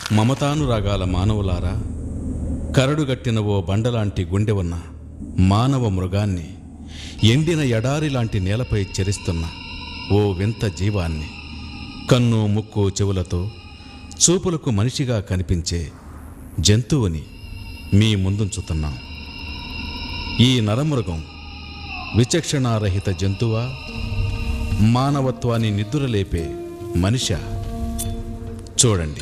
మమతానురాగాల మానవులారా కరడుగట్టిన ఓ బండలాంటి గుండె ఉన్న మానవ మృగాన్ని ఎండిన ఎడారి లాంటి నేలపై చెరిస్తున్న ఓ వింత జీవాన్ని కన్ను ముక్కు చెవులతో చూపులకు మనిషిగా కనిపించే జంతువుని మీ ముందుంచుతున్నాం ఈ నరమృగం విచక్షణారహిత జంతువా మానవత్వాన్ని నిద్రలేపే మనిష చూడండి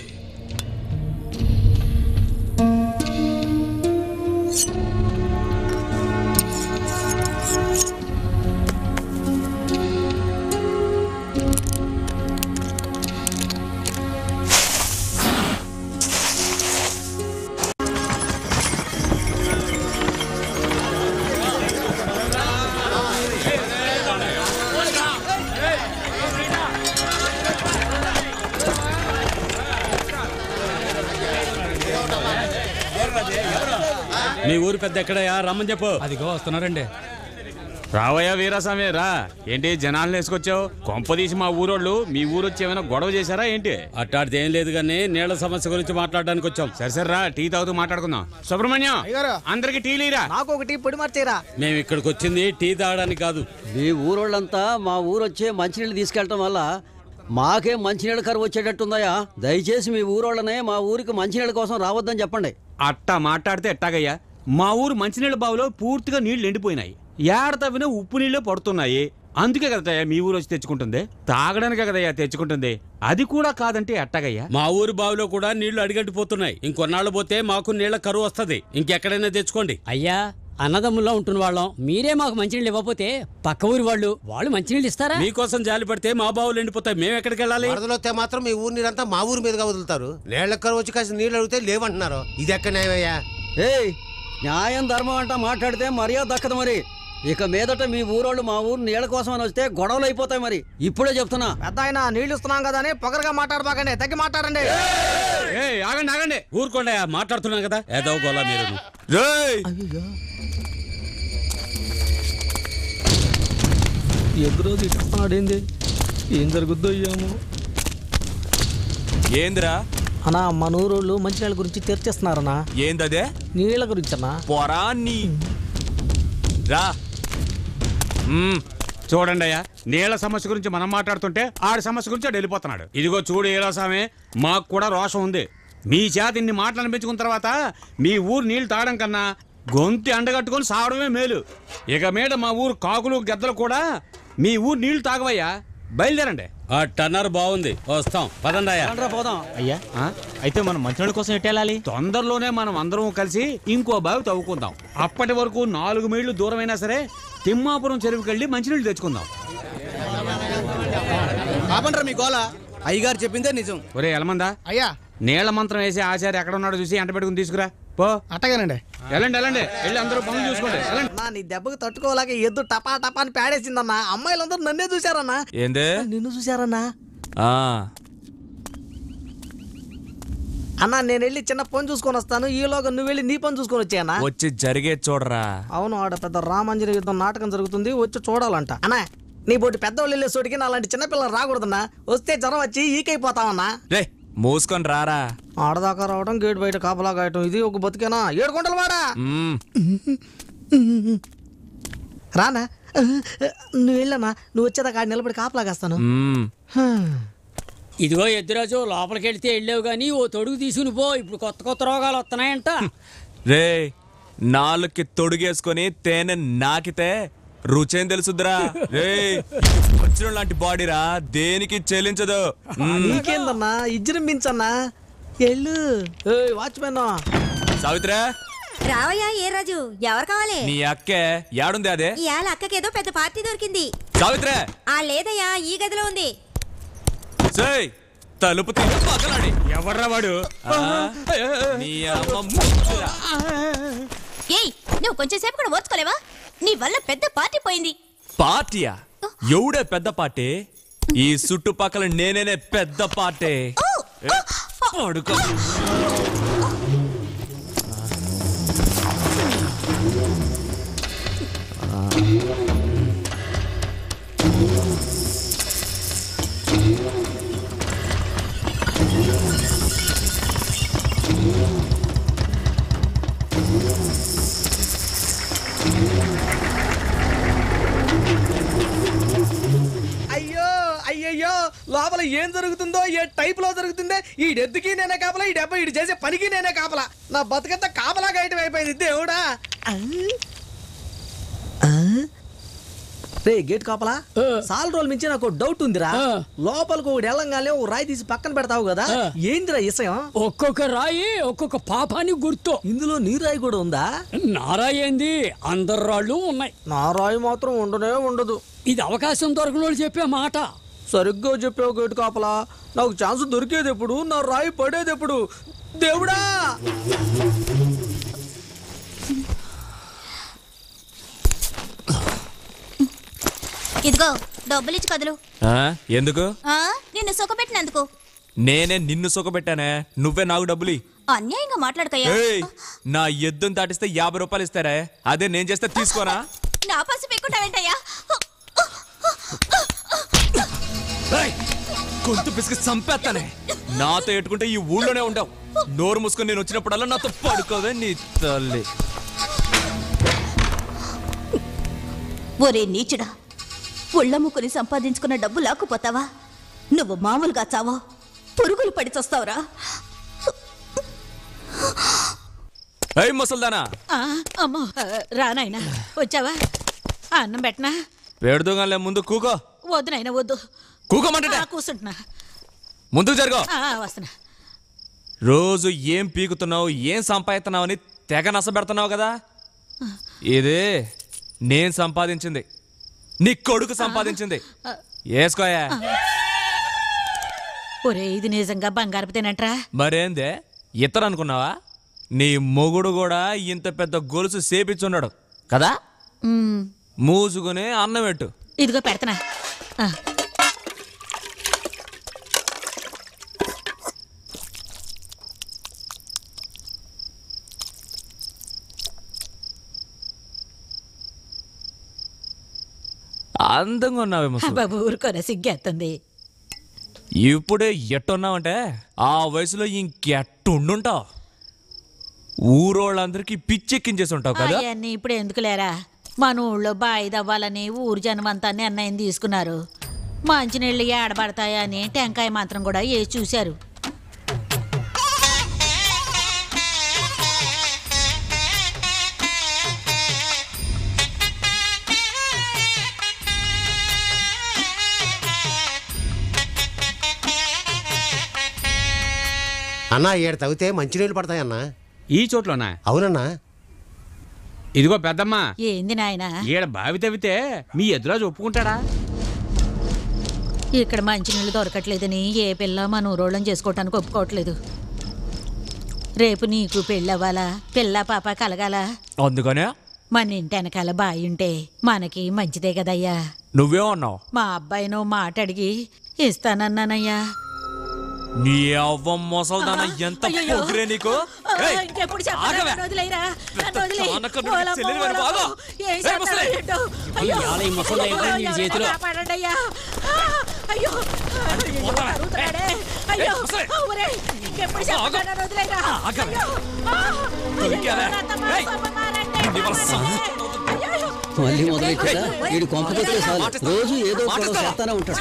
మీ ఊరు పెద్ద ఎక్కడయా రమ్మని చెప్పు అదిగో వస్తున్నారండి రావయ్యా వీరాస్వామి రా ఏంటి జనాలను వేసుకొచ్చావు కొంపదీసి మా ఊరోళ్ళు మీ ఊరు వచ్చి ఏమైనా గొడవ చేశారా ఏంటి అట్టాడితే ఏం లేదు కానీ నీళ్ల సమస్య గురించి మాట్లాడడానికి వచ్చాం సరే సరే రా టీ తాగుతూ మాట్లాడుకుందాం సుబ్రహ్మణ్యం అందరికి టీ లీరా నాకు ఒకటి పొడి మార్చేరా మేము ఇక్కడికి వచ్చింది టీ తాగడానికి కాదు మీ ఊరోళ్ళంతా మా ఊరు వచ్చే మంచినీళ్ళు తీసుకెళ్ళటం వల్ల మాకే మంచినీళ్ళ కరువు వచ్చేటట్టుందయ్యా దయచేసి మీ ఊరోళ్ళనే మా ఊరికి మంచినీళ్ళ కోసం రావద్దని చెప్పండి అట్టా మాట్లాడితే ఎట్టాగయ్యా మా ఊరు మంచినీళ్ళ బావిలో పూర్తిగా నీళ్లు ఎండిపోయినాయి ఏడ తవ్విన ఉప్పు నీళ్ళే పడుతున్నాయి అందుకే కదయ్యా మీ ఊరు వచ్చి తెచ్చుకుంటుంది తాగడానికే కదయ్యా తెచ్చుకుంటుంది అది కూడా కాదంటే ఎట్టాగయ్యా మా ఊరి బావిలో కూడా నీళ్లు అడిగట్టిపోతున్నాయి ఇంకొన్నాళ్ళు పోతే మాకు నీళ్ల కరువు వస్తది ఇంకెక్కడైనా తెచ్చుకోండి అయ్యా అన్నదమ్ముల్లో ఉంటున్న వాళ్ళం మీరే మాకు మంచినీళ్ళు ఇవ్వకపోతే పక్క ఊరి వాళ్ళు వాళ్ళు మంచినీళ్ళు ఇస్తారా మీకోసం జాలి పడితే మా బావులు ఎండిపోతాయి మేము ఎక్కడికి వెళ్ళాలి వరదలొస్తే మాత్రం మీ ఊరి నీరంతా మా ఊరి మీదుగా వదులుతారు నీళ్ళక్కర వచ్చి కాసిన నీళ్ళు అడిగితే లేవంటున్నారు ఇది ఎక్కడ న్యాయమయ్యా ఏయ్ న్యాయం ధర్మం అంట మాట్లాడితే మర్యాద దక్కదు మరి ఇక మీదట మీ ఊరోళ్ళు మా ఊరు నీళ్ళ కోసం అని వస్తే గొడవలు అయిపోతాయి మరి ఇప్పుడే చెప్తున్నా పెద్ద ఆయన నీళ్లు ఇస్తున్నాం కదా అని పొగరగా మాట్లాడబాకండి తగ్గి మాట్లాడండి ఏ ఆగండి ఆగండి ఊరుకోండి మాట్లాడుతున్నాం కదా ఏదో గోలా మీరు ఎదురు తిట్టుకున్నాడేంది ఏం జరుగుద్దో ఏమో ఏందిరా అన్నా మన ఊరోళ్ళు మంచినీళ్ళ గురించి తెరిచేస్తున్నారన్నా ఏందదే నీళ్ళ గురించి అన్నా పొరా నీ రా మ్మ్. చూడండి అయ్యా నీళ్ల సమస్య గురించి మనం మాట్లాడుతుంటే ఆడి సమస్య గురించి ఆడు వెళ్ళిపోతున్నాడు ఇదిగో చూడు ఏలాసామే మాకు కూడా రోషం ఉంది మీ చేత ఇన్ని మాటలు అనిపించుకున్న తర్వాత మీ ఊరు నీళ్లు తాగడం కన్నా గొంతి అండగట్టుకొని సావడమే మేలు ఇక మీద మా ఊరు కాకులు గద్దలు కూడా మీ ఊరు నీళ్లు తాగవయ్యా బయలుదేరండి ఆ టన్నర్ బాగుంది వస్తాం పదండాయా రండ్రా పోదాం అయ్యా ఆ? అయితే మనం మంచినీళ్ళ కోసం ఎట్టేళ్ళాలి తొందరలోనే మనం అందరం కలిసి ఇంకో బావి తవ్వుకుందాం అప్పటి వరకు నాలుగు మైళ్ళు దూరమైనా సరే తిమ్మాపురం చెరువుకి వెళ్ళి మంచినీళ్ళు తెచ్చుకుందాం కాపండ్రా మీ గోల అయ్యగారు చెప్పిందే నిజం ఒరే ఎలమందా అయ్యా నీళ్ల మంత్రం వేసి ఆచార్య ఎక్కడ ఉన్నాడో చూసి ఎంట పెట్టుకుని తీసుకురా పో అట్టగానండి వెళ్ళండి వెళ్ళండి వెళ్ళి అందరూ పనులు చూసుకోండి వెళ్ళండి నా నీ దెబ్బకు తట్టుకోలేక ఎద్దు టపా టపా అని పేడేసిందన్నా అమ్మాయిలందరూ నన్నే చూశారన్నా ఏందే నిన్ను చూశారన్నా ఆ అన్నా నేను వెళ్ళి చిన్న పని చూసుకొని వస్తాను ఈలోగా నువ్వు వెళ్ళి నీ పని చూసుకొని వచ్చాయన్నా వచ్చి జరిగే చూడరా అవును ఆడ పెద్ద రామాంజన యుద్ధం నాటకం జరుగుతుంది వచ్చి చూడాలంట అన్నా నీ బోటి పెద్దవాళ్ళు వెళ్ళే చోటికి నా అలాంటి చిన్నపిల్లలు రాకూడదన్నా వస్తే జ్వరం వచ్చి ఈకైపోతామన్నా రే మూసుకొని రారా ఆడదాకా రావడం గేట్ బయట కాపలా కాయటం ఇది ఒక బతికేనా ఏడు గుంటలు వాడా మ్మ్. రానా నువ్వు వెళ్ళనా నువ్వు వచ్చేదాకా ఆడ నిలబడి కాపలా కాస్తాను మ్మ్. ఇదిగో ఎద్దురాజు లోపలికి వెళ్తే వెళ్ళావు కానీ ఓ తొడుగు తీసుకుని పో ఇప్పుడు కొత్త కొత్త రోగాలు వస్తున్నాయంట రే నాలుగుకి తొడుగేసుకొని తేనె నాకితే రుచేం తెలుసుద్రా రే వచ్చిన లాంటి బాడీరా దేనికి చెల్లించదు మ్మ్. నీకేందన్నా ఇజ్జరింపించన్నా ఎల్లు ఏయ్ వాచ్మెన్ సావిత్రా రావయ్యా ఏ రాజు ఎవరు కావాలి నీ అక్కే యాడుంది అదే ఇవాళ అక్కకేదో పెద్ద పార్టీ దొరికింది సావిత్రే ఆ లేదయ్యా ఈ గదిలో ఉంది సై తలుపు తీసి పక్కనాడి ఎవర్రా వాడు నీ అమ్మ ముచ్చురా. ఏయ్ నువ్వు కొంచెం సేపు కూడా ఓర్చుకోలేవా నీ వల్ల పెద్ద పార్టీ పోయింది పార్టీయా ఎవడే పెద్ద పార్టీ ఈ చుట్టుపక్కల నేనేనే పెద్ద పార్టీ ఏ, పడుకో ఏం జరుగుతుందో ఏ టైప్ లో జరుగుతుందో ఈ డెత్తుకి నేనే కాపలా ఈ డెబ్బ ఇటు చేసే పనికి నేనే కాపలా నా బతుకంతా కాపలా గాయటం అయిపోయింది దేవుడా రే గేట్ కాపలా సాల్ రోజుల మించి నాకు డౌట్ ఉందిరా ఆ. లోపలికి ఒకటి వెళ్ళంగానే ఒక రాయి తీసి పక్కన పెడతావు కదా ఆ. ఏందిరా ఇసయం ఒక్కొక్క రాయి ఒక్కొక్క పాపానికి గుర్తు ఇందులో నీ రాయి కూడా ఉందా నారాయి ఏంది అందరు రాళ్ళు ఉన్నాయి నా రాయి మాత్రం ఉండనే ఉండదు ఇది అవకాశం దొరకని వాళ్ళు చెప్పే మాట సరిగ్గా చెప్పావు గేటు కాపలా నాకు ఛాన్స్ దొరికేది ఎప్పుడు నా రాయి పడేది ఎప్పుడు దేవుడా ఇదిగో డబ్బులు ఇచ్చి కదులు ఆ, ఎందుకు ఆ, నిన్ను సుఖపెట్టినందుకు నేనే నిన్ను సుఖపెట్టానే నువ్వే నాకు డబ్బులు ఇయ్యి. అన్యాయంగా మాట్లాడకయ్యా ఏయ్ నా ఎద్దును దాటిస్తే యాభై రూపాయలు ఇస్తారే అదే నేను చేస్తే తీసుకోనా నా పసి పెట్టుకుంటావేంటయ్యా ఏయ్, గొంతు పిసికి చంపేస్తానే నాతో ఎట్టుకుంటే ఈ ఊళ్ళోనే ఉండవు నోరు మూసుకొని నేను వచ్చినప్పుడల్లా నాతో పడుకోవే నీ తల్లి ఒరే నీచుడా ఒళ్ళమ్ముకుని సంపాదించుకున్న డబ్బు లాక్కుపోతావా నువ్వు మామూలుగా చావో పురుగులు పడి చస్తావురా ఏయ్ ముసల్దానా ఆ, అమ్మో రా నాయనా వచ్చావా ఆ, అన్నం పెట్టనా పెడుదోగానే ముందు కూకో వద్దు నాయనా వద్దు కూకోమంటే ఆ, కూర్చుంటున్నా ముందుకు జరగో ఆ, ఆ, వస్తున్నా రోజు ఏం పీకుతున్నావు ఏం సంపాదిస్తున్నావు అని తెగ నసబెడుతున్నావు కదా ఇది నేను సంపాదించింది నీ కొడుకు సంపాదించింది వేసుకోయా ఒరే ఇది నిజంగా బంగారపు తినట్రా మరేందే ఇతరు అనుకున్నావా నీ మొగుడు కూడా ఇంత పెద్ద గొలుసు సేపిచ్చున్నాడు కదా మూసుకుని అన్నం పెట్టు ఇదిగో పెడతనా ఆ, అందంగా ఉన్నావే ముసలి బాబు ఊరుకోరా సిగ్గేస్తుంది ఇప్పుడే ఎట్టున్నావంటే ఆ వయసులో ఇంకెట్టుండుంటావు ఊరోళ్ళందరికీ పిచ్చెక్కించేసి ఉంటావు కదా అవన్నీ ఇప్పుడు ఎందుకు లేరా మన ఊళ్ళో బాయి దవ్వాలని ఊరు జనం అంతా నిర్ణయం తీసుకున్నారు మంచినీళ్ళు ఏడబడతాయని టెంకాయ మాత్రం కూడా వేసి చూశారు అన్నా ఏడు తవ్వితే మంచినీళ్ళు పడతాయన్నా ఈ చోట్లోనా అవునన్నా ఇదిగో పెద్దమ్మా ఏంది నాయనా ఈడ బావి తవ్వితే మీ ఎదురాజు ఒప్పుకుంటాడా ఇక్కడ మంచినీళ్ళు దొరకట్లేదని ఏ పిల్ల మన ఊరోళ్ళని చేసుకోవటానికి ఒప్పుకోవట్లేదు రేపు నీకు పెళ్ళవ్వాలా పిల్ల పాప కలగాల అందుకనే మన ఇంటి వెనకాల బాయి ఉంటే మనకి మంచిదే కదయ్యా నువ్వేమన్నావు మా అబ్బాయి నువ్వు మాట అడిగి ఇస్తానన్నానయ్యా నీ అవ్వ మొసల్దాన ఎంత అయ్యయ్యో. పొగిరే నీకు ఆ, ఏయ్, ఇంకెప్పుడు చెప్పను, ఆగవే. నన్ను వదిలేయరా, నన్ను వదిలేయ్. చానక నువ్వు ఓలమ్మో, చెల్లెలు వెనుక ఓలమ్మో. ఆగు. ఏం ఏయ్, చేస్తారో ముసలి. ఏంటో. అయ్యో. ఇవాళ ఈ ముసలి అయిపోయింది నీ అయ్యో, చేతిలో. కాపాడండయ్యా. ఆ, అయ్యో అయ్యో, పోతావా? అరుగుతున్నాడే. ఏయ్, అయ్యో, ముసలి. ఒరేయ్, ఇంకెప్పుడు ఆగు. చెప్పను, నన్ను వదిలేయరా. ఆగవే. అయ్యో, ఆ, అయ్యో, దొరికావే. నాతమ్మ, ఏయ్, సమ్మ మారండి. నీ వల్ల సం- అయ్యో, మళ్ళీ మొదలెట్టా వీడు కొంపకొస్తే చాలు మాటిస్తా. రోజు ఏదో గొడవ మాటిస్తా. చేస్తానే ఉంటాడు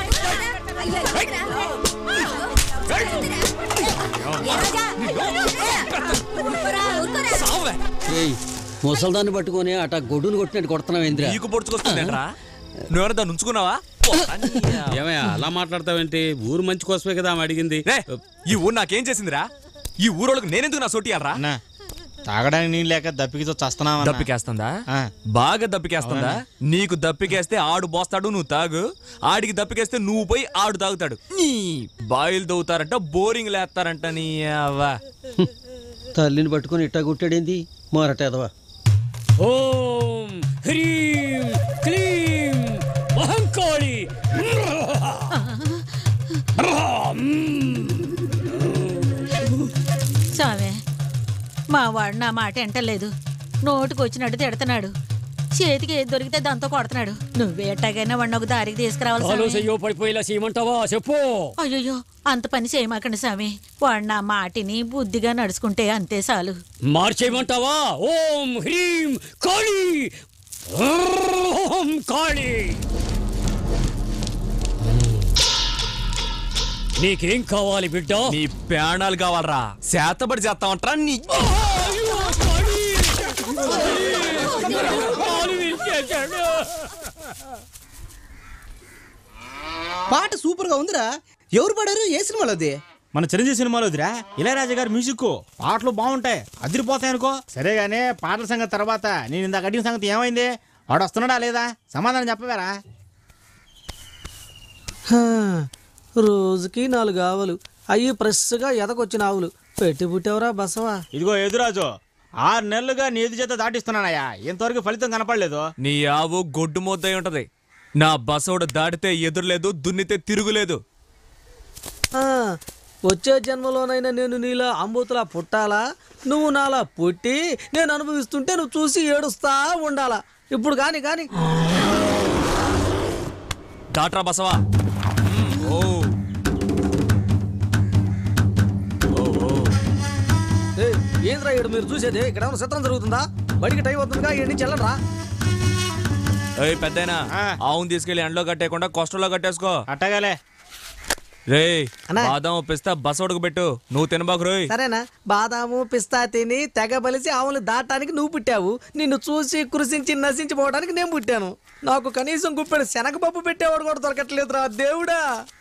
సావే. ఏయ్ ముసల్దాన్ని పట్టుకొని అట గొడ్డును కొట్టినట్టు కొడుతున్నావు ఏంద్రా నీకు పొడుచుకొస్తుందేంట్రా నువ్వెవరైనా దాన్ని ఉంచుకున్నావా ఏమయ్యా అలా మాట్లాడతావేంటి ఊరు మంచి కోసమే కదా ఆమె అడిగింది రే, ఈ ఊరు నాకేం చేసిందిరా ఈ ఊరోళ్ళకి నేనెందుకు నా సోటియాలరా అన్నా తాగడానికి నీళ్ళు లేక దప్పికితో చస్తున్నావా దప్పికేస్తుందా ఆ. బాగా దప్పికేస్తుందా నీకు దప్పికేస్తే ఆడు పోస్తాడు నువ్వు తాగు ఆడికి దప్పికేస్తే నువ్వు పోయి ఆడు తాగుతాడు నీ బాయిలు దవ్వుతారంట బోరింగ్ లేస్తారంట నీ అవ్వ తల్లిని పట్టుకొని ఇట్టా కొట్టాడేంది మారటేదవా ఓం హ్రీం క్లీం మహంకాళి స్వామి మా వాడు నా మాట ఎంటలేదు నోటికి వచ్చినట్టు తిడుతున్నాడు చేతికి ఏది దొరికితే దాంతో కొడుతున్నాడు నువ్వే ఎట్టాగైనా వాడిని ఒక దారికి తీసుకురావాలి కాలు స్వామి. చెయ్యో పడిపోయేలా చేయమంటావా చెప్పు అయ్యయ్యో అంత పని చేయమాకండి స్వామి వాడు నా మాటిని బుద్ధిగా నడుచుకుంటే అంతే చాలు మార్చేయమంటావా ఓం హ్రీం కాళీ ఓం కాళీ నీకేం కావాలి బిడ్డ నీ ప్రాణాలు కావాలరా శాతపడి చేస్తామంటారా నీ పాట సూపర్ గా ఉందిరా ఎవరు పాడారు ఏ సినిమాలో అది మన చిరంజీవి సినిమాలో వదిరా ఇళయరాజా గారి మ్యూజిక్ పాటలు బాగుంటాయి అదిరిపోతాయి అనుకో సరే గానీ పాటల సంగతి తర్వాత నేను ఇందాక అడిగిన సంగతి ఏమైంది వాడు వస్తున్నాడా లేదా సమాధానం చెప్పవేరా హా, రోజుకి నాలుగు ఆవులు అయ్యి ఫ్రెష్గా ఎదకొచ్చిన ఆవులు పెట్టి పుట్టేవరా బసవా ఇదిగో ఎదురాజు ఆరు నెలలుగా నీ ఎదు చేత దాటిస్తున్నానయ్యా ఇంతవరకు ఫలితం కనపడలేదు నీ ఆవు గొడ్డు మొద్దై ఉంటది నా బసోడు దాటితే ఎదురులేదు దున్నితే తిరుగులేదు ఆ, వచ్చే జన్మలోనైనా నేను నీలా అంబూతులా పుట్టాలా నువ్వు నాలా పుట్టి నేను అనుభవిస్తుంటే నువ్వు చూసి ఏడుస్తా ఉండాలా ఇప్పుడు కాని కాని దాట్రా బసవా మ్మ్, ఓ ఏయ్, ఏంద్రా ఈడు మీరు చూసేది ఇక్కడ ఏమైనా చిత్రం జరుగుతుందా బడికి టైం అవుతుందిగా ఈ నుంచి వెళ్ళరా ఏయ్ పెద్దయినా ఆవును తీసుకెళ్లి ఎండలో కట్టేయకుండా కొస్టల్లో కట్టేసుకో అట్టగాలే రే బాదం పిస్తా బసోడుకు పెట్టు నువ్వు తినబాకు రోయ్ సరేనా బాదాము పిస్తా తిని తెగ బలిసి ఆవులు దాటానికి నువ్వు పుట్టావు నిన్ను చూసి కృషించి నశించిపోవడానికి నేను పుట్టాను నాకు కనీసం గుప్పెడు శనగపప్పు పెట్టేవాడు కూడా దొరకట్లేదురా దేవుడా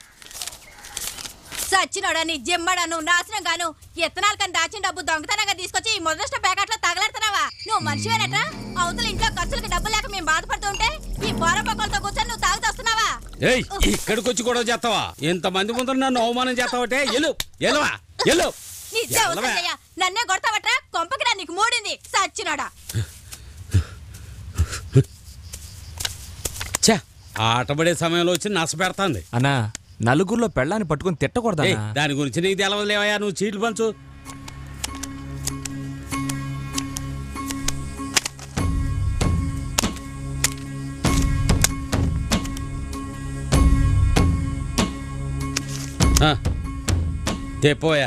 సచ్చినోడా నీ జిమ్మడా నువ్వు నాశనం గాను ఎత్తనాలు కని దాచిన డబ్బు దొంగతనంగా తీసుకొచ్చి ఈ ముద్రష్ట ప్యాకెట్లో తగలెడుతున్నావా నువ్వు మనిషివేనట్రా అవతల ఇంట్లో ఖర్చులకి డబ్బు లేక మేము బాధపడుతూ ఉంటే ఈ బోర పక్కలతో కూర్చొని నువ్వు తాగుతొస్తున్నావా ఏయ్ ఇక్కడికి వచ్చి కూడా చేస్తావా ఇంతమంది ముందర నన్ను అవమానం చేస్తావటే ఎల్లు ఎల్లువా ఎల్లు నిజే ఎల్లవా? వస్తుందయ్యా నన్నే కొడతావట్రా కొంపకి రా నీకు మూడింది సచ్చినోడా ఛ ఆటపడే సమయంలో వచ్చి నస పెడతాంది అన్నా నలుగురిలో పెళ్ళాన్ని పట్టుకుని తిట్టకూడదా ఏయ్, దాని గురించి నీకు తెలవదులేవయ్యా నువ్వు చీట్లు పంచు ఆ, తెపోయా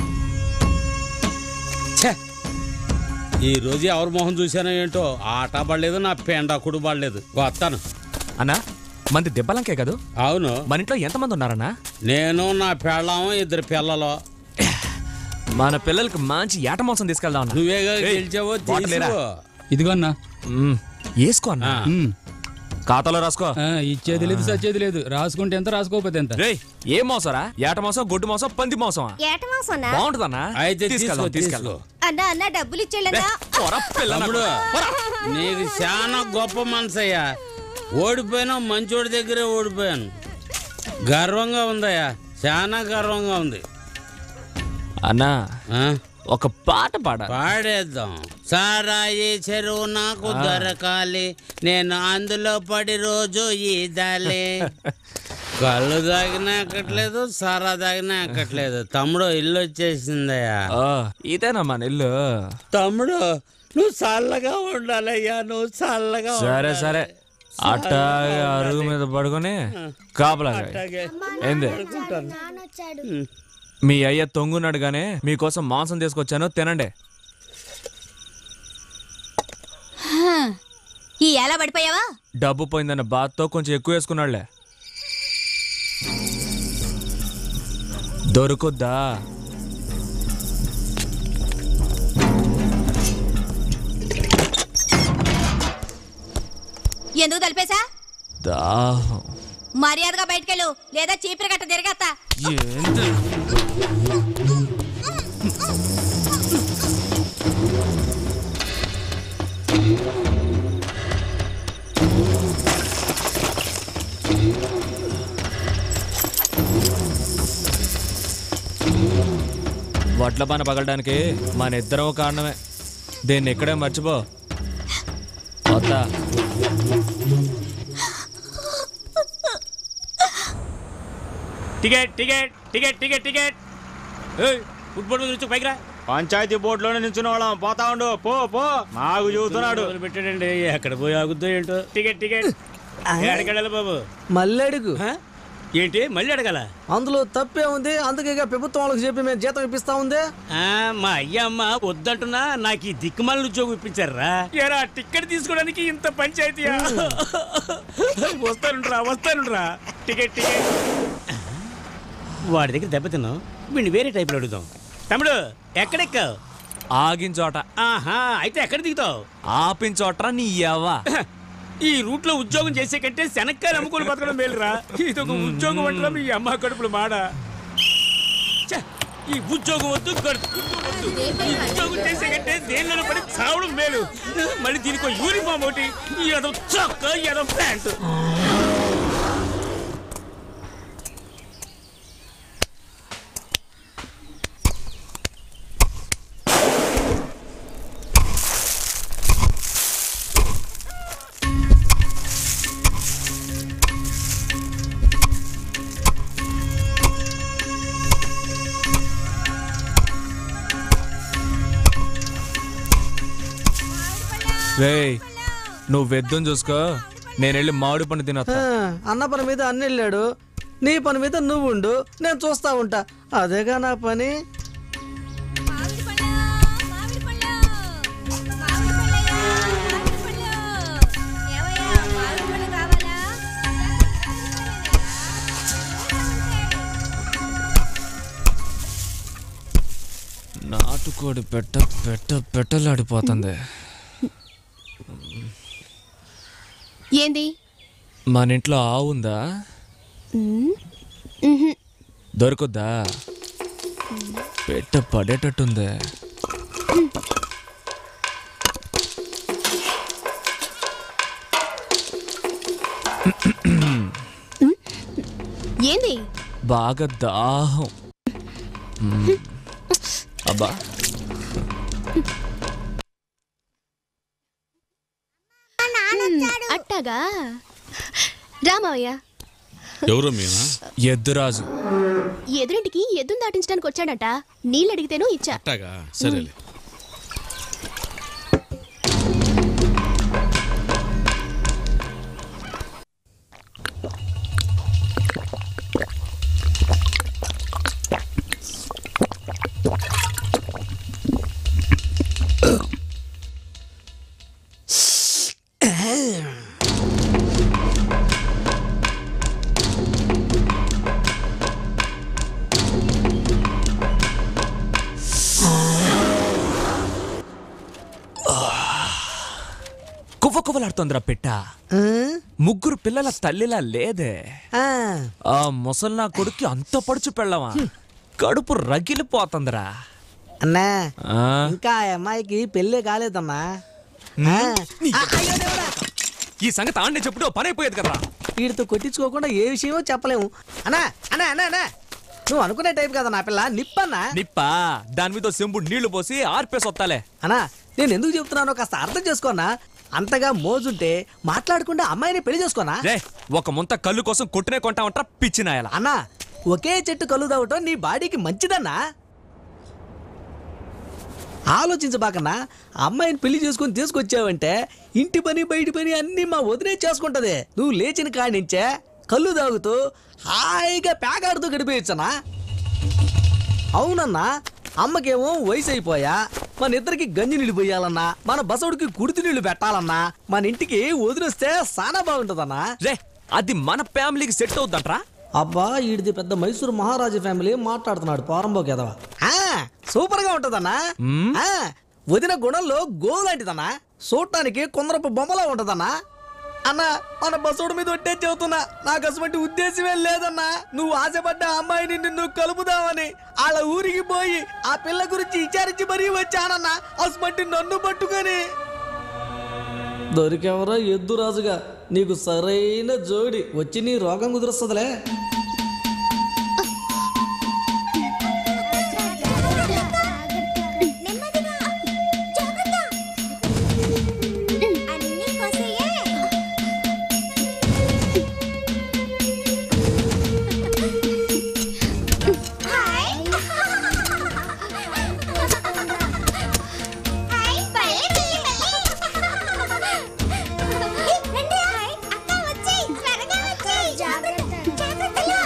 ఛే ఈ రోజు ఎవరి మొహం చూసానో ఏంటో ఆట పడలేదు నా పెండాకుడు పడలేదు వస్తాను అన్నా మంది దెబ్బలంకే కదా అవును మన ఇంట్లో ఎంతమంది ఉన్నారన్నా నేను నా పెళ్ళాము ఇద్దరు పిల్లలు మన పిల్లలకి మంచి ఏట మాంసం తీసుకెళ్దాం అన్నా. నువ్వేగా ఏయ్, గెలిచావో వాటర్ లేరా? తీసుకో. ఇదిగో అన్నా మ్మ్. వేసుకో అన్నా ఖాతాలో రాసుకో ఆ, ఇచ్చేది లేదు సచ్చేది లేదు రాసుకుంటే ఎంత రాసుకోకపోతే ఎంత రేయ్ ఏ మోసరా ఏట మాంసం గొడ్డు మాంసం పంది మాంసం ఏట మాసన్నా బాగుంటుందన్నా అయితే తీసుకెళ్దాం తీసుకో, తీసుకెళ్దాం అన్న అన్న డబ్బులు ఇచ్చేళ్ళన్నా తమ్ముడు నీకు చాలా గొప్ప మనసయ్యా ఓడిపోయినా మంచోడి దగ్గరే ఓడిపోయాను గర్వంగా ఉందయ్యా చాలా గర్వంగా ఉంది అన్నా ఆ? ఒక పాట పాడ పాడేద్దాం సారాయి చెరువు నాకు ఆ. దొరకాలి నేను అందులో పడి రోజు ఈదాలి కళ్ళు తాగినా ఎక్కట్లేదు సారా తాగినా ఎక్కట్లేదు తమ్ముడు ఇల్లు వచ్చేసిందయ్యా ఇదేనా మన ఇల్లు తమ్ముడు నువ్వు చల్లగా ఉండాలయ్యా నువ్వు చల్లగా సరే ఉండాలి. సరే అట్టాగే అరుగు మీద పడుకొని కాపలా కాయి. అట్టాగే. ఏంది మీ అయ్య తొంగున్నాడు గానే మీకోసం మాంసం తీసుకొచ్చాను తినండి ఈ ఎలా పడిపోయావా డబ్బు పోయిందన్న బాధతో కొంచెం ఎక్కువ వేసుకున్నాడులే దొరుకుద్దా ఎందుకు తలిపేశా దాహం మర్యాదగా బయటకెళ్ళు లేదా చీపిరి గట్ట తిరగత్తా ఏంటి వడ్ల పని పగలడానికి మన ఇద్దరం కారణమే దీన్ని ఇక్కడే మర్చిపో వద్దా ticket ticket ticket ticket ticket football నుంచి పైకి రా పంచాయతీ బోర్డులోనే నిల్చున్న వాళ్ళం పోతా ఉండు పో పో మాకు చూస్తున్నాడు పెట్టాడండి ఎక్కడ పోయి ఆగుద్దో ఏంటో టికెట్ టికెట్ ఎక్కడికి వెళ్ళాలి బాబు మళ్ళీ అడుగు ఏంటి మళ్ళీ అడగాల అందులో తప్పే ఉంది అందుకే ఇక ప్రభుత్వం వాళ్ళకి చెప్పి మేము జీతం ఇప్పిస్తా ఉంది ఆ, మా అయ్యమ్మ వద్దంటున్నా నాకు ఈ దిక్కుమాల ఉద్యోగం ఇప్పించారా ఎరా టికెట్ తీసుకోవడానికి ఇంత పంచాయతీయా వస్తానురా వస్తానురా టికెట్ టికెట్ వాడి దగ్గర దెబ్బతిన్నాం వీడిని వేరే టైప్లో అడుగుదాం తమ్ముడు ఎక్కడెక్కావు ఆగిన చోట ఆహా అయితే ఎక్కడ దిగుతావు ఆపిన చోట నీ ఎవ్వ ఈ రూట్ లో ఉద్యోగం చేసే కంటే శనక్కాయలు అమ్ముకుని బతకడం మేలురా ఇది ఒక ఉద్యోగం అంటారా మీ అమ్మ కడుపులు మాడ ఛ, ఈ ఉద్యోగం వద్దు గడుపు వద్దు ఈ ఉద్యోగం చేసే కంటే దేనిలో పడి చావడం మేలు మళ్ళీ దీనికి ఒక యూనిఫామ్ ఒకటి ఏదో చొక్క ఏదో ప్యాంటు రేయ్ నువ్వు వెద్దం చూసుకో నేను వెళ్ళి మామిడి పండు తినొస్తా ఆ, అన్న పని మీద అన్న వెళ్ళాడు నీ పని మీద నువ్వు ఉండు నేను చూస్తా ఉంటా అదేగా నా పని నాటుకోడి పెట్ట పెట్ట పెట్టలాడిపోతుంది ఏంది మన ఇంట్లో ఆవు ఉందా ఉమ్, ఉహు. దొరుకుద్దా పెట్ట పడేటట్టుంది ఏంది బాగా దాహం మ్మ్. అబ్బా ఉమ్, అట్టాగా రామయ్య ఎవరు మీనా ఎద్దురాజు ఎదురింటికి ఎద్దును దాటించడానికి వచ్చాడట నీళ్ళు అడిగితేనూ ఇచ్చా అట్టాగా సరేలే కువ్వ కువ్వలాడుతోందిరా పెట్ట ముగ్గురు పిల్లల తల్లిలా లేదే ఆ ముసల్నా కొడుక్కి అంత పడుచు పెళ్ళవా కడుపు రగిలిపోతుందిరా అన్నా ఆ, ఇంకా ఆ అమ్మాయికి పెళ్ళే కాలేదన్నా ఆ, ఈ సంగతి ఆండే చెప్పుడు పని అయిపోయేది కదా వీడితో కొట్టించుకోకుండా ఏ విషయమో చెప్పలేము అన్నా అన్నా అన్నా అన్నా నువ్వు అనుకునే టైప్ కదా నా పిల్ల నిప్పన్నా నిప్పా దాని మీద సెంబు నీళ్లు పోసి ఆర్పేసి వస్తాలే అన్నా నేను ఎందుకు చెప్తున్నానో కాస్త అర్థం చేసుకోనా అంతగా మోజుంటే మాట్లాడకుండా అమ్మాయిని పెళ్లి చేసుకోనా రే ఒక ముంత కళ్ళు కోసం కొట్టునే కొంటామంటా పిచ్చినాయల అన్నా ఒకే చెట్టు కళ్ళు తాగటం నీ బాడీకి మంచిదన్నా ఆలోచించబాకన్నా అమ్మాయిని పెళ్లి చేసుకొని తీసుకొచ్చావంటే ఇంటి పని బయటి పని అన్నీ మా వదిలే చేసుకుంటది నువ్వు లేచిన కాడి నుంచే కళ్ళు తాగుతూ హాయిగా పేకాడుతూ గడిపేయచ్చనా అవునన్నా అమ్మకేమో వయసు అయిపోయా మన ఇద్దరికి గంజి నీళ్ళు పోయాలన్నా మన బసవుడికి కుడితి నీళ్లు పెట్టాలన్నా మన ఇంటికి వదిలేస్తే సానా బాగుంటుందన్నా రే అది మన ఫ్యామిలీకి సెట్ అవుద్దంట్రా అబ్బా ఈడిది పెద్ద మైసూరు మహారాజు ఫ్యామిలీ మాట్లాడుతున్నాడు పారంబోకి ఎదవా సూపర్ గా ఉంటదన్నా ఆ, వదిన గుణంలో గో లాంటిదన్నా చూడటానికి కొందరపు బొమ్మలా ఉంటదన్నా అన్నా మన బసోడు మీద ఒట్టే చెబుతున్నా నాకు అటువంటి ఉద్దేశమే లేదన్నా నువ్వు ఆశపడ్డ అమ్మాయిని నిన్ను కలుపుదామని వాళ్ళ ఊరికి పోయి ఆ పిల్ల గురించి విచారించి మరీ వచ్చానన్నా అసమంటి నన్ను పట్టుకొని దొరికెవరో ఎద్దు రాజుగా నీకు సరైన జోడి వచ్చి నీ రోగం కుదురుస్తుందిలే జాగ్రత్త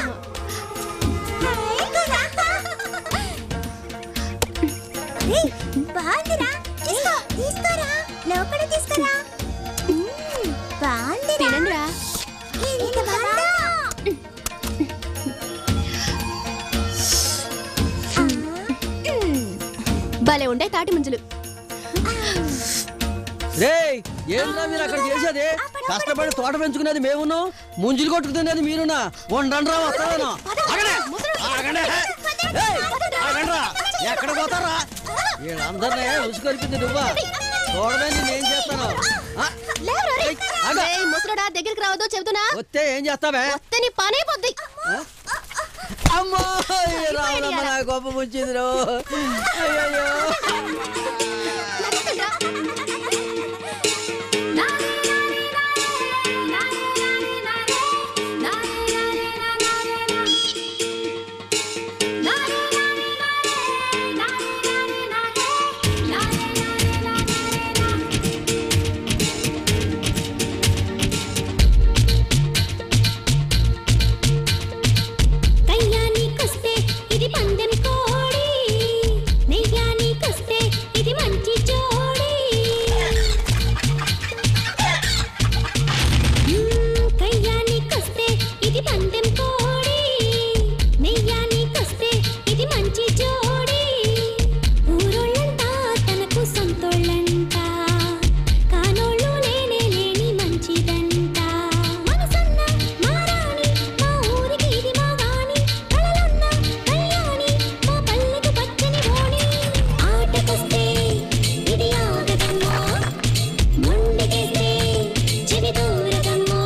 భలే ఉండే తాటి ముంజలు రే ఏంట్రా మీరు అక్కడ చేసేది కష్టపడి తోట పెంచుకునేది మేమును ముంజులు కొట్టుకుతున్నది మీరునా వండండ్రా వస్తాను ఎక్కడ పోతారా వీళ్ళందరినీ ఉసుకొరిపింది నువ్వా చూడమే నేనేం చేస్తాను ఆ, ఆగు. ఏయ్, ముసలోడా దగ్గరికి రావద్దు చెబుతున్నా వస్తే ఏం చేస్తావే వస్తే నీ పనే పొద్ది అమ్మో రావడమ్మ నా గొప్ప ముంచింది రో అయ్యయ్యో కయ్యానికొస్తే ఇది పందెం కోడి నెయ్యానికొస్తే ఇది మంచి జోడి మ్మ్, కయ్యానికొస్తే ఇది పందెం కోడి నెయ్యానికొస్తే ఇది మంచి జోడి ఊరోళ్ళంతా తనకు సొంతోళ్ళంట కానోళ్ళు నేనే లేని మంచిదంట మనసన్న మారాణి మా ఊరికి ఇది మా వాణి కళలున్న కళ్యాణి మా పల్లెకు పచ్చని బోణి ఆటకొస్తే ఇది ఆగదమ్మా మొండికేస్తే చెవి దూరదమ్మా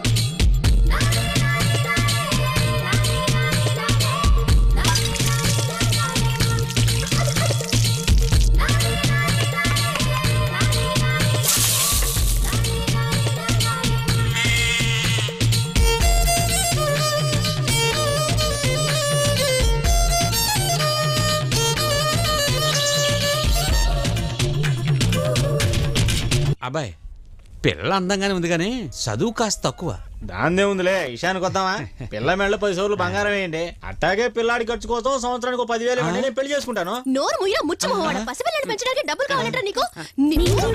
అబ్బాయి పిల్ల అందంగానే ఉంది కానీ చదువు కాస్త తక్కువ దాందే ఉందిలే ఇషానికి వద్దామా పిల్ల మెళ్ళ పది సోర్లు బంగారం వేయండి అట్టాగే పిల్లాడి ఖర్చు కోసం సంవత్సరానికి ఒక పదివేలు ఇవ్వండి నేను పెళ్లి చేసుకుంటాను నోరు ముయ్య ముచ్చు మొహవాడ పసిపిల్లలు పెంచడానికి డబ్బులు కావాలంటారా నీకు నిన్ను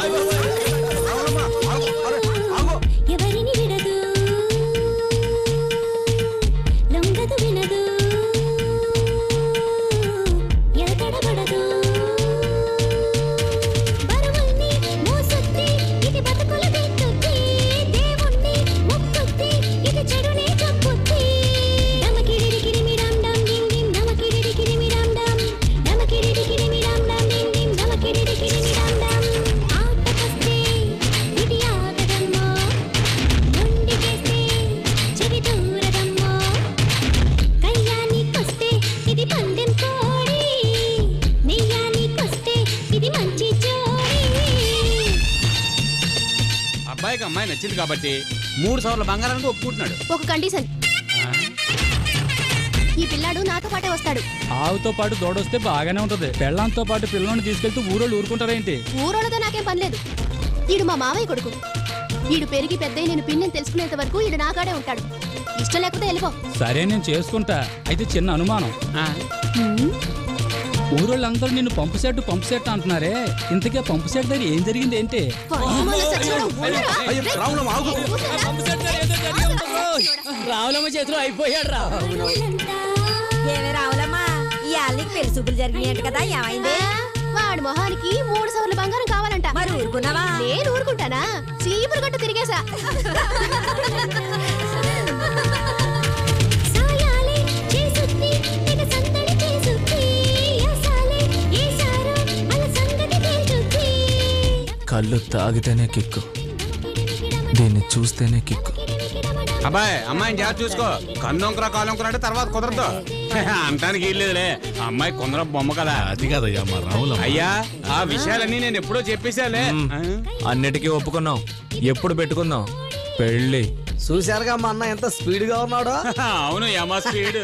ఎవరిని విడదు లొంగదు వినదు ఎరకడబడదు బరువుల్ని మోసొత్తి ఇది బతుకుల వెతుక్కి దేవుణ్ణి మొక్కుత్తి ఇది చెడునే చెప్పుత్తి డమకిడిడికిడిమిడాం డాం డింగ్ డింగ్ డమకిడిడికిడిమిడాం డాం డమకిడిడికిడిమిడాం డాం డింగ్ డింగ్ డమకిడిడికిడిమిడాం డాం ఆటకొస్తే ఇది ఆగదమ్మా మొండికేస్తే చెవి దూరదమ్మా కయ్యానికొస్తే ఇది పందెం కోడి నెయ్యానికొస్తే ఇది మంచి జోడి అబ్బాయికి అమ్మాయి నచ్చింది కాబట్టి మూడు సార్లు బంగారానికి ఒప్పుకుంటున్నాడు ఒక కండిషన్ ఈ పిల్లాడు నాతో పాటే వస్తాడు ఆవుతో పాటు దూడొస్తే బాగానే ఉంటది పెళ్ళంతో పాటు పిల్లని తీసుకెళ్తూ ఊరోళ్ళు ఊరుకుంటారేంటి ఊరోళ్ళతో నాకేం పనిలేదు ఈడు మా మావయ్య కొడుకు ఈడు పెరిగి పెద్దయి నేను పిన్నని తెలుసుకునేంత వరకు ఈడు నాకాడే ఉంటాడు ఇష్టం లేకపోతే వెళ్ళిపో సరే నేను చేసుకుంటా అయితే చిన్న అనుమానం ఊరోళ్ళందరూ నిన్ను పంపు సెట్ పంపు సెట్ అంటున్నారే ఇంతకే పంపు సెట్ దగ్గర ఏం జరిగింది ఏంటి రావులమ్మ చేతిలో అయిపోయాడు రా ఏమి రావులమ్మా ఈ అల్లికి పెళ్లి చూపులు జరిగినాయంట కదా ఏమైంది వాడి మొహానికి మూడు సవర్ల బంగారం కావాలంట మరి ఊరుకున్నావా నేను ఊరుకుంటానా చీపురు గట్ట తిరిగేశా సాయాలే చేసుత్తి తెగ సందడి చేసుత్తి యాసాలే ఏసారో అల సంగతి తేల్చుత్తి కళ్ళు తాగితేనే కిక్కు దీన్ని చూస్తేనే కిక్కు అబ్బాయి అమ్మాయిని జాగ్రత్త చూసుకో కన్నొంకరా కాలొంకరా అంటే తర్వాత కుదరదు అంటానికి లేదులే అమ్మాయి కొందర బొమ్మ కదా అది కాదయ్యా మా రావుల అయ్యా ఆ విషయాలన్నీ నేను ఎప్పుడో చెప్పేశాలే అన్నిటికీ ఒప్పుకున్నాం ఎప్పుడు పెట్టుకుందాం పెళ్ళి చూశారుగా మా అన్న ఎంత స్పీడ్ గా ఉన్నాడో అవును యమా స్పీడ్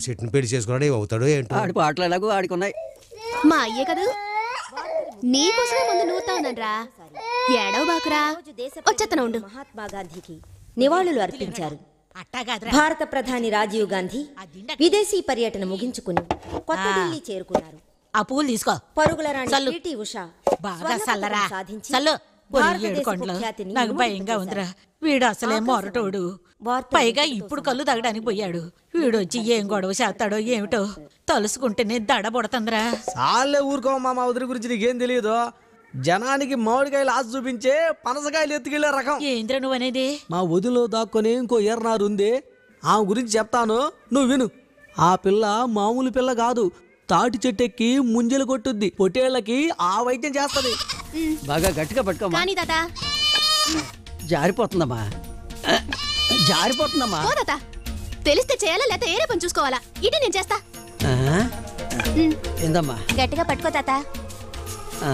పాప చెట్టుని పెళ్లి చేసుకున్నాడు ఏమవుతాడో ఏంటో ఆడి పాటలు ఎలాగో ఆడుకున్నాయి మా అయ్యే కదూ నీకోసమే ముందు నూరుతా ఉన్నానరా ఏడవ బాకురా వచ్చేత్తన ఉండు మహాత్మా గాంధీకి నివాళులు అర్పించారు భారత ప్రధాని రాజీవ్ గాంధీ విదేశీ పర్యటన ముగించుకుని కొత్త ఆ. ఢిల్లీ చేరుకున్నారు ఆ పువ్వులు తీసుకో పరుగుల రాణి చల్లు. పిటి ఉషా బాగా స్వర్ణ చల్లరా పతకం సాధించి చల్లు ఒరి భారతదేశపు ఏడుకొండలు ఖ్యాతిని నాకు ఇనుమడింపు భయంగా చేశారు. ఉందిరా వీడు అసలే మొరటోడు పైగా ఇప్పుడు కళ్ళు తగ్గడానికి పోయాడు వీడు వచ్చి ఏం గొడవ చేస్తాడో ఏమిటో తలుసుకుంటేనే దడ పడుతుందిరా చాలే ఊరుకో మా వదిలి గురించి నీకేం తెలియదు జనానికి మామిడికాయలు ఆశ చూపించే పనసకాయలు ఎత్తుకెళ్లే రకం ఏంద్ర నువ్వు అనేది మా వదిలో దాక్కొని ఇంకో ఎర్రనారు ఉంది ఆమె గురించి చెప్తాను నువ్వు విను ఆ పిల్ల మామూలు పిల్ల కాదు తాటి చెట్టెక్కి ముంజలు కొట్టుద్ది పొట్టేళ్లకి ఆ వైద్యం చేస్తది బాగా గట్టిగా పట్టుకోమా కానీ తాత జారిపోతుందమ్మా ఆ, జారిపోతుందమ్మా పో తాత తెలిస్తే చేయాలా లేకపోతే ఏరే పని చూసుకోవాలా ఇటు నేను చేస్తా ఆ? ఏందమ్మా గట్టిగా పట్టుకో తాత ఆ.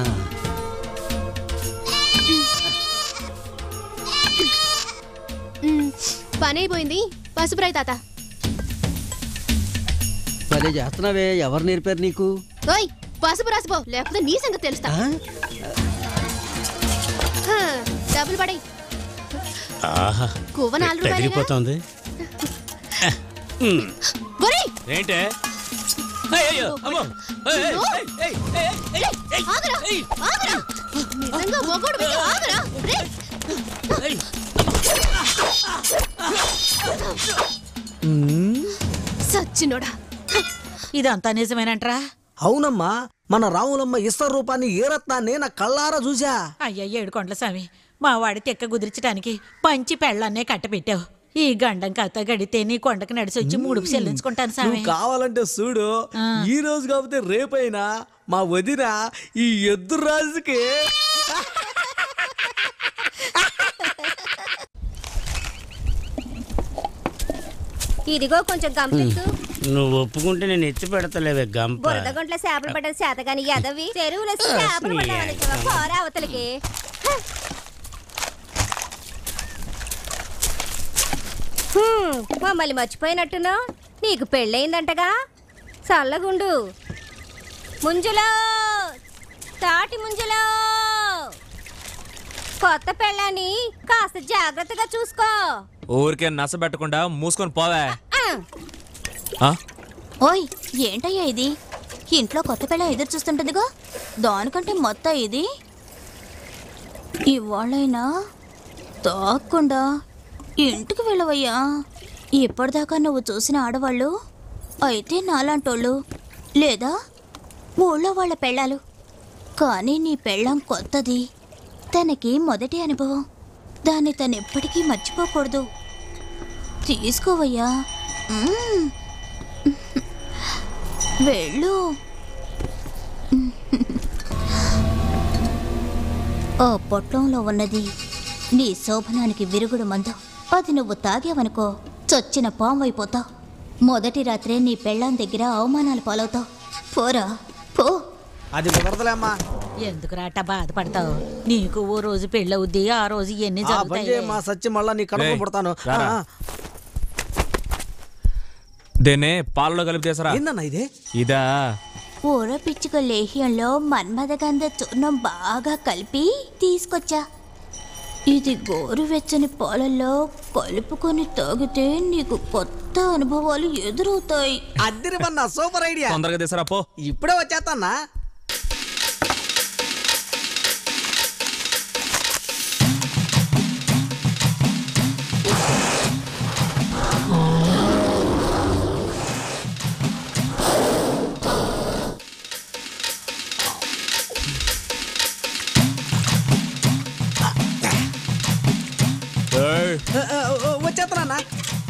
ఉమ్, పని అయిపోయింది పసుపురాయి తాత భలే చేస్తున్నావే ఎవరు నేర్పారు నీకు ఓయ్ పసుపు రాసిపో లేకపోతే నీ సంగతి తెలుస్తా ఆ? హా, డబ్బులు పడై ఆహా కువ్వ నాలుగు రూపాయలేగా? తగిలిపోతుంది గొరి ఏంటే అయ్యో అమ్మో ఏయ్, ఏయ్, ఏయ్, ఏయ్, ఏయ్, ఏయ్, ఆగరా ఆగరా నిజంగా మొగోడు మీద ఆగరా రే సచ్చినోడా ఇదంతా నిజమేనంట్రా అవునమ్మా మన రాములమ్మ ఇస్త రూపాన్ని ఏ రత్నాన్ని నా కళ్ళారా చూసా అయ్యా ఏడుకొండల స్వామి మా వాడి తెక్క కుదిర్చడానికి పంచి పెళ్ళాన్నే కట్టపెట్టావు ఈ గండం కథ గడితే నీ కొండకు నడిచి వచ్చి మూడుకు చెల్లించుకుంటాను స్వామి నువ్వు కావాలంటే చూడు ఈ రోజు కాకపోతే రేపైనా మా వదిన ఈ ఎద్దు రాజుకి ఇదిగో కొంచెం గంపెత్తు నువ్వు ఒప్పుకుంటే నేను ఎత్తి పెడతలేవే గంప బురద గుంట్ల చేపలు పడ్డది చేతగాని ఎదవి చెరువులో చేపలు పడ్డావని పోరా అవతలికి హ. హ్మ్, మమ్మల్ని మర్చిపోయినట్టును నీకు పెళ్ళయిందంటగా చల్లగుండు ముంజులో తాటి ముంజులో కొత్త పెళ్ళాన్ని కాస్త జాగ్రత్తగా చూసుకో ఊరికే నస పెట్టకుండా మూసుకొని పోవే ఆ? ఓయ్ ఏంటయ్యా ఇది ఇంట్లో కొత్త పిల్ల ఎదురు చూస్తుంటుందిగా దానికంటే మొత్తం ఇది ఇవాళైనా తాకుండా ఇంటికి వెళ్ళవయ్యా ఇప్పటిదాకా నువ్వు చూసిన ఆడవాళ్ళు అయితే నాలాంటోళ్ళు లేదా ఊళ్ళో వాళ్ళ పెళ్ళాలు కానీ నీ పెళ్ళం కొత్తది తనకి మొదటి అనుభవం దాన్ని తను ఎప్పటికీ మర్చిపోకూడదు తీసుకోవయ్యా మ్మ్. వెళ్ళు ఆ పొట్లంలో ఉన్నది నీ శోభనానికి విరుగుడు మందు అది నువ్వు తాగావనుకో చొచ్చిన పాము అయిపోతావు మొదటి రాత్రే నీ పెళ్ళాం దగ్గర అవమానాలు పాలవుతావు పోరా పో అది కుదరదులేమ్మా ఎందుకు రాట బాధపడతావు నీకు ఓ రోజు పెళ్ళవుద్ది ఆ రోజు ఎన్ని ఆ పని చేయి, మా జరుగుతాయి సచ్చి మళ్ళా నీ కడుపు ఏయ్, పుడతాను రారా. ఆ, దేనే పాలలో కలిపి చేసరా ఏందన్నా ఇదే ఇదా ఊర పిచ్చుక లేహ్యంలో మన్మథగంధ చూర్ణం బాగా కలిపి తీసుకొచ్చా ఇది గోరువెచ్చని పాలల్లో కలుపుకొని తాగితే నీకు కొత్త అనుభవాలు ఎదురవుతాయి అద్దరిమన్నా సూపర్ ఐడియా తొందరగా తీసరా పో ఇప్పుడే వచ్చేస్తానా ఏయ్, వచ్చేస్తానా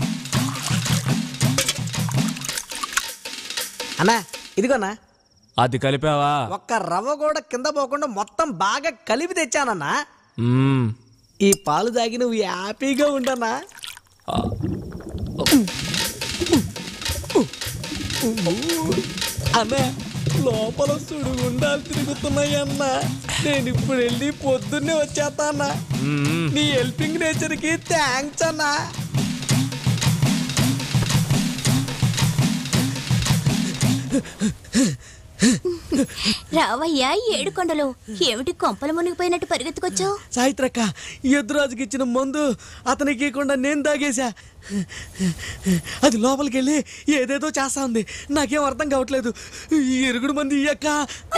అన్నా ఇదిగోనా అది కలిపావా ఒక్క రవ్వ కూడా కింద పోకుండా మొత్తం బాగా కలిపి తెచ్చానన్నా మ్మ్. ఈ పాలు తాగి నువ్వు హ్యాపీగా ఉండనా అన్నా లోపల సుడుగుండాలు తిరుగుతున్నాయన్నా నేను ఇప్పుడు వెళ్ళి పొద్దున్నే వచ్చేస్తానా మ్మ్. నీ హెల్పింగ్ నేచర్కి థ్యాంక్స్ అన్నా రావయ్యా ఏడుకొండలు ఏమిటి కొంపలు మునిగిపోయినట్టు పరిగెత్తుకొచ్చావు సాయిత్రక్క ఎదురాజుకి ఇచ్చిన మందు అతనికి ఇవ్వకుండా నేను తాగేశా అది లోపలికి వెళ్ళి ఏదేదో చేస్తా ఉంది నాకేం అర్థం కావట్లేదు ఈ ఎరుగుడు మంది ఇయ్యక్క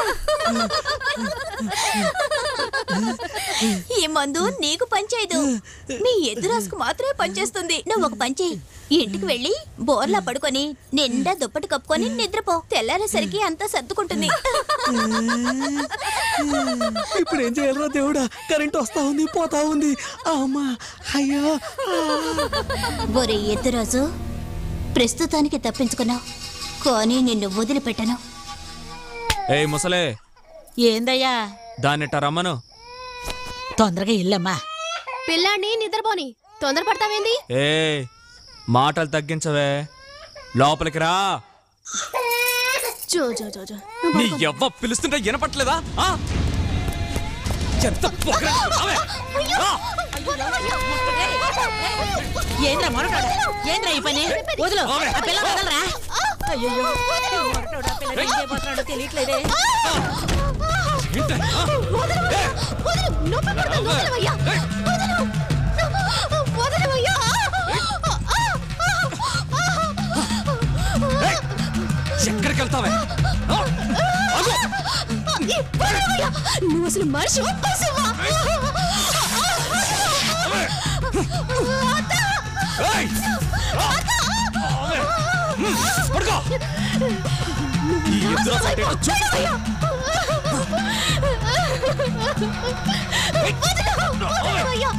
ఈ మందు నీకు పనిచేయదు మీ ఎదురాసుకు మాత్రమే పనిచేస్తుంది నువ్వు ఒక పని చేయి ఇంటికి వెళ్ళి బోర్లా పడుకొని నిండా దుప్పటి కప్పుకొని నిద్రపో తెల్లారేసరికి అంతా సర్దుకుంటుంది ఇప్పుడు ఏం చేయాలరా దేవుడా కరెంట్ వస్తా ఉంది పోతా ఉంది అమ్మా అయ్యో ఒరే ఎద్దురాజు ప్రస్తుతానికి తప్పించుకున్నావు కానీ నిన్ను వదిలిపెట్టను ఏయ్ ముసలే ఏందయ్యా దాన్నిట రమ్మను తొందరగా ఇల్లమ్మా పిల్లాడిని నిద్రపోని తొందరపడతావేంది ఏ మాటలు తగ్గించవే లోపలికి రా జో జో జో జో నీ ఎవ్వ పిలుస్తుంటే వినపట్లేదా ఆ? ఎంత పొగరు. రావే. రా. ఏంద్రా మొరటోడా ఏంద్రా ఈ పని వదులు ఆ పిల్ల వదలరా అయ్యో మొరటోడా పిల్ల ఏం చేయబోతున్నాడో తెలియట్లేదే ఎక్కడికి వెళ్తావే నువ్వు అసలు మనిషి పశువా? ఏయ్! పడుకో ఈ ఎదురు సైడ్ ఏంటో చూపిస్తా. వదలవయ్యా.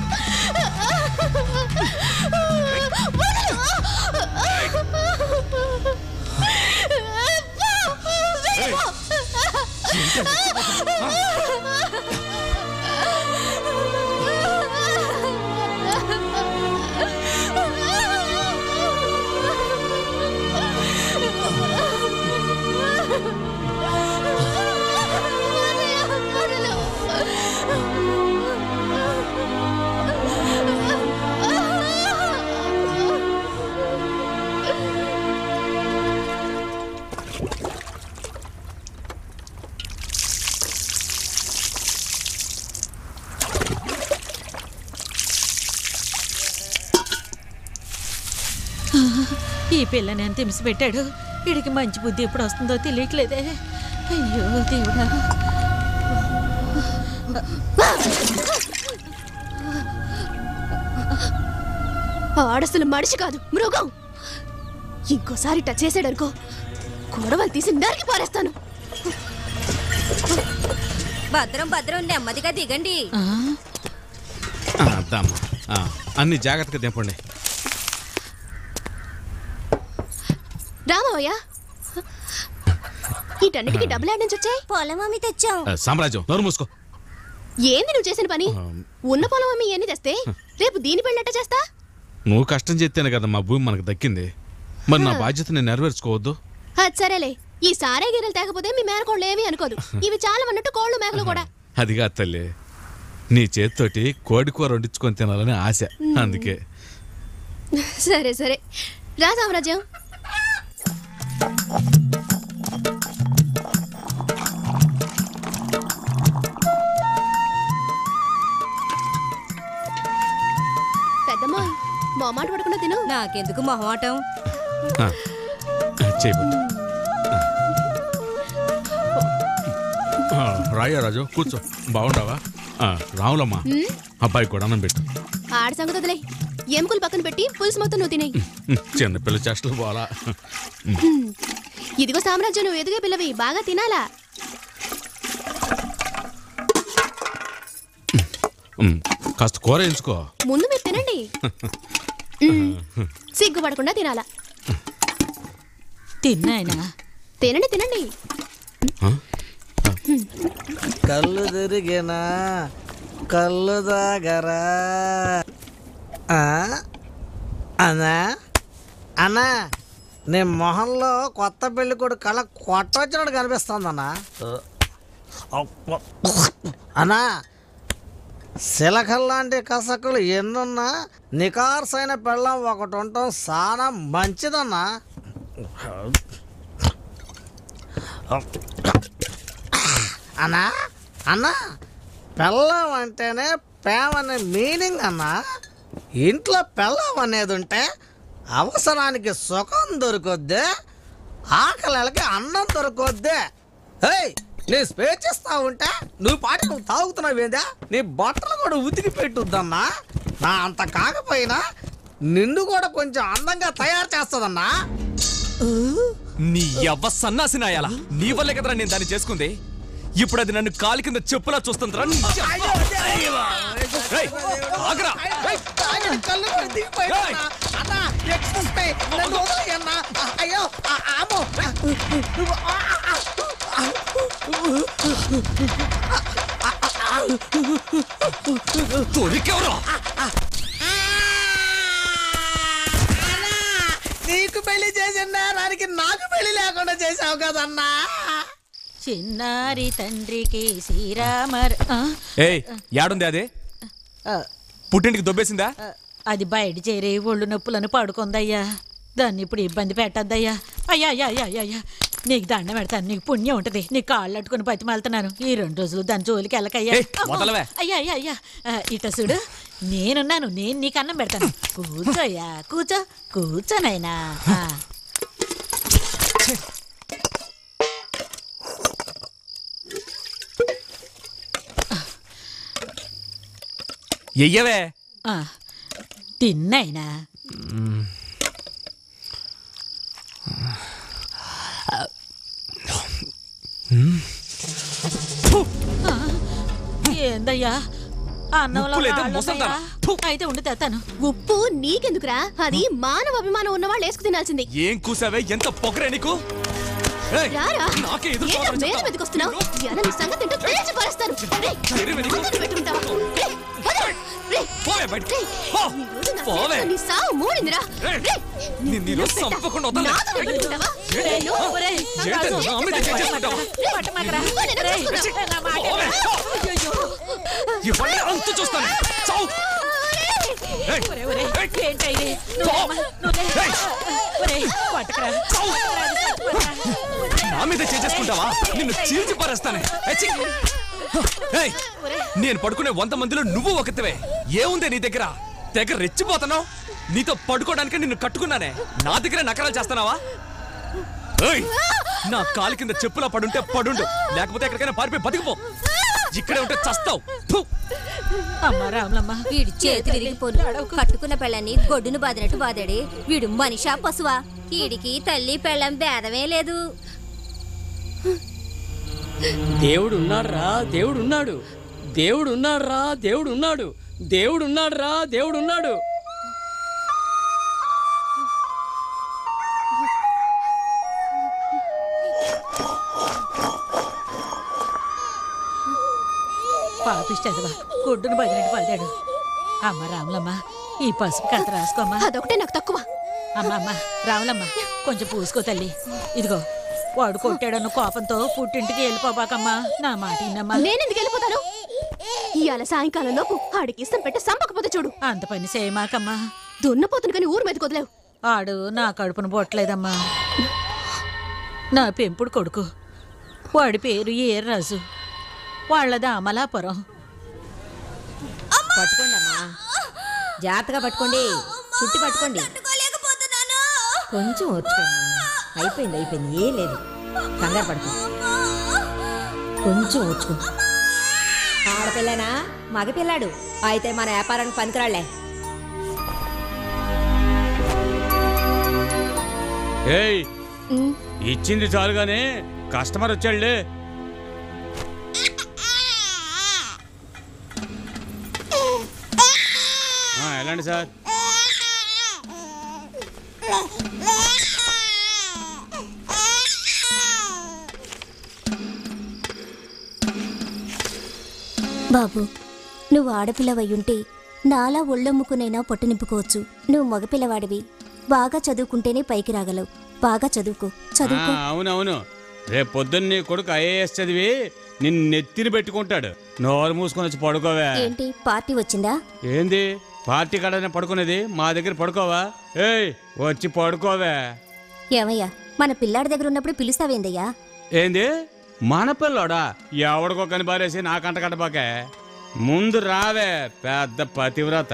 ఈ పిల్లని ఎంత హింస పెట్టాడు వీడికి మంచి బుద్ధి ఎప్పుడు వస్తుందో తెలియట్లేదే అయ్యో దేవుడా ఆడసలు మనిషి కాదు మృగం ఇంకోసారి టచ్ చేసాడనుకో గొడవలు తీసి నరికి పారేస్తాను భద్రం భద్రం నెమ్మదిగా దిగండి ఆ, అద్దమ్మా ఆ, అన్ని జాగ్రత్తగా దింపండి రామయ్య వీటన్నిటికీ డబ్బులు ఆడి నుంచి వచ్చాయి పొలం అమ్మి తెచ్చాం ఆ, సామ్రాజ్యం నోరు మూసుకో ఏంది నువ్వు చేసిన పని ఉన్న పొలం అమ్మి ఎన్ని తెస్తే రేపు దీని పెళ్ళట చేస్తా నువ్వు కష్టం చేస్తేనే కదా మా భూమి మనకు దక్కింది మరి నా బాధ్యత నేను నెరవేర్చుకోవద్దు అది సరేలే ఈ సారే గిన్నెలు తేకపోతే మీ మేనకోళ్ళు ఏమీ అనుకోదు ఇవి చాలా అన్నట్టు కోళ్ళు మేకలు కూడా అదిగా తల్లి నీ చేతితోటి కోడి కూర వండించుకొని తినాలని ఆశ అందుకే సరే సరే రా సామ్రాజ్యం పెద్దమ్మ మొహమాట పడకుండా తిను నాకెందుకు మొహమాటం ఆ, చేయబట్టు రాయ్యా రాజు కూర్చో బాగుంటావా ఆ, రావులమ్మా ఉమ్, అబ్బాయి కూడా అన్నం పెట్టు ఆడ సంగతి వదిలే ఎముకలు పక్కన పెట్టి పులుసు మొత్తం నువ్వు తినేయి చిన్నపిల్ల చేష్టలు పోలా హ్మ్. ఇదిగో సామ్రాజ్యం నువ్వు ఎదుగే పిల్లవి బాగా తినాలా ఉమ్, కాస్త కూర ఎంచుకో ముందు మీరు తినండి ఉమ్, సిగ్గుపడకుండా తినాలా తిన్నాయనా తినండి తినండి కళ్ళు తిరిగినా కళ్ళు దాగరా ఆ? అన్నా అన్నా నీ మొహంలో కొత్త పెళ్లి కొడు కళ కొట్టొచ్చినట్టు కనిపిస్తుందన్నా అన్నా శిలకల్లాంటి కసకులు ఎన్నున్నా నికార్సైన పెళ్ళం ఒకటి ఉండటం చాలా మంచిదన్నా అన్నా అన్నా పెళ్ళం అంటేనే ప్రేమ అనే మీనింగ్ అన్నా ఇంట్లో పెళ్ళం అనేది ఉంటే అవసరానికి సుఖం దొరుకుద్ది ఆకలికి అన్నం దొరుకుద్ది ఏయ్ నేను స్పేచ్ ఇస్తా ఉంటే నువ్వు పాటి నువ్వు తాగుతున్నావేందా నీ బట్టలు కూడా ఉతికి పెట్టుద్దన్నా నా అంత కాకపోయినా నిన్ను కూడా కొంచెం అందంగా తయారు చేస్తుందన్నా నీ ఎవ్వ సన్నాసి నాయాలా నీ వల్లే కదరా నేను దాన్ని చేసుకుంది ఇప్పుడు అది నన్ను కాలి కింద చెప్పులా చూస్తుందిరా నీ యవ్వ. రేయ్, ఆగరా. కళ్ళు కూడా దిగిపోయినా అన్నా ఎక్స్ప్రెస్ పై నన్ను వదిలేయన్నా అయ్యో ఆ, ఆమో దొరికెవరో నీకు పెళ్లి చేసిన దానికి నాకు పెళ్లి లేకుండా చేసావు కదన్నా చిన్నారి తండ్రికి శ్రీరామర్ ఆ? ఏయ్ యాడుంది అదే ఆ, పుట్టింటికి దొబ్బేసిందా ఆ, అది బయట చేరి ఒళ్ళు నొప్పులను పడుకుందయ్యా దాన్ని ఇప్పుడు ఇబ్బంది పెట్టద్దయ్యా అయ్యా అయ్యా అయ్యా అయ్యా అయ్యా నీకు దండం పెడతాను నీకు పుణ్యం ఉంటది నీ కాళ్ళు అట్టుకుని బతిమాలుతున్నాను ఈ రెండు రోజులు దాని జోలికి వెళ్ళకయ్యా ఏయ్, అమ్మో. వదలవే. అయ్యా అయ్యా అయ్యా ఆ, ఇట చూడు నేనున్నాను నేను నీకు అన్నం పెడతాను కూర్చోయ్యా కూర్చో కూర్చోనైనా ఆ. ఎయ్యవే ఆ, తిన్నైనా ఆ, ఏందయ్యా అన్నంలో ఉప్పు లేదా రాళ్ళు ముసల్దానా? ఉన్నాయా? అయితే ఉండి తెస్తాను ఉప్పు నీకెందుకురా అది మానవ అభిమానం ఉన్న వాళ్ళు వేసుకు తినాల్సింది ఏం కూసావే ఎంత పొగరే నీకు ఏయ్, రారా నాకే ఎదురు ఏంటో సమాధానం మీద చెప్తావా? మీదకి వస్తున్నావు ఎలా నీ సంగతి ఏంటో తేల్చి పారేస్తాను రేయ్, ధైర్యం ఎందుకు? ముందుకు పెట్టుకుంటావా? రేయ్, వదలు. రేయ్, పోవే బయటికి. పో. ఈ రోజు నా పోవే. చేతిలో నీ సావు మూడిందిరా రేయ్, రేయ్, నిన్ను ఈ రోజు చంపకుండా వదలనే. నాతో పెట్టుకుంటావా? ఏంటి? రేయ్, ఒరేయ్, ఏంటి? రాజు, నా మీద చేసుకుంటావా? రేయ్, నువ్వు నేను రేయ్, చూసుకుందాం. నా మాట పోవే. అయ్యయ్యో. ఇవన్నీ అంతు చూస్తాను చావు ఏయ్, ఒరేయ్, ఒరేయ్, ఏయ్, ఏంటయ్యి? పో. నువ్వేమా? నువ్వే. ఏయ్. ఒరేయ్, పట్టుకురా. పట్టుకురా, అది పట్టుకురా. నా మీద చేసుకుంటావా నిన్ను చీల్చి పారేస్తానే ఏ, ఛీ. ఏయ్, నేను పడుకునే వంద మందిలో నువ్వు ఒకతివే ఏముంది నీ దగ్గర దగ్గర రెచ్చిపోతున్నావు నీతో పడుకోవడానికి నిన్ను కట్టుకున్నానే నా దగ్గర నకరాలు చేస్తున్నావా ఏయ్, నా కాలు కింద చెప్పులా పడుంటే పడుండు లేకపోతే ఎక్కడికైనా పారిపోయి బతికిపో ఇక్కడే ఉంటే చస్తావు ఫు. అమ్మ రాములమ్మ వీడి చేతి విరిగిపోను కట్టుకున్న పెళ్ళని గొడ్డును బాదినట్టు బాదాడి వీడు మనిషా పశువా వీడికి తల్లి పెళ్ళం భేదమే లేదు దేవుడు ఉన్నాడురా దేవుడు ఉన్నాడు దేవుడు ఉన్నాడురా దేవుడు ఉన్నాడు దేవుడు ఉన్నాడురా దేవుడు ఉన్నాడు పాపిష్టదివా గుడ్డును బదిలినట్టు పదాడు అమ్మ రాములమ్మ ఈ పసుపు కథ రాసుకోమ్మా అదొకటే నాకు తక్కువ అమ్మ అమ్మ రాములమ్మ కొంచెం పూసుకో తల్లి ఇదిగో వాడు కొట్టాడన్న కోపంతో పుట్టింటికి వెళ్ళిపోబాకమ్మా నా మాట విన్నమ్మా నేనెందుకు వెళ్ళిపోతాను ఇవాళ సాయంకాలం లోపు ఆడికి ఇష్టం పెట్టి సంపకపోతే చూడు అంత పని చేయమాకమ్మా దున్నపోతును కానీ ఊరు మీదకి వదిలేవు ఆడు నా కడుపును పొట్టలేదమ్మా నా పెంపుడు కొడుకు వాడి పేరు ఏర్రాజు వాళ్ళది అమలాపురం పట్టుకోండి అమ్మా జాగ్రత్తగా పట్టుకోండి చుట్టి పట్టుకోండి కొంచెం ఓర్చుకోండి అయిపోయింది అయిపోయింది ఏం లేదు కంగారు పడుకో కొంచెం ఓర్చుకో ఆడపిల్లనా మగపిల్లాడు అయితే మన వ్యాపారానికి పనికిరాళ్లే ఏయ్ ఇచ్చింది చాలుగానే కస్టమర్ వచ్చాడులే ఆ, ఎలాంటి సార్ బాబు నువ్వు ఆడపిల్లవయ్యుంటే నాలా ఒళ్ళమ్ముకునైనా పొట్టు నింపుకోవచ్చు నువ్వు మగపిల్లవాడివి బాగా చదువుకుంటేనే పైకి రాగలవు బాగా చదువుకో చదువుకో ఆ, అవునవును రేపు పొద్దున్న నీ కొడుకు ఐఏఎస్ చదివి నిన్ను నెత్తిని పెట్టుకుంటాడు నోరు మూసుకొని వచ్చి పడుకోవే ఏంటి పార్టీ వచ్చిందా ఏంది పార్టీ కాడనే పడుకునేది మా దగ్గర పడుకోవా ఏయ్ వచ్చి పడుకోవే ఏమయ్యా మన పిల్లాడి దగ్గర ఉన్నప్పుడు పిలుస్తావేందయ్యా ఏంది మన పిల్లోడా ఎవడికో కని బారేసి నా కంట కట్టబాకే ముందు రావే పెద్ద పతివ్రత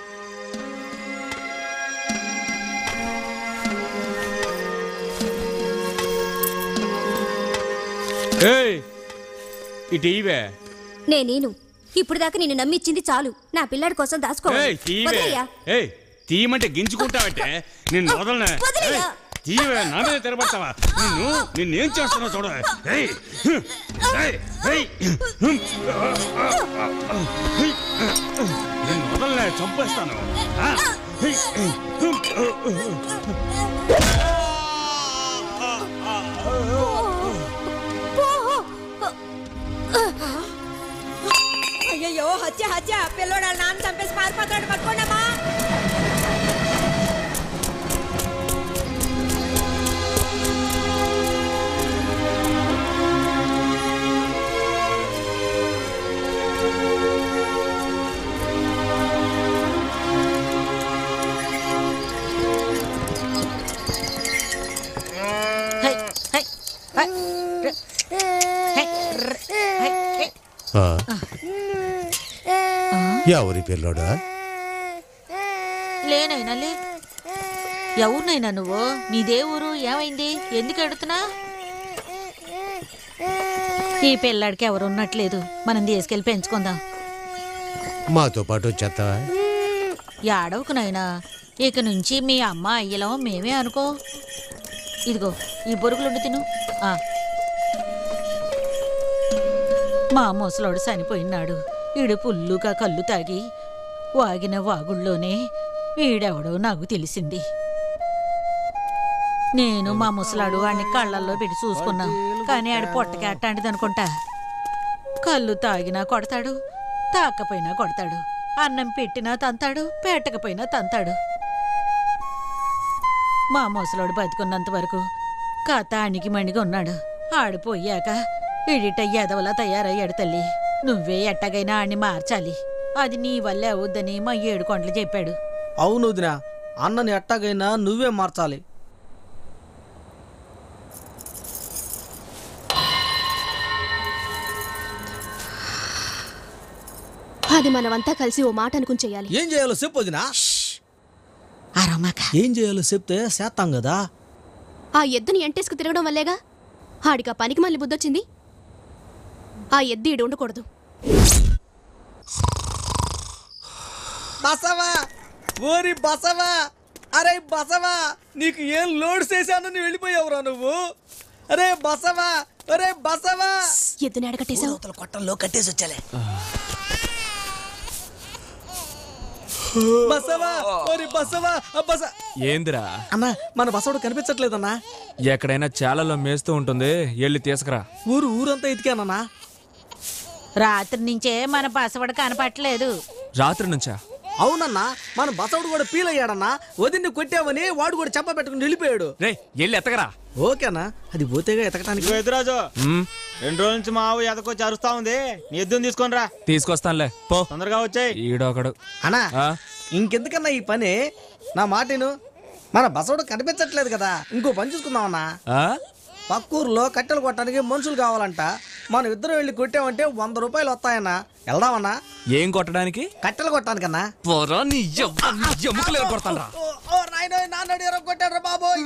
ఏయ్ ఇటు ఇవే నేనేను ఇప్పుడు దాకా నిన్ను నమ్మిచ్చింది చాలు నా పిల్లాడి కోసం దాచుకో ఏయ్ తీవే వదిలేయ్యా. ఏయ్ తీయమంటే గింజుకుంటావంటే నిన్ను వదలనే వదిలేయ్యా. ఏయ్, తీవే నా మీద తిరగబడతావా నిన్ను నిన్ను ఏం చేస్తున్నావు చూడ ఏయ్ ఏయ్, ఏయ్, నిన్ను వదలనే చంపేస్తాను ఆ, ఏయ్, అయ్యయ్యో హత్య హత్య పిల్లోడు వాళ్ళ నాన్న చంపేసి పారిపోతాడు పట్టుకోండమ్మా హై, హై, హై, ర- హై, ర- హై, హై. ఆ. ఎవరి పిల్లోడా లేనైనా లే ఎవరినైనా నువ్వు నీదే ఊరు ఏమైంది ఎందుకు అడుగుతున్నా ఈ పిల్లాడికి ఎవరు ఉన్నట్లేదు మనం తీసుకెళ్ళి పెంచుకుందాం మాతో పాటు వచ్చేస్తావా ఏడవకు నాయనా ఇక నుంచి మీ అమ్మ అయ్యలం మేమే అనుకో ఇదిగో ఈ బొరుగులుండి తిను ఆ. మా ముసలోడు చనిపోయినాడు ఈడు పుల్లుగా కళ్ళు తాగి వాగిన వాగుళ్ళోనే వీడెవడో నాకు తెలిసింది నేను మా ముసలాడు వాడిని కళ్ళల్లో పెట్టి చూసుకున్నాం కానీ ఆడి పొట్టకి అట్టాంటిది అనుకుంటా కళ్ళు తాగినా కొడతాడు తాకపోయినా కొడతాడు అన్నం పెట్టినా తంతాడు పెట్టకపోయినా తంతాడు మా ముసలోడు బతుకున్నంత వరకు కథ అణిగి మణిగి ఉన్నాడు ఆడిపోయాక ఇడిట ఎదవలా తయారయ్యాడు తల్లి నువ్వే ఎట్టగైనా ఆడిని మార్చాలి అది నీ వల్లే అవుద్దని మా ఏడు కొండలు చెప్పాడు అవును వదినా అన్నని ఎట్టాగైనా నువ్వే మార్చాలి అది మనమంతా కలిసి ఓ మాట అనుకుని చెయ్యాలి ఏం చేయాలో చెప్పు వదినా అరమాక ఏం చేయాలో చెప్తే చేస్తాం కదా ఆ ఎద్దుని ఎంటేసుకు తిరగడం వల్లేగా ఆడికి ఆ పనికి మళ్ళీ బుద్ధొచ్చింది ఆ ఎద్దు ఈడు ఉండకూడదు బసవా ఓరి బసవా అరే బసవా నీకు ఏం లోడ్ చేశాను నువ్వు వెళ్ళిపోయావురా నువ్వు అరే బసవా అరే బసవా ఎద్దుని అడగట్టేశావు కొట్టంలో కట్టేసి వచ్చాలే బసవా ఓరి బసవా ఆ బస ఏందిరా అన్నా మన బసవడు కనిపించట్లేదన్నా ఎక్కడైనా చాలలో మేస్తూ ఉంటుంది వెళ్ళి తీసుకురా ఊరు ఊరంతా ఎతికానన్నా రాత్రి నుంచే మన బసవడు కనపట్లేదు రాత్రి నుంచా అవునన్నా మన బసవడు కూడా ఫీల్ అయ్యాడన్నా వదిన్ని కొట్టావని వాడు కూడా చెప్ప పెట్టుకుని వెళ్ళిపోయాడు రే వెళ్ళి ఎత్తకరా ఓకేనా అది పోతేగా ఎతకటానికి ఇదిగో ఎదురాజు మ్మ్, రెండు రోజుల నుంచి మా ఆవు ఎదకొచ్చి అరుస్తా ఉంది నీ ఎద్దుని తీసుకొని రా తీసుకొస్తానులే పో తొందరగా వచ్చాయి ఈడొకడు అన్నా ఆ? ఇంకెందుకన్నా ఈ పని నా మాటను మన బసవడు కనిపించట్లేదు కదా ఇంకో పని చూసుకుందామన్నా ఆ? పక్కూరులో కట్టెలు కొట్టడానికి మనుషులు కావాలంట మనం ఇద్దరు వెళ్ళి కొట్టామంటే వంద రూపాయలు వస్తాయన్నా వెళ్దామన్నా ఏం కొట్టడానికి కట్టెలు కొట్టానికన్నా పోరా నీ ఎవ్వ- నీ ఎముకలు కొడతాను ఓ, ఓ నాయనో నాన్నడు ఎవరో కొట్టాడు బాబోయ్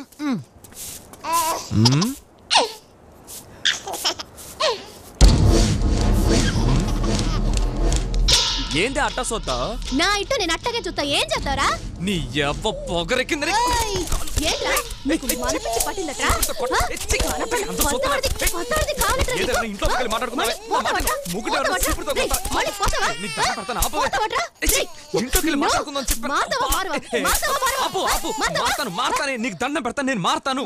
ఏంటి అట్ట సొత్తా నా ఇట్టు నేను అట్టగే చూస్తా ఏం చేస్తారా నీ ఎవ్వ పొగరెక్కిందని ఏంట్రా నీకు మనపిచ్చి పట్టిందట్రా ఆ? మనపిల్ల కొత్తవాడిది, కొత్తవాడిది కావాలట్రా నీకు? ఏదైనా ఇంట్లోకి వెళ్ళి మాట్లాడుకుందామే. మళ్ళీ పోతావట్రా? ముగ్గురు ఎవరో పోతావట్రా? చీపురుతో రేయ్, కొడతారు. మళ్ళీ పోతావా? నీకు దండం పెడతాను, ఆపు. పోతావట్రా? రేయ్, ఇంట్లోకి వెళ్ళి నిన్ను మాట్లాడుకుందాం చెప్పాను. మారుతావా, మారవా? ఏ, మారుతావా, మారవా? ఆపు ఆపు మారుతావా? మారుతాను మారుతానే నీకు దండం పెడతాను నేను మారుతాను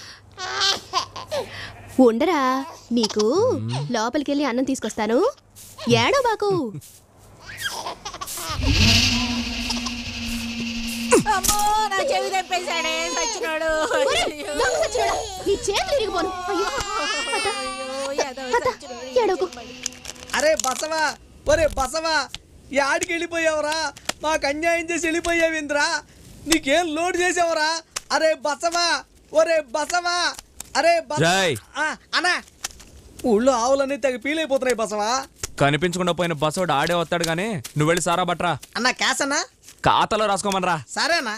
ఉండరా నీకు లోపలికి వెళ్ళి అన్నం తీసుకొస్తాను ఏడో బాకు అమ్మో నా చెవి తెప్పేశాడే సచ్చినాడు దొంగ సచ్చినోడా, నీ చేతులు ఇరిగిపోను అయ్యో అత్త, అత్త, ఏడవకు అరే బసవా ఒరే బసవా యాడికి వెళ్ళిపోయావురా మాకు అన్యాయం చేసి వెళ్ళిపోయావింద్రా నీకేం లోడ్ చేసావురా అరే బసవా ఒరే బసవా అరే బస జై. ఆ, అన్నా ఊళ్ళో ఆవులన్నీ తెగ పీలైపోతున్నాయి బసవా కనిపించకుండా పోయిన బస్సోడు ఆడే వస్తాడు గానీ నువ్వు వెళ్ళి సారా బట్రా అన్న క్యాష్ అన్నా ఖాతాలో రాసుకోమనరా సరేనా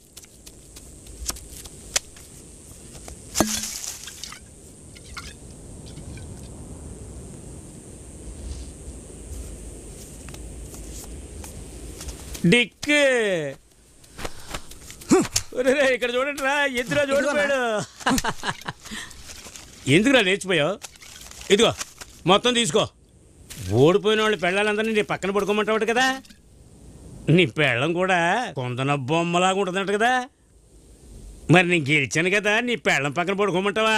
డిక్ ఒరేయ్, ఇక్కడ చూడండి రా ఎదురా చూడిపోయాడు ఎందుకురా లేచిపోయావు ఇదిగో మొత్తం తీసుకో ఓడిపోయిన వాళ్ళు పెళ్ళాలందరినీ నీ పక్కన పడుకోమంటావు కదా నీ పెళ్ళం కూడా కొందన బొమ్మలాగా ఉంటుందంట కదా మరి నేను గెలిచాను కదా నీ పెళ్ళం పక్కన పడుకోమంటావా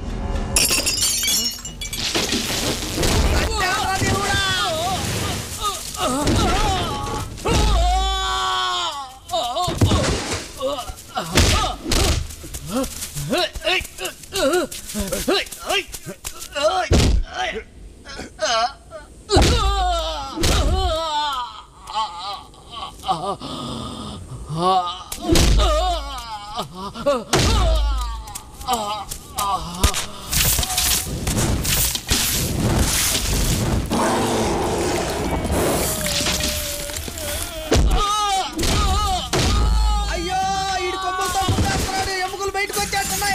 అయ్యో ఈడు కొమ్ములతో ముట్టేస్తున్నాడు ఎముకలు బయటకు వచ్చేస్తున్నాయి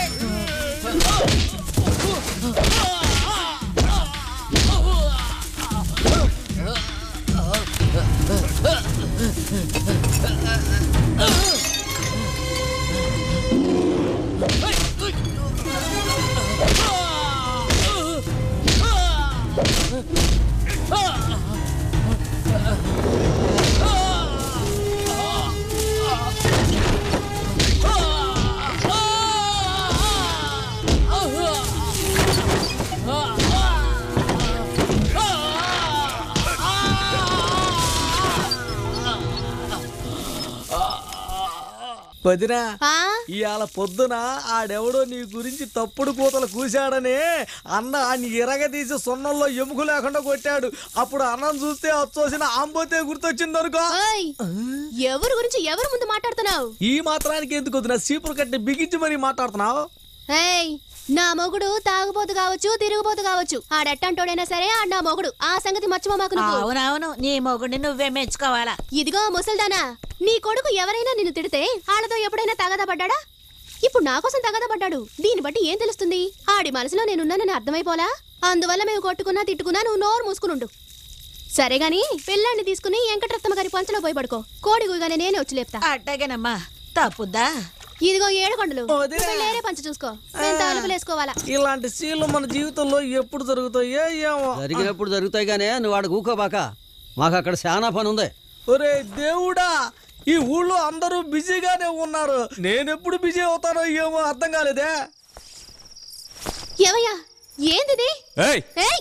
వదినా ఇవాళ పొద్దున ఆడెవడో నీ గురించి తప్పుడు కూతలు కూశాడని అన్న ఆయన ఇరగదీసి సున్నంలో ఎముక లేకుండా కొట్టాడు అప్పుడు అన్నం చూస్తే వచ్చోసిన ఆంబోతే గుర్తొచ్చింది అనుకో ఎవరి గురించి ఎవరి ముందు మాట్లాడుతున్నావు ఈ మాత్రానికి ఎందుకు వదిన సీపురు కట్టి బిగించి మరీ మాట్లాడుతున్నావు ఏయ్ నా మొగుడు తాగుబోతు కావచ్చు తిరుగుబోతు కావచ్చు ఆడెట్టంటోడైనా సరే ఆడు నా మొగుడు ఆ సంగతి మర్చిపోమాకు నువ్వు అవునవును నీ మొగుడిని నువ్వే మెచ్చుకోవాలా ఇదిగో ముసల్దానా నీ కొడుకు ఎవరైనా నిన్ను తిడితే ఆళ్ళతో ఎప్పుడైనా తగదా పడ్డాడా ఇప్పుడు నా కోసం తగదా పడ్డాడు దీన్ని బట్టి ఏం తెలుస్తుంది ఆడి మనసులో నేనున్నానని అర్థమైపోలా అందువల్ల మేము కొట్టుకున్నా తిట్టుకున్నా నువ్వు నోరు మూసుకునుండు సరే గాని పిల్లాన్ని తీసుకుని వెంకటరత్నమ్మ గారి పంచలో పోయి పడుకో కోడి గుగానే నేనే వచ్చి లేపుతా అట్టగేనమ్మా తప్పుద్దా ఇదిగో ఏడుకొండలు లేరే పంచ చూసుకో నేను తలుపులు వేసుకోవాలా ఇలాంటి సీన్లు మన జీవితంలో ఎప్పుడు జరుగుతాయో ఏమో జరిగినప్పుడు జరుగుతాయి గానే నువ్వు ఆడ కూకోబాక మాకు అక్కడ చాలా పని ఉంది ఒరే దేవుడా ఈ ఊళ్ళో అందరూ బిజీగానే ఉన్నారు నేను ఎప్పుడు బిజీ అవుతానో ఏమో అర్థం కాలేదే ఏవయ్యా ఏందిది ఏయ్ ఏయ్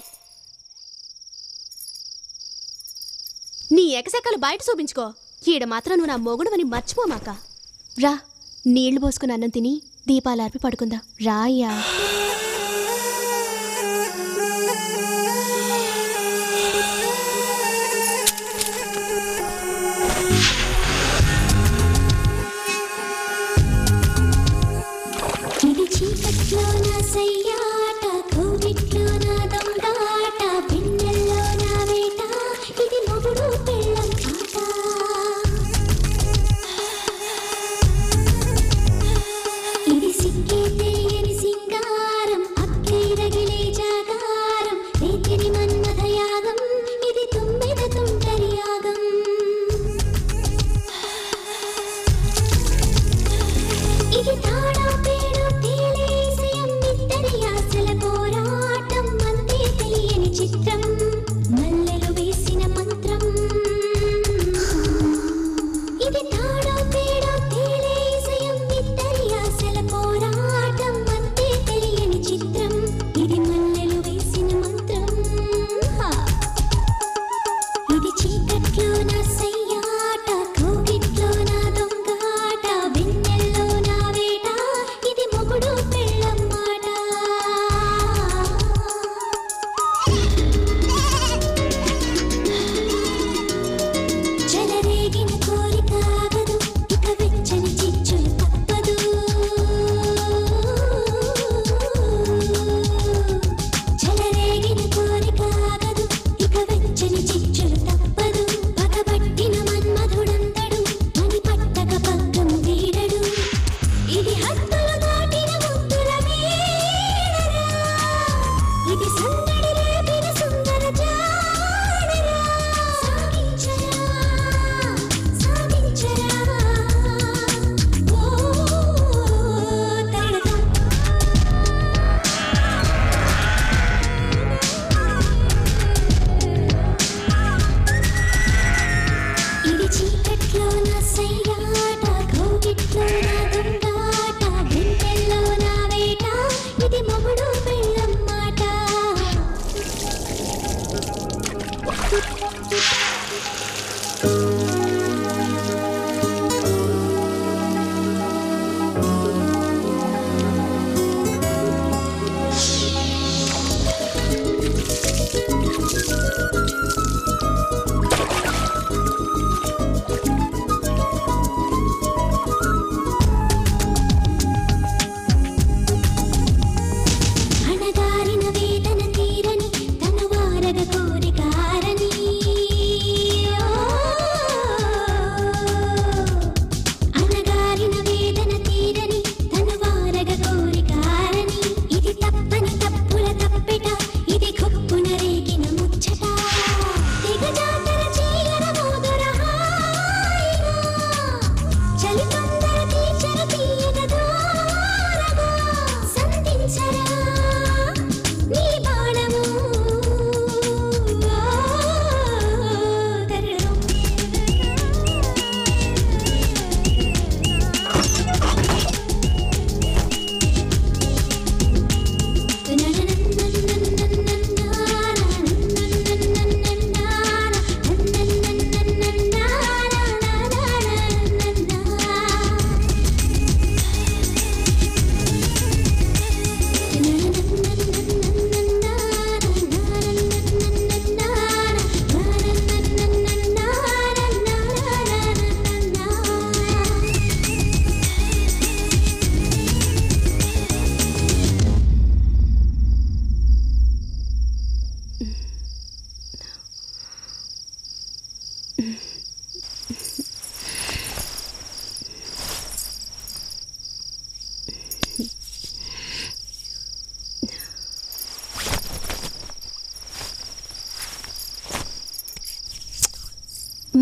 నీ ఎకసెక్కలు బయట చూపించుకో ఈడ మాత్రం నువ్వు నా మొగుడువని మర్చిపోమాక రా నీళ్లు పోసుకుని అన్నం తిని దీపాలార్పి పడుకుందాం రాయ్యా ఇది చీకట్లోన సయ్యాట కోవిట్లోన దొంగాట పిన్నెల్లోన వేట ఇది మొగుడు పెళ్ళం ఆట ఇది సిక్కే తెలియని సింగారం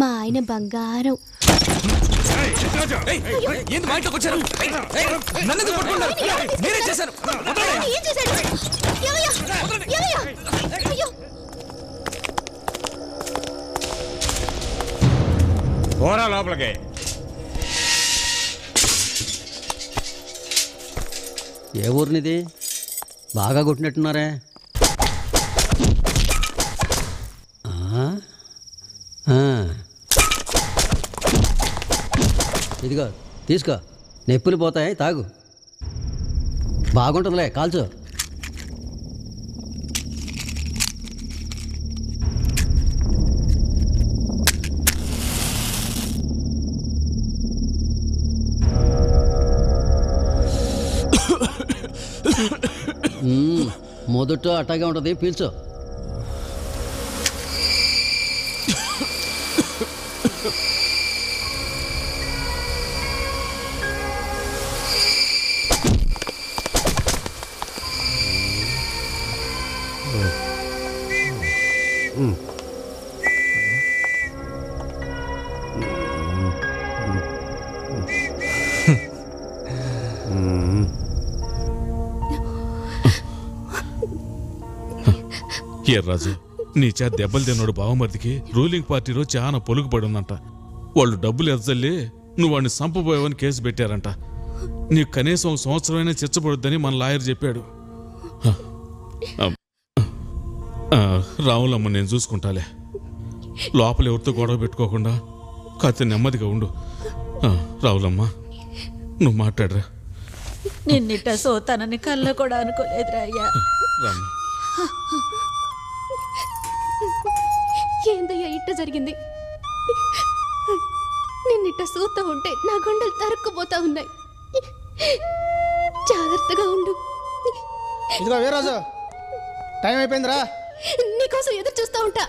మా ఆయన బంగారం ఏయ్, ఏంది మా ఇంట్లోకి వచ్చారు ఏయ్, ఏయ్, నన్ను ఎందుకు పట్టుకుంటారు నేనే చేశాను వదలండి. ఏం చేశాడు ఏమయ్యా? ఏమయ్యా? అయ్యో పోరా లోపలికి ఏ ఊరినిది బాగా కొట్టినట్టున్నారే ఆ? ఆ. ఇదిగో తీసుకో నొప్పులు పోతాయి తాగు బాగుంటుందిలే కాల్చు మ్మ్. మొదట అట్టాగే ఉంటుంది పీల్చు ఏ రాజు నీ చేత దెబ్బలు తిన్నాడు బావమరిదికి రూలింగ్ పార్టీలో చాలా పొలుగుపడి ఉందంట వాళ్ళు డబ్బులు ఎదజల్లి నువ్వు వాడిని సంపబోయావని కేసు పెట్టారంట నీకు కనీసం ఒక సంవత్సరమైనా చిచ్చబడుద్దని మన లాయర్ చెప్పాడు హ. ఆ, ఆ, రావులమ్మ నేను చూసుకుంటాలే లోపల ఎవరితో గొడవ పెట్టుకోకుండా కాస్త నెమ్మదిగా ఉండు ఆ, రావులమ్మ నువ్వు మాట్లాడరా నిన్నిట్ట సోతానని కళ్ళ కూడా అనుకోలేదురా అయ్యా రామ్మ ఏందయ్యా ఇట్ట జరిగింది నిన్నిట్ట సూతా ఉంటే నా గుండెలు తరుక్కుపోతా ఉన్నాయి జాగ్రత్తగా ఉండు ఇదిగో వీరాజు టైం అయిపోయిందిరా నీకోసం ఎదురు చూస్తా ఉంటా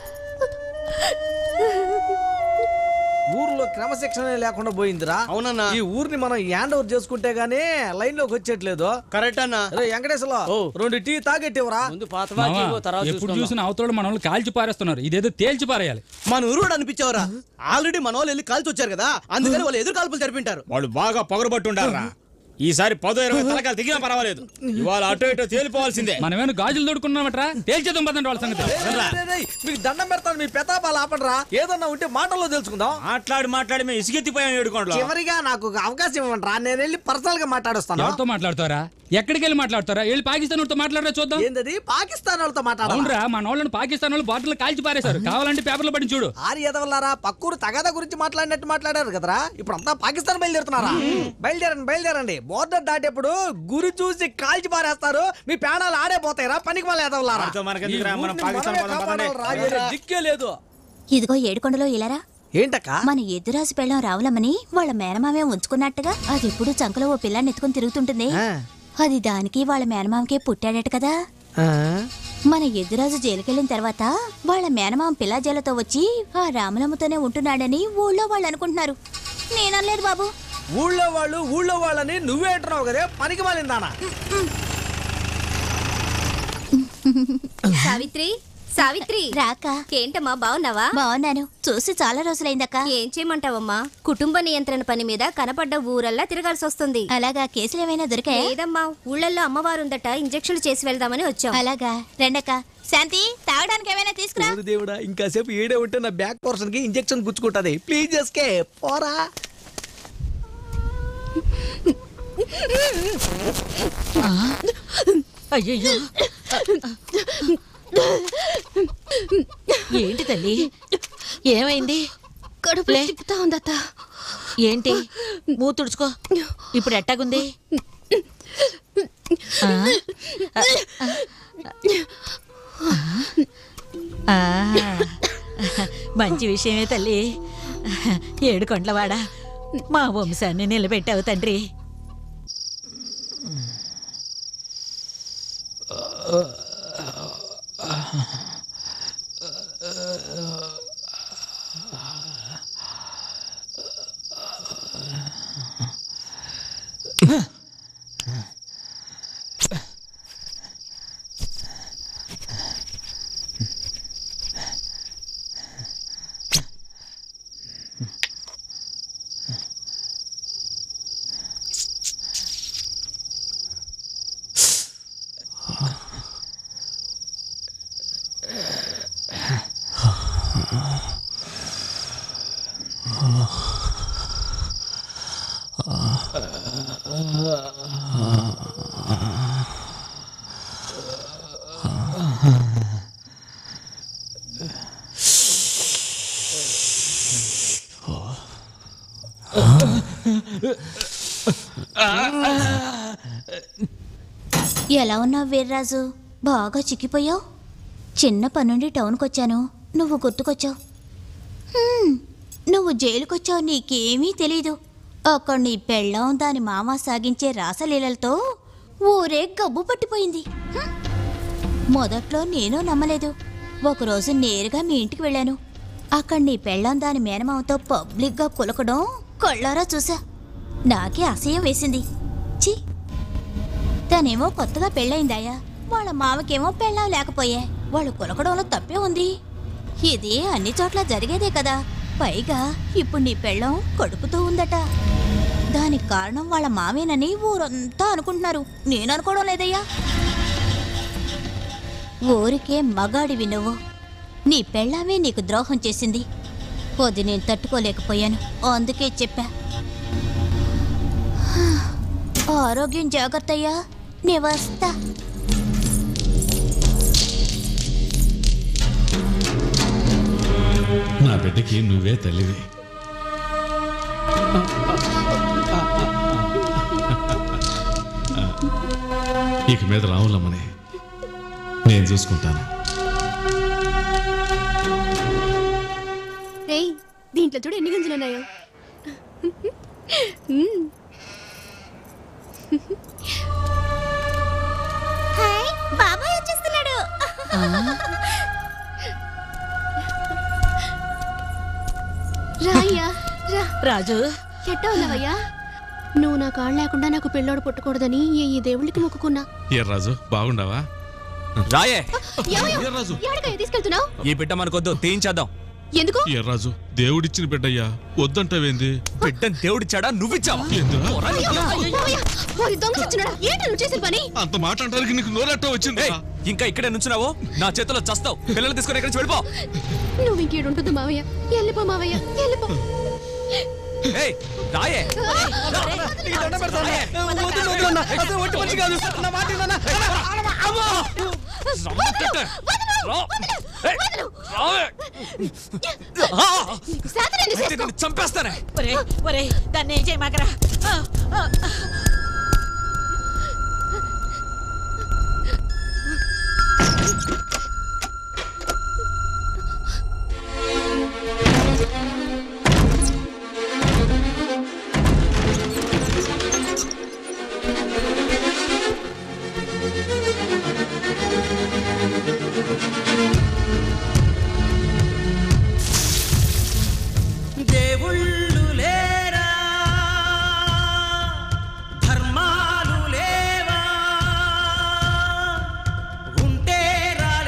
ఊర్లో క్రమశిక్షణ లేకుండా పోయిందిరా అవునన్నా ఈ ఊరిని మనం హ్యాండ్ ఓవర్ చేసుకుంటే గానీ లైన్ లోకి వచ్చేట్లేదు కరెక్ట్ అన్నా రే వెంకటేశ్వరరావు రెండు టీ తాగెట్టివరా ముందు పాత మావా, ఎప్పుడు చూసిన అవతల మన వాళ్ళు కాల్చి పారేస్తున్నారు ఇదేదో తేల్చి పారేయాలి మన ఊరు అనిపించావరా ఆల్రెడీ మన వాళ్ళు వెళ్ళి కాల్చి వచ్చారు కదా అందుకని వాళ్ళు ఎదురు కాల్పులు జరిపింటారు వాళ్ళు బాగా పొగరబట్టు ఉండాలరా ఈసారి పదో ఇరవై తలకాలు దిగినా పర్వాలేదు ఇవాళ అటో ఇటో తేలిపోవాల్సిందే మనమేమైనా గాజులు తోడుకున్నామట్రా తేల్చేద్దాం పదండి వాళ్ళ సంగతి రేయ్, రేయ్, రేయ్, మీకు దండం పెడతాను మీ పెతాపాలు ఆపండిరా ఏదన్నా ఉంటే మాటల్లో తెలుసుకుందాం మాట్లాడి మాట్లాడి మేము ఇసుకెత్తిపోయాం ఏడుకోండి చివరిగా నాకు ఒక అవకాశం ఇవ్వండి రా నేను వెళ్ళి పర్సనల్ గా మాట్లాడొస్తాను ఎవరితో మాట్లాడతారా ఎక్కడికి వెళ్ళి మాట్లాడతారా వెళ్ళి పాకిస్తాన్ వాళ్ళతో మాట్లాడరా చూద్దాం ఏంటది పాకిస్తాన్ వాళ్ళతో మాట్లాడాలా అవునరా మన వాళ్ళని పాకిస్తాన్ వాళ్ళు బాటిల్ కాల్చి పారేశారు కావాలంటే పేపర్లో పడి చూడు ఆరి ఎదవల్లారా పక్కూరు తగాదా గురించి మాట్లాడినట్టు మాట్లాడారు కదరా ఇప్పుడు అంతా పాకిస్తాన్ బయలుదేరుతున్నారా బయలుదేరండి బయలుదేరండి బోర్డర్ దాటేప్పుడు గురి చూసి కాల్చి పారేస్తారు మీ ప్రాణాలు ఆడే పోతాయిరా పనికి మళ్ళీ ఎదవల్లారా వాడితో మనకెందుకురా? ఈ మనం ఊరిని పాకిస్తాన్ మనమే పోదాం, పదండి. కాపాడాలిరా, వేరే దిక్కే లేదు ఇదిగో ఏడుకొండలో ఇలారా ఏంటక్క మన ఎద్దురాజు పెళ్ళం రావులమ్మని వాళ్ళ మేనమామే ఉంచుకున్నట్టుగా అది ఎప్పుడు చంకలో ఓ పిల్లాన్ని ఎత్తుకుని తిరుగుతుంటుంది అది దానికి వాళ్ళ మేనమామకే పుట్టాడట కదా మన ఎద్దురాజు జైలుకెళ్ళిన తర్వాత వాళ్ళ మేనమామ పిల్లాజేలతో వచ్చి ఆ రామలమ్మతోనే ఉంటున్నాడని ఊళ్ళో వాళ్ళు అనుకుంటున్నారు నేనలేదు బాబు ఊళ్ళో వాళ్ళు ఊళ్ళో వాళ్ళని నువ్వే అంటున్నావు కదే పనికి మాలిందానా సావిత్రి సావిత్రి రాక ఏంటమ్మా బాగున్నావా బాగున్నాను చూసి చాలా రోజులైందక్క ఏం చేయమంటావమ్మా కుటుంబ నియంత్రణ పని మీద కనపడ్డ ఊరల్లా తిరగాల్సి వస్తుంది అలాగా కేసులు ఏమైనా దొరికాయా లేదమ్మా ఊళ్ళల్లో అమ్మవారు ఉందట ఇంజక్షన్లు చేసి వెళ్దామని వచ్చాం అలాగా రెండక్క శాంతి తాగడానికి ఏమైనా తీసుకురా ఓరి దేవుడా ఇంకాసేపు ఏడే ఉంటే నా బ్యాక్ పోర్షన్ కి ఇంజెక్షన్ గుచ్చుకుంటది ప్లీజ్ చేసుకే పోరా అయ్యయ్యో ఏంటి తల్లి ఏమైంది కడుపు తిప్పుతా ఉందత్త ఏంటి మూ తుడుచుకో ఇప్పుడు ఎట్టాగుంది ఆ? ఆ. మంచి విషయమే తల్లి ఏడు కొండలవాడా మా వంశాన్ని నిలబెట్టావు తండ్రి ఎలా ఉన్నావు వీర్రాజు బాగా చిక్కిపోయావు చిన్న పనుండి టౌన్కి వచ్చాను నువ్వు గుర్తుకొచ్చావు హ్మ్, నువ్వు జైలుకొచ్చావు నీకేమీ తెలీదు అక్కడ నీ పెళ్ళం దాని మామ సాగించే రాసలీలలతో ఊరే గబ్బు పట్టిపోయింది హ్మ్. మొదట్లో నేను నమ్మలేదు ఒకరోజు నేరుగా మీ ఇంటికి వెళ్ళాను అక్కడ నీ పెళ్ళం దాని మేనమామతో పబ్లిక్గా కులకడం కళ్ళారా చూసా నాకే అసహ్యం వేసింది ఛీ తనేమో కొత్తగా పెళ్ళయిందాయా వాళ్ళ మామకేమో పెళ్ళం లేకపోయే వాళ్ళు కొలకడంలో తప్పే ఉంది ఇది అన్ని చోట్ల జరిగేదే కదా పైగా ఇప్పుడు నీ పెళ్ళం కడుపుతూ ఉందట దానికి కారణం వాళ్ళ మామేనని ఊరంతా అనుకుంటున్నారు నేను అనుకోవడం లేదయ్యా ఊరికే మగాడివి నువ్వు నీ పెళ్ళామే నీకు ద్రోహం చేసింది అది నేను తట్టుకోలేకపోయాను అందుకే చెప్పా ఆరోగ్యం జాగ్రత్త అయ్యా నే వస్తా నా బిడ్డకి నువ్వే తల్లివి ఇక మీద రావులమ్మని నేను చూసుకుంటాను రేయ్ దీంట్లో చూడు ఎన్ని గింజలు ఉన్నాయో మ్మ్. హాయ్ బాబాయ్ వచ్చేస్తున్నాడు రాయ్యా రా రాజు ఎట్టా ఉన్నావయ్యా నువ్వు నా కాళ్ళు లేకుండా నాకు పెళ్ళోడు పుట్టకూడదని ఈ ఈ దేవుళ్ళకి మొక్కుకున్నా ఏ రాజు బాగుండావా రాయే ఏమయ్యా? ఏ రాజు ఎక్కడికయ్యా తీసుకెళ్తున్నావు ఈ బిడ్డ మనకొద్దు తీయించేద్దాం ఎందుకు ఏ రాజు దేవుడిచ్చిన బిడ్డయ్యా వద్దంటావేంది బిడ్డని దేవుడిచ్చాడా నువ్విచ్చావా ఏందిరా? మావయ్య, వారి దొంగ సచ్చినాడా ఏంటి నువ్వు చేసిన పని అంత మాట అంటానికి నీకు నోరెట్ట వచ్చింది ఏయ్, ఇంకా ఇక్కడే నుంచున్నావు నా చేతిలో చస్తావు పిల్లలు తీసుకొని ఇక్కడి నుంచి వెళ్ళిపో నువ్వు ఇంకేడుంటుంది మావయ్య వెళ్ళిపో మావయ్య వెళ్ళిపో ఏయ్ రాయే నీకు దండం పెడతాను. వద్దు, వద్దు అన్న. అసలు ఒట్టి మనిషి కాదు. నా మాట వినన్నా. అన్న, అమ్మా. రమ్మంటుంటే. రా. ఏయ్, రావే. ఆ! అయితే నిన్ను చంపేస్తానే ఒరే ఒరే దాన్ని ఏం చేయమాకరా ఆ, ఆ, ఆ. దేవుళ్ళు లేరా ధర్మాలు లేవా ఉంటే రా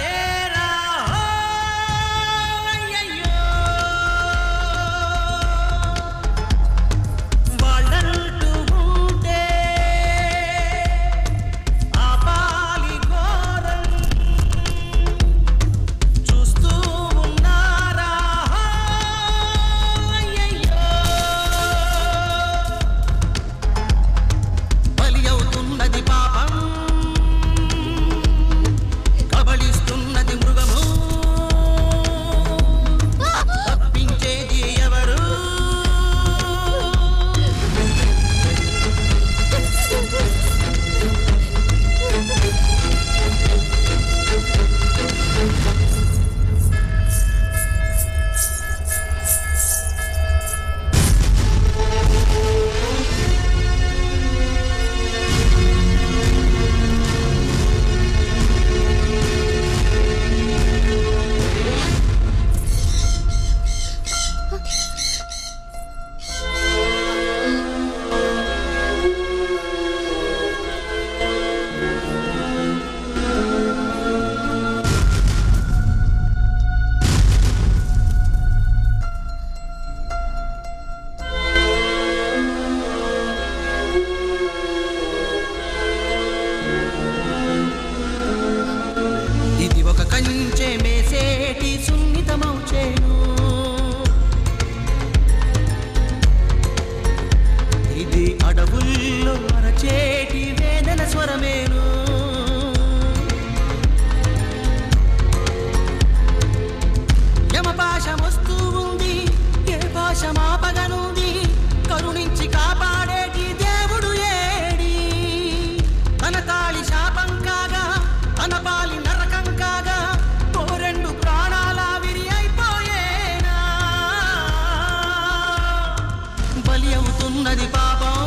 చేస్తున్నది పాపం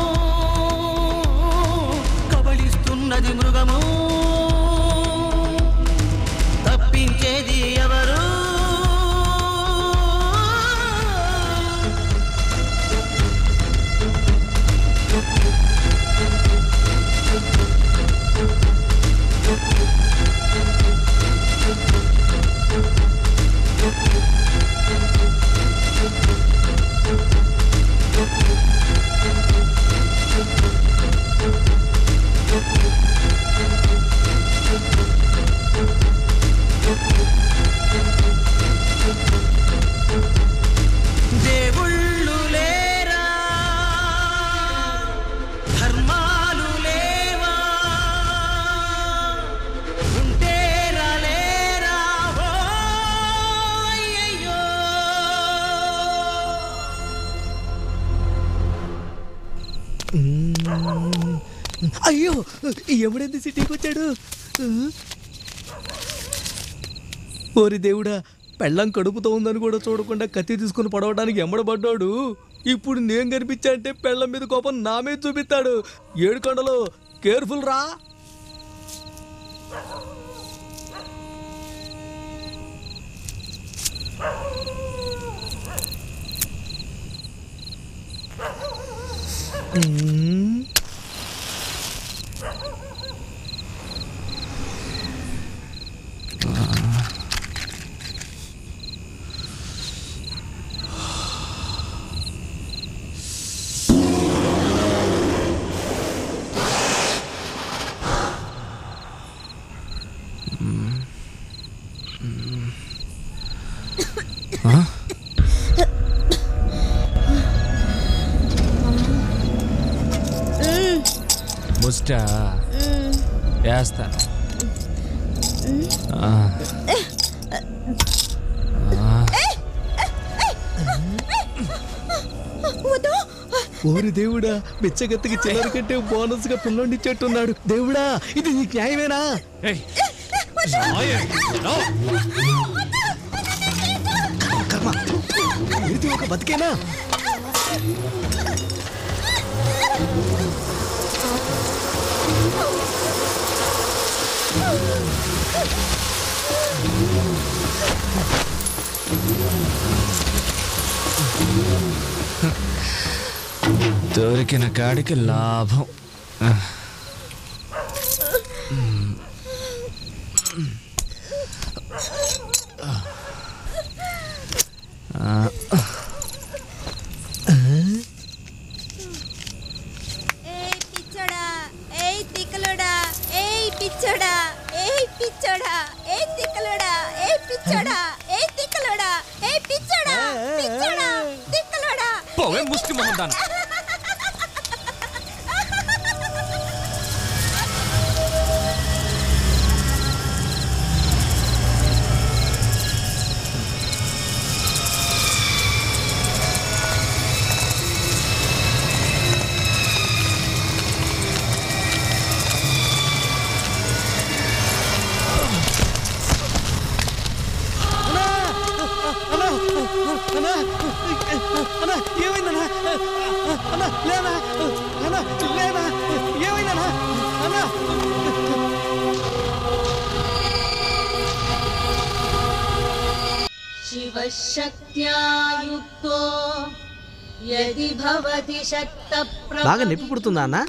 కబళిస్తున్నది మృగము తప్పించేది ఎవరు దేవుళ్ళు లేరా ధర్మాలు లేవా ఉంటేరా లేరా ఓ అయ్యయ్యో అయ్యో ఎవడెంది సిటీకి వచ్చాడు ఓరి దేవుడా పెళ్ళం కడుపుతో ఉందని కూడా చూడకుండా కత్తి తీసుకుని పడవడానికి ఎమ్మడబడ్డాడు ఇప్పుడు నేను కనిపించా అంటే పెళ్ళం మీద కోపం నా మీద చూపిస్తాడు ఏడు కొండలు కేర్ఫుల్ రా మ్మ్. ముస్టా వేస్తాను ఆ. ఆ. ఓరి దేవుడా బిచ్చగత్తికి చిల్లర కంటే బోనస్ గా పిల్లండి ఇచ్చేట్టున్నాడు దేవుడా ఇది నీకు న్యాయమేనా కర్మ ఇది ఒక బతికేనా దొరికిన కాడికి లాభం ఆ. ఆ. ఏయ్ పిచ్చోడా ఏయ్ తిక్కలోడా ఏయ్ పిచ్చోడా ఏయ్ పిచ్చోడా ఏయ్ తిక్కలోడా ఏయ్ పిచ్చోడా ఏయ్ తిక్కలోడా ఏయ్ పిచ్చోడా పిచ్చోడా తిక్కలోడా పోవే ముష్టి మొహం దాన అన్నా అన్నా అన్నా ఏమైందన్నా అన్నా లేనా అన్నా లేనా ఏమైందన్నా అన్నా శివశక్త్యా యుక్తో యది భవతి శక్త బాగా నొప్పి పుడుతుందా అన్నా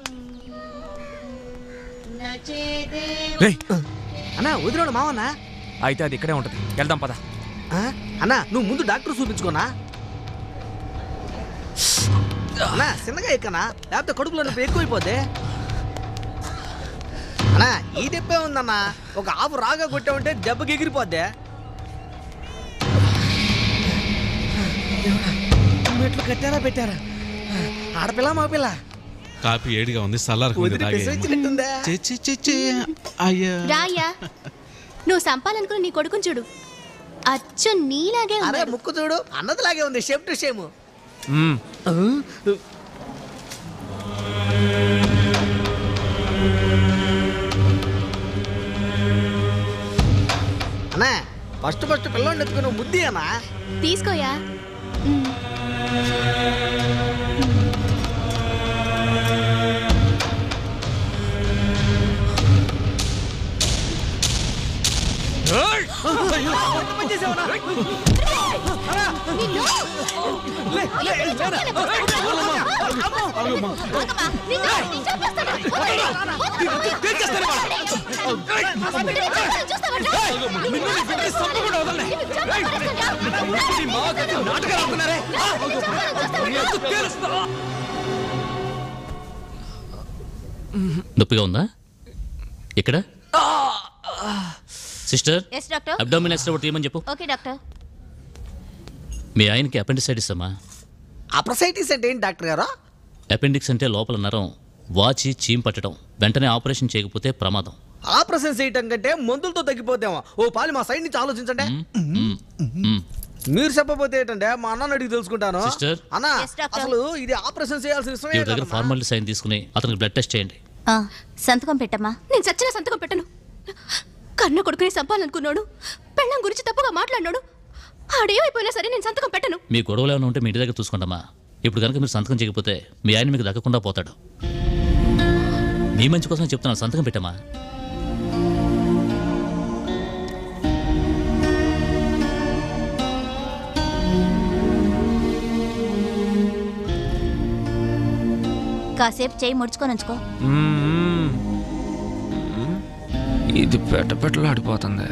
రేయ్ అన్నా వదిలేడు మావన్నా అయితే అది ఇక్కడే ఉంటది వెళ్దాం పద ఆ? అన్నా నువ్వు ముందు డాక్టర్ చూపించుకోనా అన్నా చిన్నగా ఎక్కనా లేకపోతే కడుపులో నొప్పి ఎక్కువైపోతే అన్నా ఈ దెబ్బే ఉందన్నా ఒక ఆపు రాగా కొట్టామంటే దెబ్బకి ఎగిరిపోద్దే మెట్లు కట్టారా పెట్టారా ఆడపిల్ల మా పిల్ల కాపీ ఏడిగా ఉంది సల్లారకుంది వదిలి తాగే పెసరించినట్టుందా? అయ్యా రాయ్యా నువ్వు సంపాలనుకుని నీ కొడుకుని చూడు అచ్చు నీలాగే అరే ఉన్నాడు ముక్కు చూడు అన్నదిలాగే ఉంది షేమ్ టు షేమ్ మ్మ్. అన్నా ఫస్ట్ ఫస్ట్ పిల్లోడిని ఎత్తుకుని ముద్ది అన్నా తీసుకోయా ఉమ్. ఆగమ్మా. నొప్పిగా ఉందా ఇక్కడ sister yes doctor abdomen extra తీయమని చెప్పు ఓకే డాక్టర్ మీ ఆయనకి అపెండిసైటిస్ అమ్మా అప్రసైటిస్ అంటే ఏంటి డాక్టర్ గారు అపెండిక్స్ అంటే లోపల నరం వాచి చీమ్ పట్టడం వెంటనే ఆపరేషన్ చేయకపోతే ప్రమాదం ఆపరేషన్ చేయటం కంటే మందులతో తగ్గిపోతేమో ఓ పాలి మా సైడ్ నుంచి ఆలోచించండి మీరు చెప్పబోతే ఏంటంటే మా అన్న అడిగి తెలుసుకుంటాను సిస్టర్. అన్న అసలు ఇది ఆపరేషన్ చేయాల్సిన విషయమే ఇవి దగ్గర కదన్నా. ఫార్మాలిటీ సైన్ తీసుకుని అతనికి బ్లడ్ టెస్ట్ చేయండి ఆ, సంతకం పెట్టమ్మా నేను చచ్చిన సంతకం పెట్టను కన్న కొడుకుని చంపాలనుకున్నాడు పెళ్ళం గురించి తప్పుగా మాట్లాడినాడు ఆడేమైపోయినా సరే నేను సంతకం పెట్టను మీ గొడవలు ఏమైనా ఉంటే మీ ఇంటి దగ్గర చూసుకోండమ్మా ఇప్పుడు కనుక మీరు సంతకం చేయకపోతే మీ ఆయన మీకు దక్కకుండా పోతాడు మీ మంచి కోసం చెప్తున్నాను సంతకం పెట్టమ్మా కాసేపు చేయి ముడుచుకొని ఉంచుకో మ్మ్. ఇది పెట్ట పెట్టలాడిపోతుంది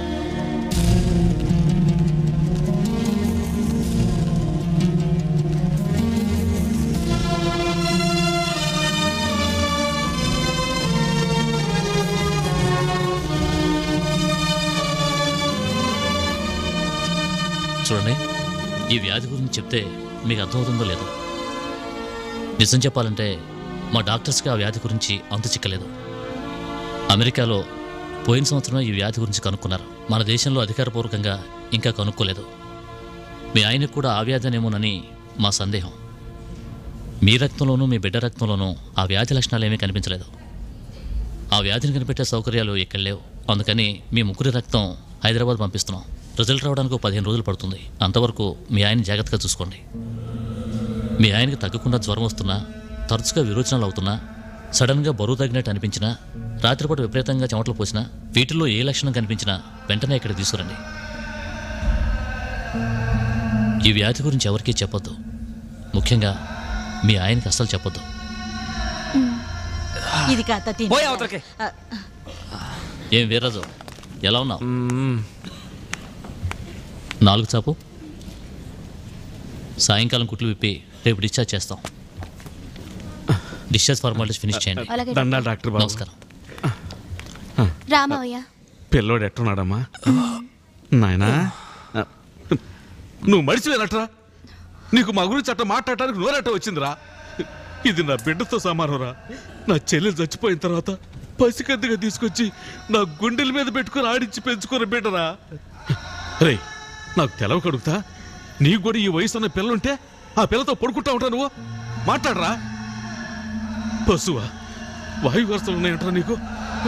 చూడండి ఈ వ్యాధి గురించి చెప్తే మీకు అర్థమవుతుందో లేదో నిజం చెప్పాలంటే మా డాక్టర్స్కి ఆ వ్యాధి గురించి అంతు చిక్కలేదు అమెరికాలో పోయిన సంవత్సరం ఈ వ్యాధి గురించి కనుక్కున్నారు మన దేశంలో అధికారపూర్వకంగా ఇంకా కనుక్కోలేదు మీ ఆయనకు కూడా ఆ వ్యాధనేమోనని మా సందేహం మీ రక్తంలోనూ మీ బిడ్డ రక్తంలోనూ ఆ వ్యాధి లక్షణాలు ఏమీ కనిపించలేదు ఆ వ్యాధిని కనిపెట్టే సౌకర్యాలు ఇక్కడ లేవు అందుకని మీ ముగ్గురి రక్తం హైదరాబాద్ పంపిస్తున్నాం రిజల్ట్ రావడానికి ఒక పదిహేను రోజులు పడుతుంది అంతవరకు మీ ఆయన జాగ్రత్తగా చూసుకోండి మీ ఆయనకి తగ్గకుండా జ్వరం వస్తున్నా తరచుగా విరోచనాలు అవుతున్నా సడన్గా బరువు తగ్గినట్టు అనిపించినా రాత్రిపూట విపరీతంగా చెమటలు పోసినా వీటిల్లో ఏ లక్షణం కనిపించినా వెంటనే ఇక్కడ తీసుకురండి ఈ వ్యాధి గురించి ఎవరికీ చెప్పొద్దు ముఖ్యంగా మీ ఆయనకి అస్సలు చెప్పొద్దు ఇది కాస్త తిను. పోయి అవతలకి. ఆ, ఏం వీర్రాజు ఎలా ఉన్నావు నాలుగు చాపు సాయంకాలం కుట్లు విప్పి రేపు డిశ్చార్జ్ చేస్తాం డిశ్చార్జ్ ఫార్మాలిటీస్ ఫినిష్ చేయండి అలాగే దండాలు డాక్టర్ బాబు నమస్కారం రామయ్య పిల్లోడు ఎట్టున్నాడమ్మా నాయనా నువ్వు మడిచిపోయినట్రా నీకు మా గురించి అట్ట మాట్లాడటానికి నోరట్ట వచ్చిందిరా ఇది నా బిడ్డతో సమానంరా నా చెల్లెలు చచ్చిపోయిన తర్వాత పసికందుగా తీసుకొచ్చి నా గుండెల మీద పెట్టుకుని ఆడించి పెంచుకున్న బిడ్డరా రే నాకు తెలవ కడుగుతా నీకు కూడా ఈ వయసు ఉన్న పిల్లుంటే ఆ పిల్లతో పడుకుంటా ఉంటా నువ్వు మాట్లాడరా పశువా వాయు వరుసలు ఉన్నాయంటారా నీకు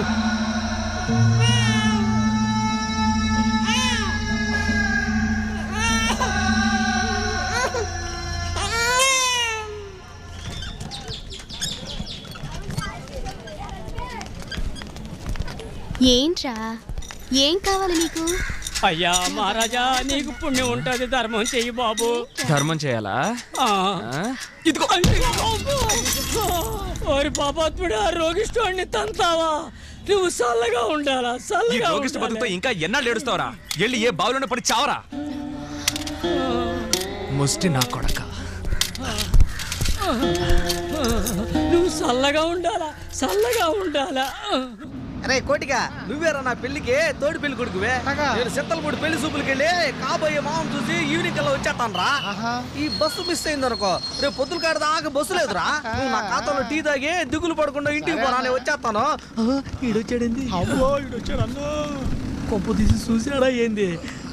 ఏంట్రా ఏం కావాలి నీకు అయ్యా మహారాజా నీకు పుణ్యం ఉంటుంది ధర్మం చెయ్యి బాబు ధర్మం చేయాలా ఆ. ఆ? ఇదిగో ఓరి పాపాత్ముడా రోగిష్ఠుడిని తంతావా నువ్వు చల్లగా ఉండాలా ఈ చల్లగా రోగిష్టి ఉండాలి. బతుకుతో ఇంకా ఎన్నాళ్ళు ఏడుస్తావరా వెళ్ళి ఏ బావిలోనే పడి చావరా ముష్టి నా కొడక నువ్వు చల్లగా ఉండాలా చల్లగా ఉండాలా అరే కోటిగా నువ్వేరా నా పెళ్లికి తోడి పెళ్లి కొడుకువే నేను సిత్తలపూడి పెళ్లి చూపులకి వెళ్ళి కాబోయే మామం చూసి ఈవినింగ్ కల్లా వచ్చేస్తాను రా ఈ బస్సు మిస్ అయింది అనుకో రేపు పొద్దుల కాడ దాకా బస్సు లేదురా నువ్వు నా ఖాతాలో టీ తాగి దిగులు పడకుండా ఇంటికి పోరా నేను వచ్చేస్తాను ఈడొచ్చాడండి అమ్మో ఈడొచ్చాడు అన్నో కొంపు తీసి చూసాడా ఏంది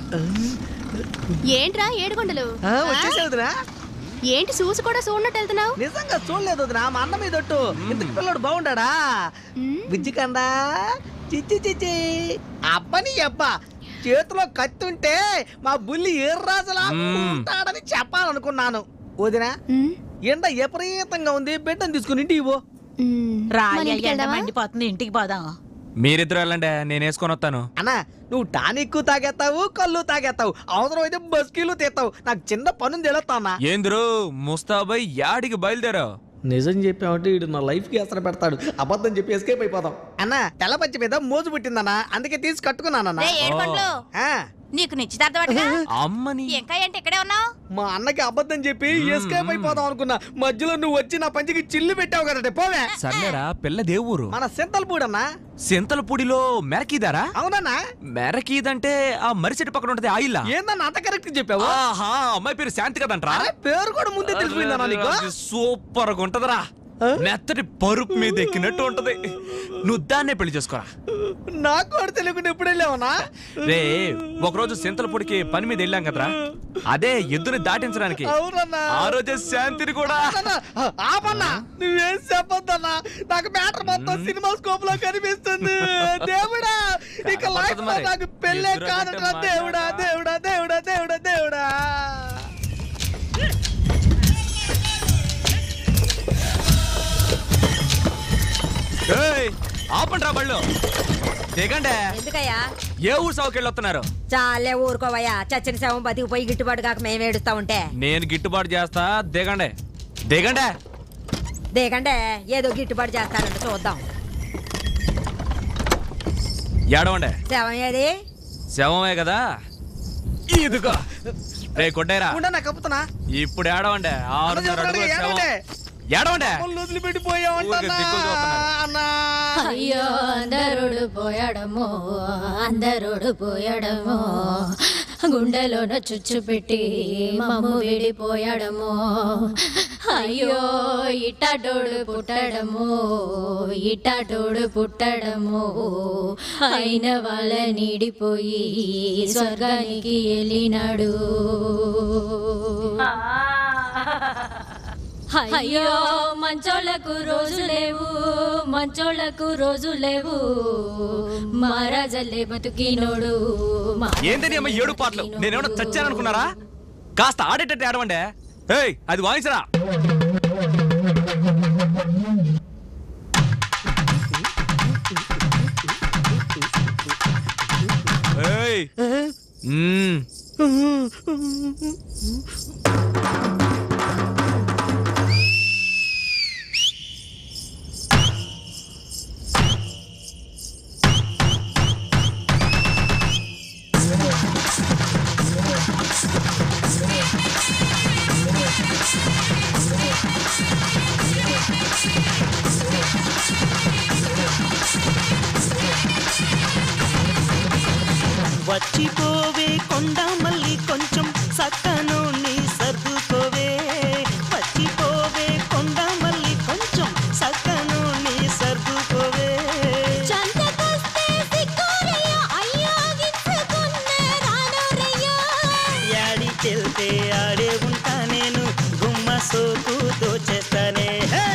ఏంట్రా ఏడుకొండలు ఆ, వచ్చేసావు వదినా? ఏంటి చూసి కూడా చూడనట్టు వెళ్తున్నావు నిజంగా చూడలేదు వదినా మా అన్న మీద ఒట్టు ఇంతకు పిల్లడు బాగుండాడా బుజ్జికండా చిచ్చి చిచ్చి అబ్బని అబ్బా చేతిలో కత్తి ఉంటే మా బుల్లి ఏర్రాజులా మ్మ్. ఉంటాడని చెప్పాలనుకున్నాను వదినా ఎండ విపరీతంగా ఉంది బిడ్డను తీసుకుని ఇంటికి పో రాయ ఎండ మండిపోతుంది ఇంటికి పోదాం మీరిద్దరు వెళ్ళండి నేను వేసుకొని వస్తాను అన్నా నువ్వు టానిక్ తాగేస్తావు కళ్ళు తాగేస్తావు అవసరం అయితే బస్కీలు తీస్తావు నాకు చిన్న పనుంది వెళ్ళొస్తా అన్నా ఏందిరు ముస్తాబాయ్ యాడికి బయలుదేరావు నిజం చెప్పామంటే వీడు నా లైఫ్కి అసలు పెడతాడు అబద్ధం చెప్పి ఎస్కేప్ అయిపోదాం అన్న తెల్లపచ్చి మీద మోజు పుట్టిందన్నా అందుకే తీసి కట్టుకున్నానన్నా రేయ్, ఏడుకొండలు. ఆ. నీకు నిశ్చితార్థమటగా అమ్మని ఇంకా ఏంటి ఇక్కడే ఉన్నావు మా అన్నకి అబద్ధం చెప్పి ఎస్కేప్ అయిపోదాం అనుకున్నా మధ్యలో నువ్వు వచ్చి నా పంచికి చిల్లు పెట్టావు కదటే పోవే సర్లేరా పిల్ల దేవురు మన సింతలపూడన్నా సింతలపూడిలో మెరకీదారా అవునన్నా మెరకీదంటే ఆ మరిచెట్టు పక్కన ఉంటది ఆయిల్ ఏందన్నా అంత కరెక్ట్ చెప్పావు ఆహా అమ్మాయి పేరు శాంతి కదంట్రా అరే, పేరు కూడా ముందే తెలిసిపోయిందన్నా నీకు సూపర్ గా ఉంటదరా మెత్తటి పరుపు మీద ఎక్కినట్టు ఉంటది నువ్వు దాన్నే పెళ్లి చేసుకోరా నాకు కూడా తెలియకుండా ఎప్పుడు వెళ్ళావనా రే ఒకరోజు సింతలపూడికి పని మీద వెళ్ళాం కదరా అదే ఎద్దుని దాటించడానికి అవునన్నా ఆ రోజే శాంతిని కూడా అన్నా, ఆపన్నా నువ్వేం చెప్పొద్దన్నా నాకు మ్యాటర్ మొత్తం సినిమా స్కోప్ లో కనిపిస్తుంది దేవుడా ఇక లైఫ్ లో మరి. నాకు పెళ్ళే ఎదురు కాదట్రా పెట్టే దేవుడా దేవుడా దేవుడా దేవుడా దేవుడా ఏయ్, ఆపండ్రా బళ్ళు దిగండే ఎందుకయ్యా ఏ ఊరు సౌకెళ్ళి వస్తున్నారు చాలే ఊరుకోవయ్యా చచ్చిన శవం బతికిపోయి గిట్టుబాటు కాక మేము ఏడుస్తా ఉంటే నేను గిట్టుబాటు చేస్తా దిగండి దిగండే దేకంటే ఏదో గిట్టుబాటు చేస్తారంట చూద్దాం ఏడవండే శవం ఏది శవమే కదా ఇదిగో రే కొట్టేరా ఉండ నాకు కప్పుతున్నా ఇప్పుడు ఏడవండే ఆరున్నర అడుగుల శవం ఏడవండే ఊరికే దిక్కులు చూస్తున్నారు. అన్నా అయ్యో అందరుడు పోయాడమో అందరుడు పోయాడమో గుండెలోన చుచ్చు పెట్టి మమ్ము విడిపోయాడమో అయ్యో ఇట్టాటోడు పుట్టడము ఇట్టాటోడు పుట్టడము అయిన వాళ్ళ నీడిపోయి స్వర్గానికి వెళ్ళినాడు అయ్యో మంచోళ్ళకు రోజు లేవు మంచోళ్ళకు రోజు లేవు మహారాజల్లే బతుకినోడు ఏంటి నీ అమ్మ ఏడు పాటలు నేనేమన్నా చచ్చాననుకున్నారా కాస్త ఆడేటట్టు ఏడవండే ఏయ్ అది వాయించరా ఏయ్ మ్మ్. వచ్చిపోవే కొండ మళ్ళీ కొంచెం సక్కను నీ సర్దుకోవే వచ్చిపోవే కొండ మళ్ళీ కొంచెం సక్కను నీ సర్దుకోవే యాడికెళ్తే ఆడే ఉంటా నేను గుమ్మ సోకు దోచేస్తానే హే!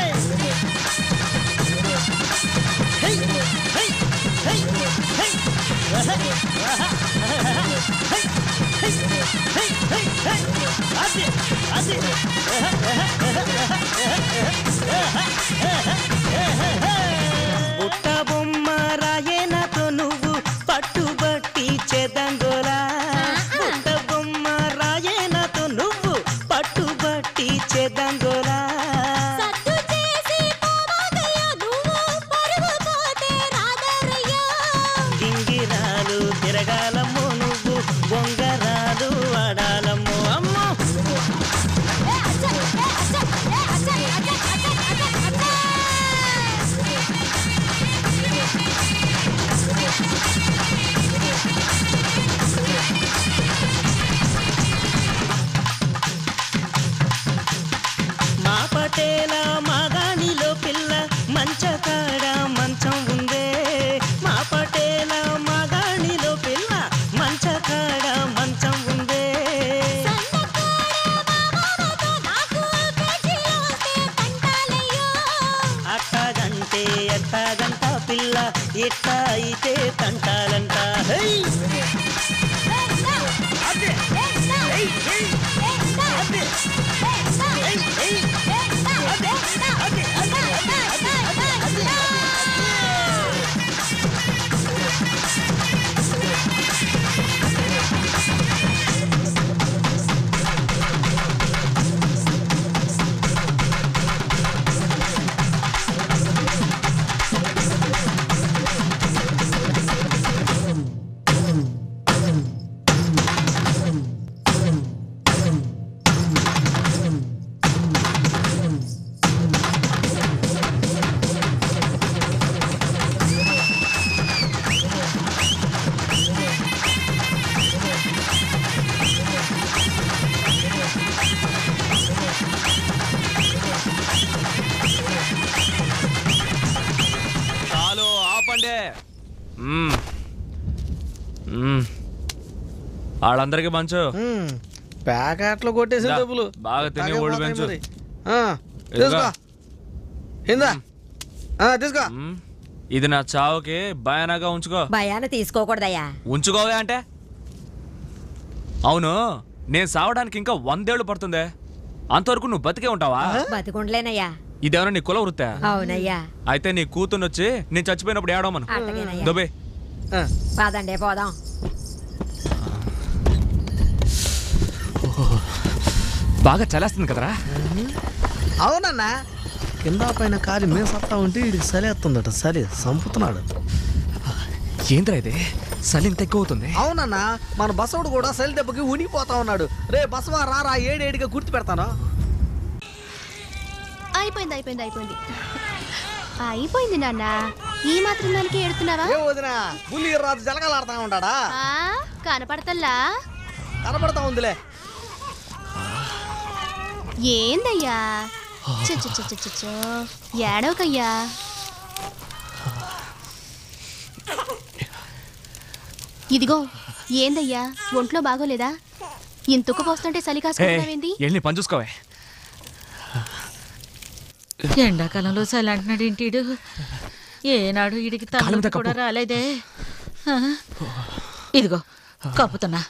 హై! హై! హై! హై! ఆహా! ఆహా! హై! హై! హై! హై! హై! అది! అది! ఆహా! ఆహా! ఆహా! బుట్ట బొమ్మ రాయేనతో నువ్వు పట్టుబట్టి చేదంగోరా బుట్ట బొమ్మ రాయేనతో నువ్వు పట్టుబట్టి చేదంగోరా గింగిరాలు తిరగాలమ్మో నువ్వు బొంగరాలు ఆడాలమ్మో అమ్మో మా పటేల మాగాణిలో పిల్ల మంచకాడ మంచం ఉందే మా పటేల మాగాణిలో పిల్ల మంచకాడ మంచం ఉందే అట్టగంటే ఎట్టగంట పిల్ల ఇట్ట అయితే తంటాలంట హై! అదే! హై! హై! అదే! హై! హై! అదే! అదే! అదే! అదే! అదే! అదే! మ్మ్. మ్మ్. వాళ్ళందరికీ పంచు ప్యాకెట్లో కొట్టేసి దా, డబ్బులు బాగా తిని అలాగే ఓడి పోతాయి పెంచు. మరి. ఆ, తీసుకో ఇందా ఆ, తీసుకో ఇది నా చావుకి భయానగా ఉంచుకో భయాన తీసుకోకూడదయ్యా ఉంచుకోవే అంటే అవును నేను సావడానికి ఇంకా వందేళ్లు పడుతుందే అంతవరకు నువ్వు బతికే ఉంటావా బతికుండలేనయ్యా ఇదేమన్నా నీ కుల వృత్తా అవునయ్యా అయితే నీ కూతుర్ని వచ్చి నేను చచ్చిపోయినప్పుడు ఏడవమను అట్టగేనయ్యా. దుబే పదండి పోదాం బాగా చలేస్తుంది కదరా అవునన్నా కింద పైన కాలి మేము సత్తా ఉంటే వీడికి సలేస్తుందట సరే సంపుతున్నాడు ఏంద్రా ఇది సలి ఇంత ఎక్కువ అవుతుంది అవునన్నా మన బసవుడు కూడా సలి దెబ్బకి ఉనిగిపోతా ఉన్నాడు రే బసవా రారా ఏడేడిగా గుర్తు పెడతాను అయిపోయింది అయిపోయింది అయిపోయింది అయిపోయింది నాన్న ఈ మాత్రం దానికి ఎడుతున్నావా ఏ వదినా బుల్లి రాజు జలగలాడుతా ఉంటాడా ఆ, కనపడతల్లా కనపడతా ఉందిలే ఏందయ్యా చ చ చ చ చ చ. ఏడవకయ్యా ఇదిగో ఏందయ్యా ఒంట్లో బాగోలేదా ఇంతుకు పోస్తుంటే చలి కాసుకుంటున్నావేంది వెళ్ళి పని చూసుకోవే ఎండాకాలంలో చలి అంటున్నాడు ఇంటీడు ఏనాడు ఇడికి కాళ్ళ మీద తల కూడా రాలేదే ఆ? ఇదిగో కప్పుతున్నా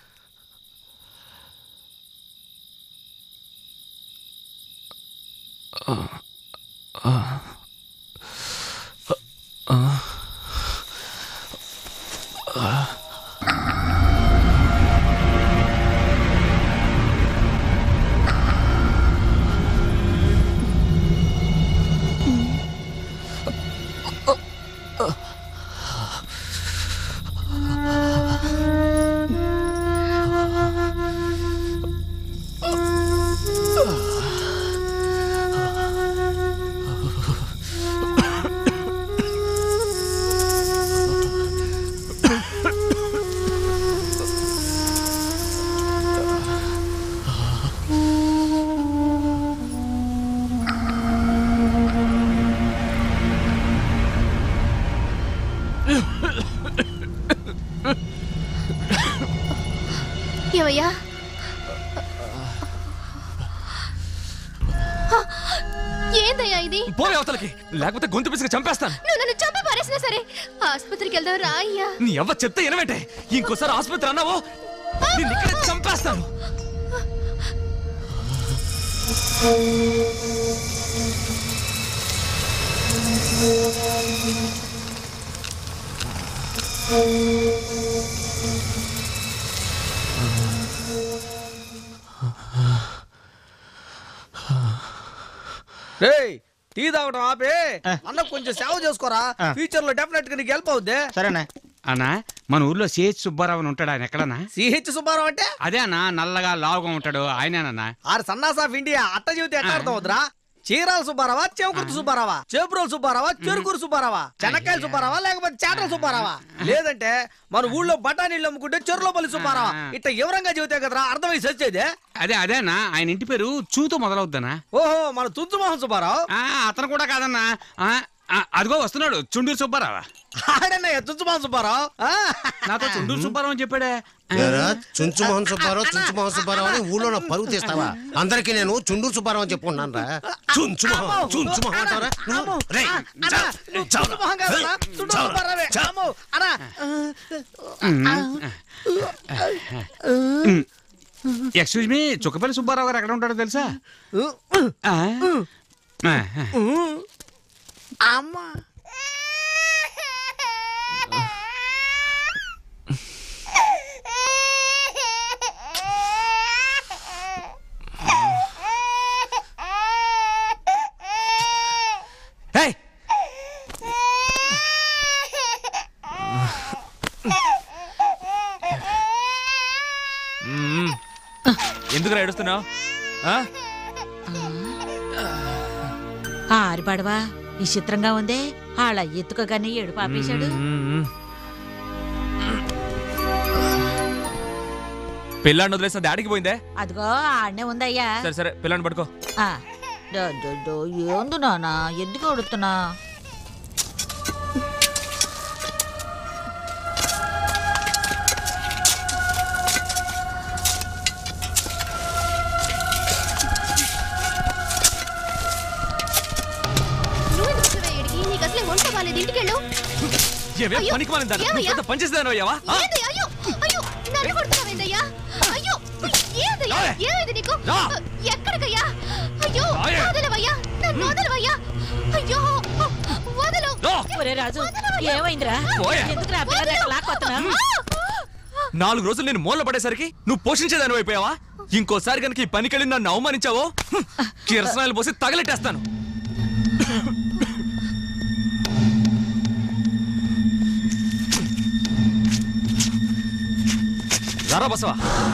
ఏమయ్యా ఆ, ఏందయ్యా ఇది పోవే అవతలకి లేకపోతే గొంతు పిసికి చంపేస్తాను నువ్వు నన్ను చంపి పారేసినా సరే ఆసుపత్రికి వెళ్దాం రా అయ్యా నీ ఎవ్వ చెప్తే ఎనవేంటే ఇంకోసారి ఆసుపత్రి అన్నావో నిన్ను ఇక్కడే చంపేస్తాను రేయ్ టీ తాగడం ఆపే అన్న కొంచెం సేవ చేసుకోరా ఫ్యూచర్ లో డెఫినెట్ గా నీకు హెల్ప్ అవుద్ది సరేనా అన్నా మన ఊర్లో సిహెచ్ సుబ్బారావు అని ఉంటాడు ఆయన ఎక్కడన్నా సిహెచ్ సుబ్బారావు అంటే అదే అన్న నల్లగా లావుగా ఉంటాడు ఆయనేనన్నా ఆరు సన్నాస్ ఆఫ్ ఇండియా అట్ట జీవితం ఎట్లా అర్థం అవుతురా చీరాల సుబ్బారావా చెవుకుర్తి సుబ్బారావా చేపురోలు సుబ్బారావా చెరుకూరు సుబ్బారావా చెనక్కాయల సుబ్బారావా లేకపోతే చేటల సుబ్బారావా లేదంటే మన ఊళ్ళో బఠానీళ్ళు అమ్ముకుంటే చెరులోపల్లి సుబ్బారావా ఇట్ట వివరంగా చెబితే కదరా అర్థమై సచ్చేదే అదే అదేనా ఆయన ఇంటి పేరు చూతో మొదలవుద్దనా ఓహో మన తుంచుమోహన్ సుబ్బారావు అతను కూడా కాదన్నా ఆ, ఆ, అదిగో వస్తున్నాడు చుండూరు సుబ్బారావా ఆడన్నయ్య తుంచుమోహన్ సుబ్బారావు ఆ. నాతో చుండూరు సుబ్బారావు అని చెప్పాడే ఏరా, చుంచు మోహన్ సుబ్బారావు చుంచు మోహన్ సుబ్బారావు అని ఊళ్ళో నా పరుగు తీస్తావా అందరికి నేను చుండూరు సుబ్బారావు అని చెప్పుకున్నాను రా చుంచు మోహన్ చుంచు మోహన్ అంటారా నువ్వు? రేయ్, అన్నా, చావు, నువ్వు చావు, తుంచుమోహన్ కాదన్నా, తుండు చావు, సుబ్బారావే. చావు. అమ్మో, అన్నా. ఎక్స్క్యూజ్ మీ చుక్కపల్లి సుబ్బారావు గారు ఎక్కడ ఉంటాడో తెలుసా ఆ? ఆ, ఆ. అమ్మా ఏయ్! మ్మ్. ఎందుకురా ఏడుస్తున్నావు ఆ? ఆరిపడవా విచిత్రంగా ఉందే ఆళ్ళ ఎత్తుకోగానే ఏడు పాపేశాడు మ్మ్. పిల్లాడిని వదిలేసిన దాడికి పోయిందే అదిగో ఆడనే ఉందయ్యా సరే సరే పిల్లాడిని పట్టుకో ఆ, దో, దో, దో, ఏంది నానా ఎందుకు అడుగుతున్నా కాలేదు ఇంటికెళ్ళు ఏమే అయ్యో, పనికి మాలిన దాన్ని? నువ్వు ఏమయ్యా? పెద్ద పని చేసేదానివా, అయ్యావా? ఆ? ఏంది? అయ్యో అయ్యో నన్ను కొడుతున్నావేందయ్యా అయ్యో ఏదయ్యా రాయే. ఏమైంది నీకు రా. ఎక్కడికయ్యా అయ్యో రాయే. వదలవయ్యా నన్ను వదలవయ్యా అయ్యో వదలు ఒరే రాజు ఏమైందిరా పోయే. ఎందుకు నా పిల్ల దగ్గర లాక్కొస్తున్నా నాలుగు రోజులు నేను మూల పడేసరికి నువ్వు పోషించేదాని అయిపోయావా ఇంకోసారి కనుక ఈ పనికెళ్ళి నన్ను అవమానించావో హ్మ్, కిరసనాయలు పోసి తగలెట్టేస్తాను రారా బసవా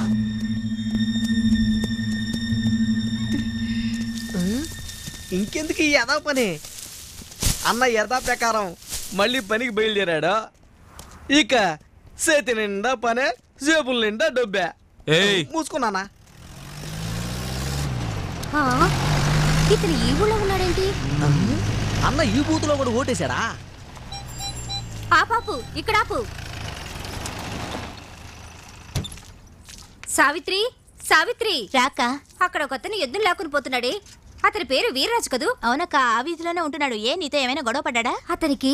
ఇంకెందుకు ఈ యథా పని అన్న యథా ప్రకారం మళ్ళీ పనికి బయలుదేరాడు ఇక చేతి నిండా పనే జేబుల నిండా డబ్బే ఏయ్. మూసుకున్నానా ఆ, ఇతను ఈ ఊళ్ళో ఉన్నాడేంటి అన్న ఈ బూతులో కూడా ఓటేశాడా ఆ పాపు ఇక్కడ ఆపు సావిత్రి సావిత్రి రాక అక్కడ ఒక అతను ఎద్దును లాక్కుని పోతున్నాడే అతని పేరు వీర్రాజు కదూ అవునక్క ఆ వీధిలోనే ఉంటున్నాడు ఏ నీతో ఏమైనా గొడవ పడ్డా అతనికి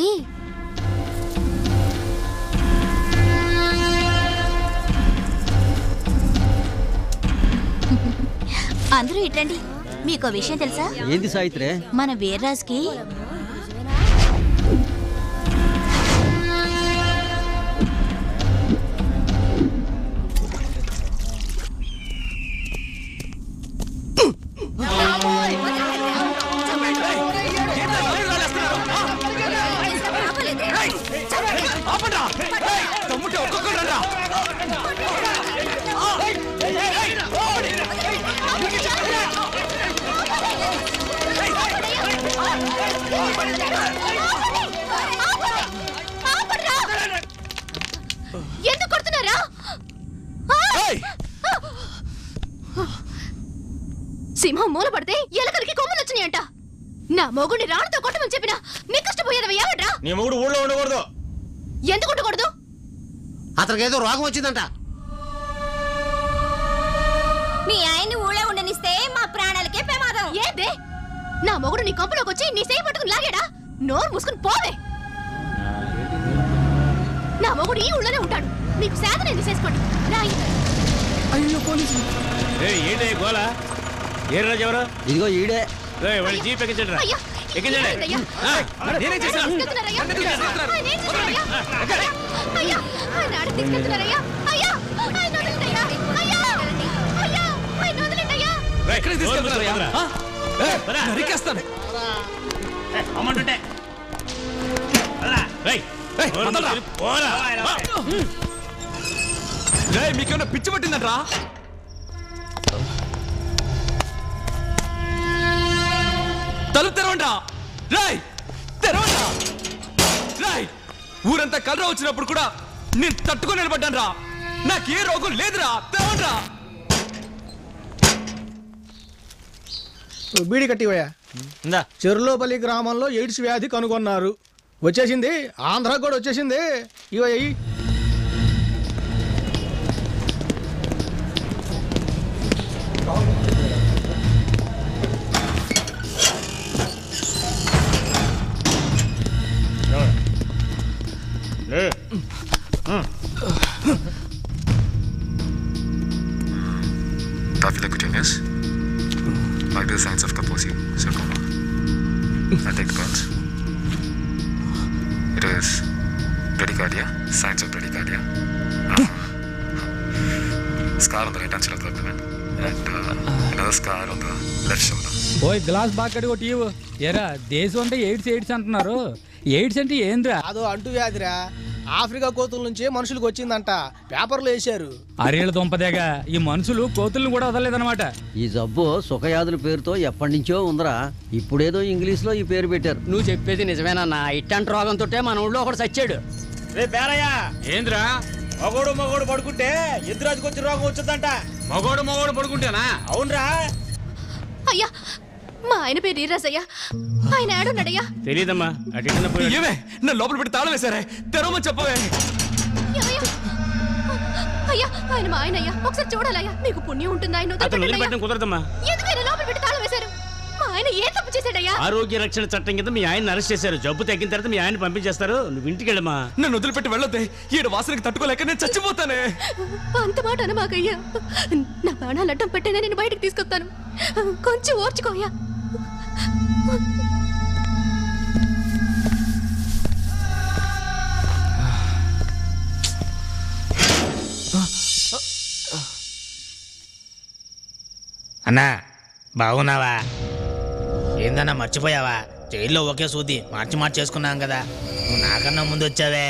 అందరూ ఇట్రండి మీకు విషయం తెలుసా ఏంది సాయిత్రే మన వీర్రాజుకి తమ్ముంటే ఒక్కొక్కరు రండ్రా. ఎందుకు కొడుతున్నారా సింహం మూల పడితే ఎలకలకి కొమ్ములు వచ్చినాయంట నా మొగుడిని రాళ్ళతో కొట్టమని చెప్పినా నీ కష్టపోయేదవ ఏమంట్రా నీ మొగుడు ఊళ్ళో ఉండకూడదు ఎందుకు ఉండకూడదు అతనికి ఏదో రోగం వచ్చిందంట మీ ఆయన్ని ఊళ్ళో ఉండనిస్తే మా ప్రాణాలకే ప్రమాదం ఏందే నా మొగుడు నీ కొంపలోకి వచ్చి నీ సేయి పట్టుకుని లాగాడా నోరు మూసుకుని పోవే నా మొగుడు ఈ ఊళ్ళోనే ఉంటాడు మీకు శాతం ఎందుకు చేసుకోండి రాయి అయ్యో పోలీసు ఏంటి గోల ఏ రాజు ఎవరు ఇదిగో ఈడే ఏయ్, వాడి జీప్ ఎక్కించండి రా అయ్యా ఎక్కించండి ఏమైందయ్యా? ఆ, నేనేం చేశాను తీసుకెళ్తున్నారయ్యా? ఆయన ఏం చేశారయ్యా? అయ్యా, ఆయన ఆడ తీసుకెళ్తున్నారయ్యా? అయ్యా, ఆయన వదలండయ్యా? అయ్యా, అయ్యా, ఆయన వదలండయ్యా? ఎక్కడికి తీసుకెళ్తున్నారయ్యా? ఆ? ఏయ్, నరికేస్తాను అమ్మంటుంటే ఏయ్, వదలరా. ఆ. ఏయ్, మీకేమన్నా పిచ్చి పట్టిందంట్రా తలుపు తెరవండ్రా రాయ్ తెరవండ్రా రాయ్ ఊరంతా కలరా వచ్చినప్పుడు కూడా నేను తట్టుకొని నిలబడ్డాను రా నాకే రోగం లేదురా తెరవండ్రా బీడి కట్టివయ్యా చెరులోపల్లి గ్రామంలో ఎయిడ్స్ వ్యాధి కనుగొన్నారు వచ్చేసింది ఆంధ్ర కూడా వచ్చేసింది ఇవయ్యి Papillocutaneous. Vital signs of Kaposi sarcoma. I take the pulse. It is bradycardia, signs of bradycardia. Uh, scar on the right hand side of the abdomen. And uh, another scar on the left shoulder. ఓయ్ glass బాక్కడి ఒకటి ఇవ్వు ఎరా దేశం అంటే AIDS AIDS అంటున్నారు AIDS అంటే ఏంద్రా అదో అంటు వ్యాధిరా ఆఫ్రికా కోతుల నుంచే మనుషులకు వచ్చిందంట పేపర్లో వేశారు అరేళ్ళ దుంపదేగా ఈ మనుషులు కోతుల్ని కూడా వదలలేదన్నమాట ఈ జబ్బు సుఖయాదుల పేరుతో ఎప్పటి నుంచో ఉందరా ఇప్పుడేదో ఇంగ్లీష్లో ఈ పేరు పెట్టారు నువ్వు చెప్పేది నిజమేనన్నా ఇట్టంటి రోగంతో మన ఊళ్ళో ఒకడు చచ్చాడు రే పేరయ్యా ఏంద్రా మగోడు మగోడు పడుకుంటే ఎదురాజుకు వచ్చి రోగం వచ్చిందంట మగోడు మగోడు పడుకుంటేనా అవునరా అయ్యా మా ఆయన పేరు ఈరాజయ్యా ఆయన ఏడున్నాడయ్యా తెలియదమ్మా అటు ఏమే నా లోపల పెట్టి తాళం వేశారే తెరవమని చెప్పవే ఏమయ్యా? అయ్యా ఆయన మా ఆయన అయ్యా ఒకసారి చూడాలయ్యా మీకు పుణ్యం ఉంటుంది ఆయన అతను వదిలిపెట్టండి అయ్యా. వదిలిపెట్టడం కుదరదమ్మా ఎందుకు ఆయన లోపల పెట్టి తాళం వేశారు మా ఆయన ఏ తప్పు చేశాడయ్యా ఆరోగ్య రక్షణ చట్టం కింద మీ ఆయన అరెస్ట్ చేశారు జబ్బు తగ్గిన తర్వాత మీ ఆయన పంపించేస్తారు నువ్వు ఇంటికి వెళ్ళమా నన్ను వదిలిపెట్టి వెళ్ళొద్దే ఈడు వాసనకి తట్టుకోలేక నేను చచ్చిపోతానే అంత మాట అనమాకయ్యా నా ప్రాణాలు అడ్డం పెట్టేనే నేను బయటకు తీసుకొస్తాను కొంచెం ఓర్చుకోయ్యా అన్నా బాగున్నావా ఏందన్నా మర్చిపోయావా జైల్లో ఒకే సూది మార్చి మార్చి చేసుకున్నాం కదా నువ్వు నాకన్నా ముందు వచ్చావే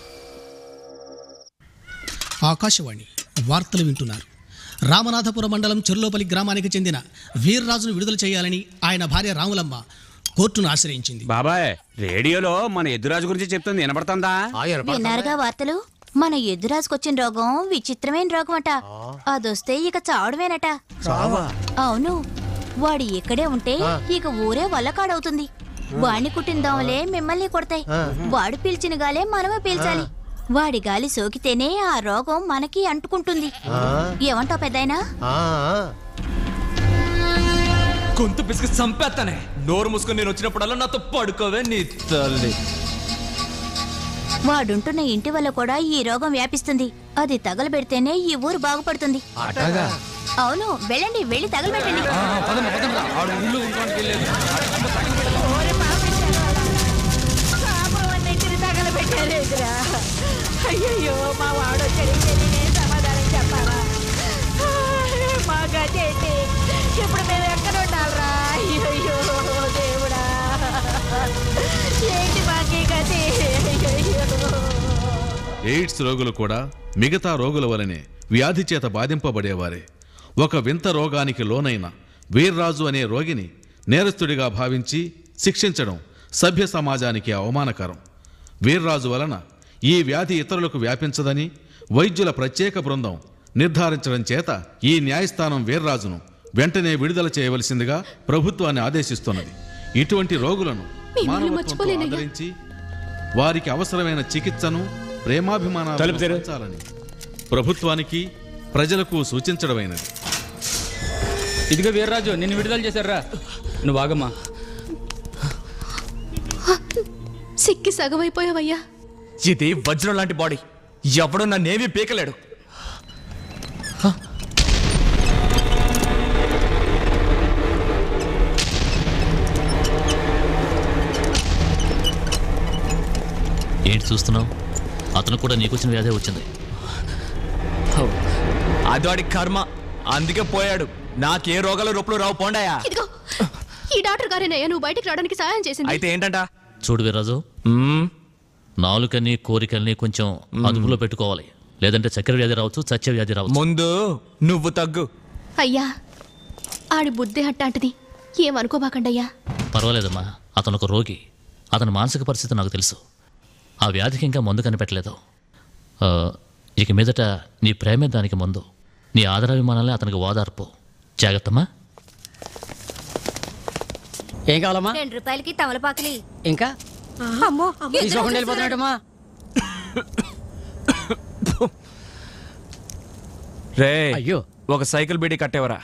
ఆకాశవాణి వార్తలు వింటున్నారు రామనాథపురం మండలం చెర్లోపల్లి గ్రామానికి చెందిన వీర్రాజును విడుదల చేయాలని ఆయన భార్య రాములమ్మ కోర్టును ఆశ్రయించింది బాబాయ్ రేడియోలో మన ఎదురాజు గురించి చెప్తుంది వినపడుతుందా విన్నారుగా వార్తలు మన ఎదురాసుకొచ్చిన రోగం విచిత్రమైన రోగం అట అదొస్తే ఇక చావడమేనట అవును వాడు ఇక్కడే ఉంటే ఇక ఊరే వల్లకాడవుతుంది వాడిని కుట్టిన దోమలే మిమ్మల్ని కొడతాయి వాడు పీల్చిన గాలే మనమే పీల్చాలి వాడి గాలి సోకితేనే ఆ రోగం మనకి అంటుకుంటుంది ఏమంటావు పెద్దాయనా గొంతు పిసికి చంపేస్తానే నోరు మూసుకొని నేను వచ్చినప్పుడల్లా నాతో పడుకోవే నీ తల్లి వాడుంటున్న ఇంటి వల్ల కూడా ఈ రోగం వ్యాపిస్తుంది అది తగలబెడితేనే ఈ ఊరు బాగుపడుతుంది అట్టగా అవును వెళ్ళండి వెళ్ళి తగలబెట్టండి అయ్యయ్యో మా వాడు వచ్చాడు నేనే సమాధానం చెప్పాలా మా గతి ఏంటి ఇప్పుడు మేము ఎక్కడ ఉండాలరా అయ్యయ్యో దేవుడా ఏంటి మాకి గతి అయ్యయ్యో ఎయిడ్స్ రోగులు కూడా మిగతా రోగుల వలనే వ్యాధి చేత బాధింపబడేవారే ఒక వింత రోగానికి లోనైన వీర్రాజు అనే రోగిని నేరస్తుడిగా భావించి శిక్షించడం సభ్య సమాజానికి అవమానకరం వీర్రాజు వలన ఈ వ్యాధి ఇతరులకు వ్యాపించదని వైద్యుల ప్రత్యేక బృందం నిర్ధారించడం చేత ఈ న్యాయస్థానం వీర్రాజును వెంటనే విడుదల చేయవలసిందిగా ప్రభుత్వాన్ని ఆదేశిస్తున్నది ఇటువంటి రోగులను మిమ్మల్ని మానవత్వంతో మర్చిపోలేనయ్యా. ఆదరించి వారికి అవసరమైన చికిత్సను ప్రేమాభిమానాలను తలుపు తెరు. అందించాలని ప్రభుత్వానికి ప్రజలకు సూచించడమైనది ఇదిగో వీర్రాజు నిన్ను విడుదల చేశారా నువ్వు ఆగమ్మా సిక్కి సగమైపోయావయ్యా ఇది వజ్రం లాంటి బాడీ ఎవడో నన్నేమీ పీకలేడు ఏంటి చూస్తున్నావు అతను కూడా నీకొచ్చిన వ్యాధే వచ్చింది అది వాడి కర్మ అందుకే పోయాడు నాకే రోగాలు రొప్పులు రావు పోండాయా ఇదిగో ఈ డాక్టర్ గారేనయ్యా నువ్వు బయటికి రావడానికి సహాయం చేసింది అయితే ఏంటంట చూడు వీర్రాజు నాలుకని కోరికల్ని కొంచెం అదుపులో పెట్టుకోవాలి లేదంటే చక్కెర వ్యాధి రావచ్చు చచ్చే వ్యాధి రావచ్చు ముందు నువ్వు తగ్గు అయ్యా ఆడి బుద్ధి అట్టాంటిది ఏమనుకోబాకండయ్యా పర్వాలేదమ్మా అతను ఒక రోగి అతని మానసిక పరిస్థితి నాకు తెలుసు ఆ వ్యాధికి ఇంకా మందు కనిపెట్టలేదు ఆ, ఇక మీదట నీ ప్రేమే దానికి మందు నీ ఆదరాభిమానాలే అతనికి ఓదార్పు జాగ్రత్తమ్మా ఏం కావాలమ్మా రెండు రూపాయలకి తమలపాకులి ఇంకా అమ్మో తీసుకోకుండా వెళ్ళిపోతున్నాడమ్మా రే అయ్యో ఒక సైకిల్ బీడీ కట్టేవరా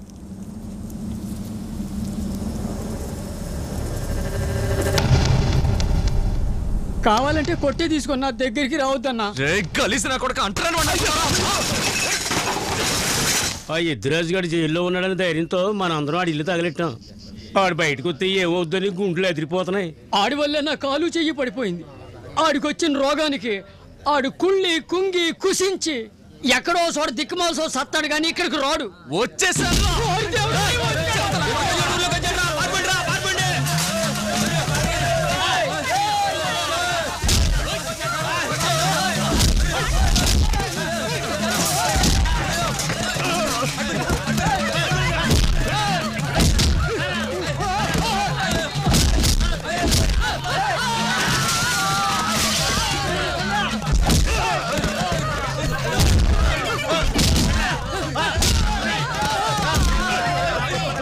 కావాలంటే కొట్టే తీసుకుని నా దగ్గరికి రావద్దన్నా రే కలిసి నా కొడుకు అంటారా ఆ ఎద్దురాజు గారు జైల్లో ఉన్నాడని ధైర్యంతో మన అందరం ఆడి ఇల్లు తగలెట్టాం ఆడు బయటకు వస్తే ఏమవుద్దని గుంట్లు ఎదిరిపోతున్నాయి ఆడి వల్లే నా కాలు చెయ్యి పడిపోయింది ఆడికొచ్చిన రోగానికి ఆడు కుళ్ళి కుంగి కుసించి ఎక్కడో చోట దిక్కుమాల్సో సత్తాడు కానీ ఇక్కడికి రాడు వచ్చేసాను ఆ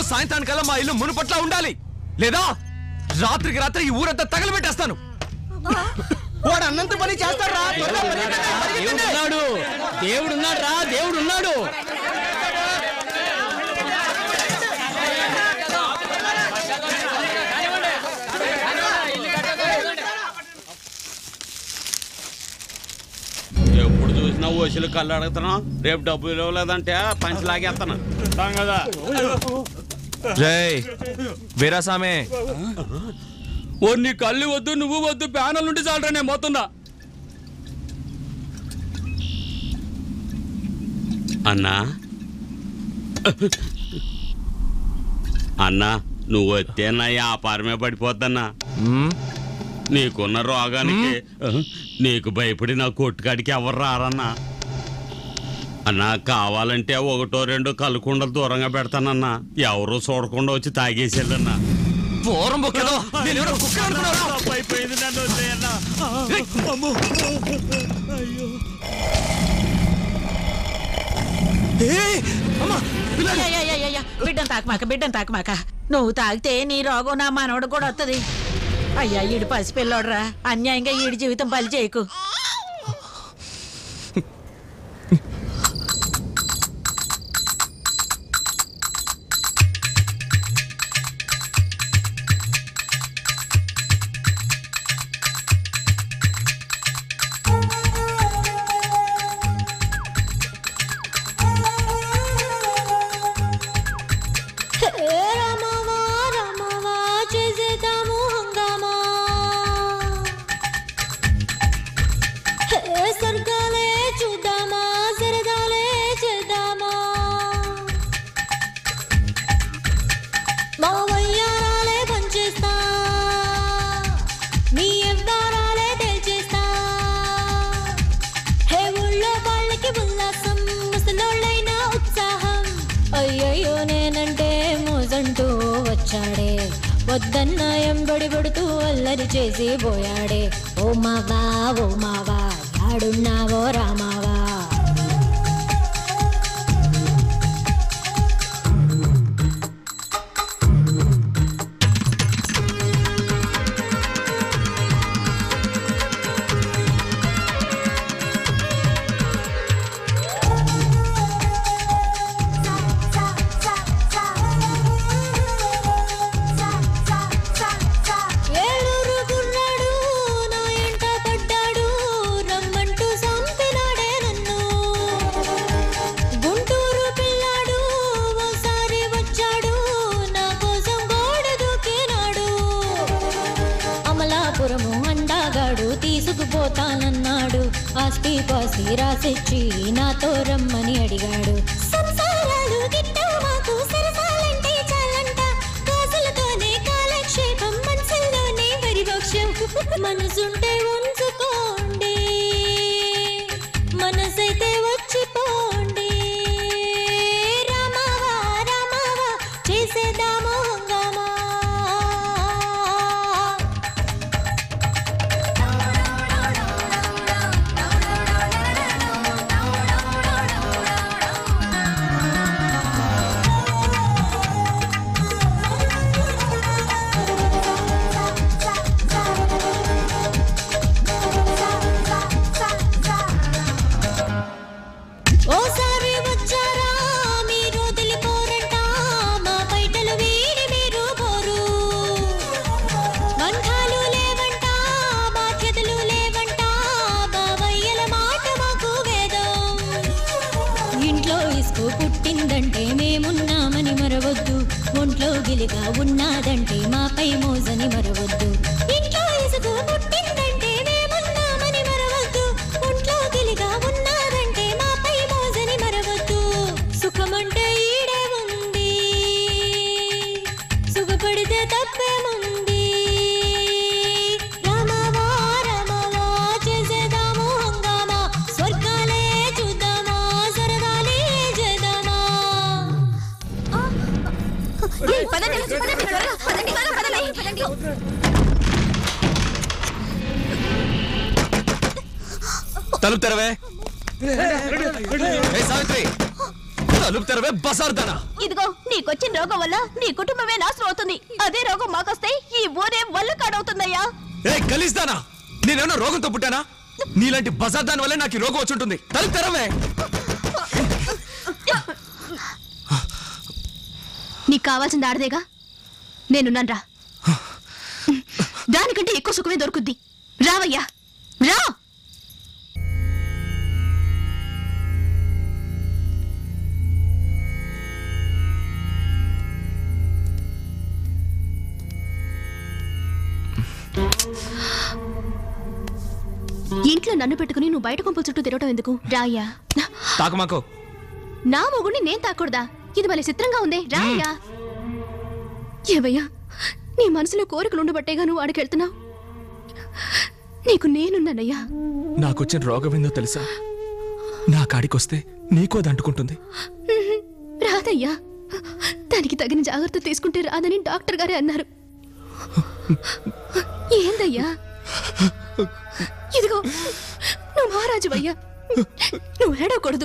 సాయంత్రానికల్లా మా ఇల్లు మునుపట్ల ఉండాలి లేదా రాత్రికి రాత్రి ఈ ఊరంతా తగలబెట్టేస్తాను వాడు అన్నంత పని చేస్తారా దేవుడున్నాడు దేవుడున్నాడు రా దేవుడున్నాడు ఎప్పుడు చూసినా ఓసులు కళ్ళు అడుగుతున్నాం రేపు డబ్బులు ఇవ్వలేదంటే పంచి లాగేస్తాను తాం కదా జై వీరాసామే ఓ నీ కళ్ళు వద్దు నువ్వు వద్దు ప్యానల్ నుండి చాలరా నేను పోతున్నా అన్నా అన్నా నువ్వు వస్తే నా వ్యాపారమే పడిపోద్దన్నా నీకున్న రోగానికి నీకు భయపడి నా కొట్టుకాడికి ఎవరు రారన్నా అన్నా కావాలంటే ఒకటో రెండో కలుకుండలు దూరంగా పెడతానన్నా ఎవరు చూడకుండా వచ్చి తాగేసేళ్ళన్నా పోరం బొక్కలో నేను ఎవరో కుక్క అనుకున్నారా అయిపోయింది నన్ను వదిలేయన్నా. అమ్మో. అయ్యో అయ్యయ్యయ్యయ్య, బిడ్డను తాకమాక బిడ్డను తాకమాక నువ్వు తాగితే నీ రోగం నా మనవడు కూడా వస్తుంది అయ్యా ఈడు పసిపిల్లోడ్రా అన్యాయంగా ఈడి జీవితం బలి చేయకు ఏ రామవా రామవా చేసేద్దాము హంగామా ఏ స్వర్గాలే చూద్దామా సరదాలే చేద్దామా మా వయ్యారాలే పనిచేస్తా మీ ఎవ్వారాలే తెల్చేస్తా హే ఊళ్ళో వాళ్ళకి ఉల్లాసం ముసలోళ్ళైనా ఉత్సాహం అయ్యయ్యో నేనంటే మోజంటూ వచ్చాడే వద్దన్న ఎంబడి పడుతూ అల్లరి చేసి పోయాడే ఓ మావా ఓ మావా యాడున్నావో రామావా ఏలూరు గుర్రాడు నా ఎంట పడ్డాడు రమ్మంటూ సంపినాడే నన్ను గుంటూరు పిల్లాడు ఓసారి వచ్చాడు నా కోసం గోడ దూకినాడు అమలాపురము అండాగాడు తీసుకుపోతానన్నాడు ఆస్తి పాసి రాసిచ్చి నాతో రమ్మని అడిగాడు సంసారాలు గిట్టవు మాకు సరసాలంటే చాలంట కాసులతోనే కాలక్షేపం మనసుల్లోనే పరిభక్షం మనసుంటే ఉంచుకోండి మనసైతే వచ్చిపోండి రామావా రామావా చేసేద్దాము హంగామా ఓసారి వచ్చారా మీరు వదిలిపోరంట మా బయటలు వీడి మీరు పోరు బంధాలు లేవంట బాధ్యతలు లేవంట బావయ్యల మాట మాకు వేదం ఇంట్లో ఇసుకు పుట్టిందంటే మేమున్నామని మరవద్దు ఒంట్లో గిలిగా ఉన్నాదంటే మాపై మోజని మరవద్దు ఇంట్లో ఇసుకు పుట్టిందంటే మేమున్నామని మరవద్దు ఒంట్లో గిలిగా ఉన్నాదంటే మాపై మోజని మరవద్దు సుఖమంటే ఈడే ఉంది సుఖపడితే తప్పేముంది రామవా రామవా చేసేదాము హంగామా స్వర్గాలే చూద్దామా సరదాలే చేద్దామా పదండి పదండి త్వరగా, పదండి పదండి పదండి తలుపు తెరవే ఏ సావిత్రి తలుపు తెరవే బసార్దానా ఇదిగో నీకొచ్చిన రోగం వల్ల నీ కుటుంబమే నాశనం అవుతుంది అదే రోగం మాకొస్తే ఈ ఊరే వల్ల కాడవుతుందయ్యా ఏ గలీస్తానా నేనేమన్నా రోగంతో పుట్టానా నీలాంటి బసార్దాని వల్లే నాకు ఈ రోగం వచ్చి ఉంటుంది తలుపు తెరవే నీకు కావాల్సింది ఆడదేగా నేనున్నాను రా దానికంటే ఎక్కువ సుఖమే దొరుకుద్ది రావయ్యా రా ఇంట్లో నన్ను పెట్టుకుని నువ్వు బయట కొంపల చుట్టూ తిరగటం ఎందుకు రాయ్యా తాకమాకో నా మొగుడిని నేను తాకూడదా ఇది భలే చిత్రంగా ఉందే రాయ్యా ఏవయ్యా నీ మనసులో కోరికలు ఉండబట్టేగా నువ్వు ఆడికి వెళ్తున్నావు నీకు నేనున్నానయ్యా నాకొచ్చిన రోగం ఏందో తెలుసా నా కాడికొస్తే నీకో అది అంటుకుంటుంది ఉహుం, రాదయ్యా దానికి తగిన జాగ్రత్త తీసుకుంటే రాదని డాక్టర్ గారే అన్నారు ఏందయ్యా ఇదిగో నువ్వు మహారాజు అయ్యా నువ్వు ఏడవకూడదు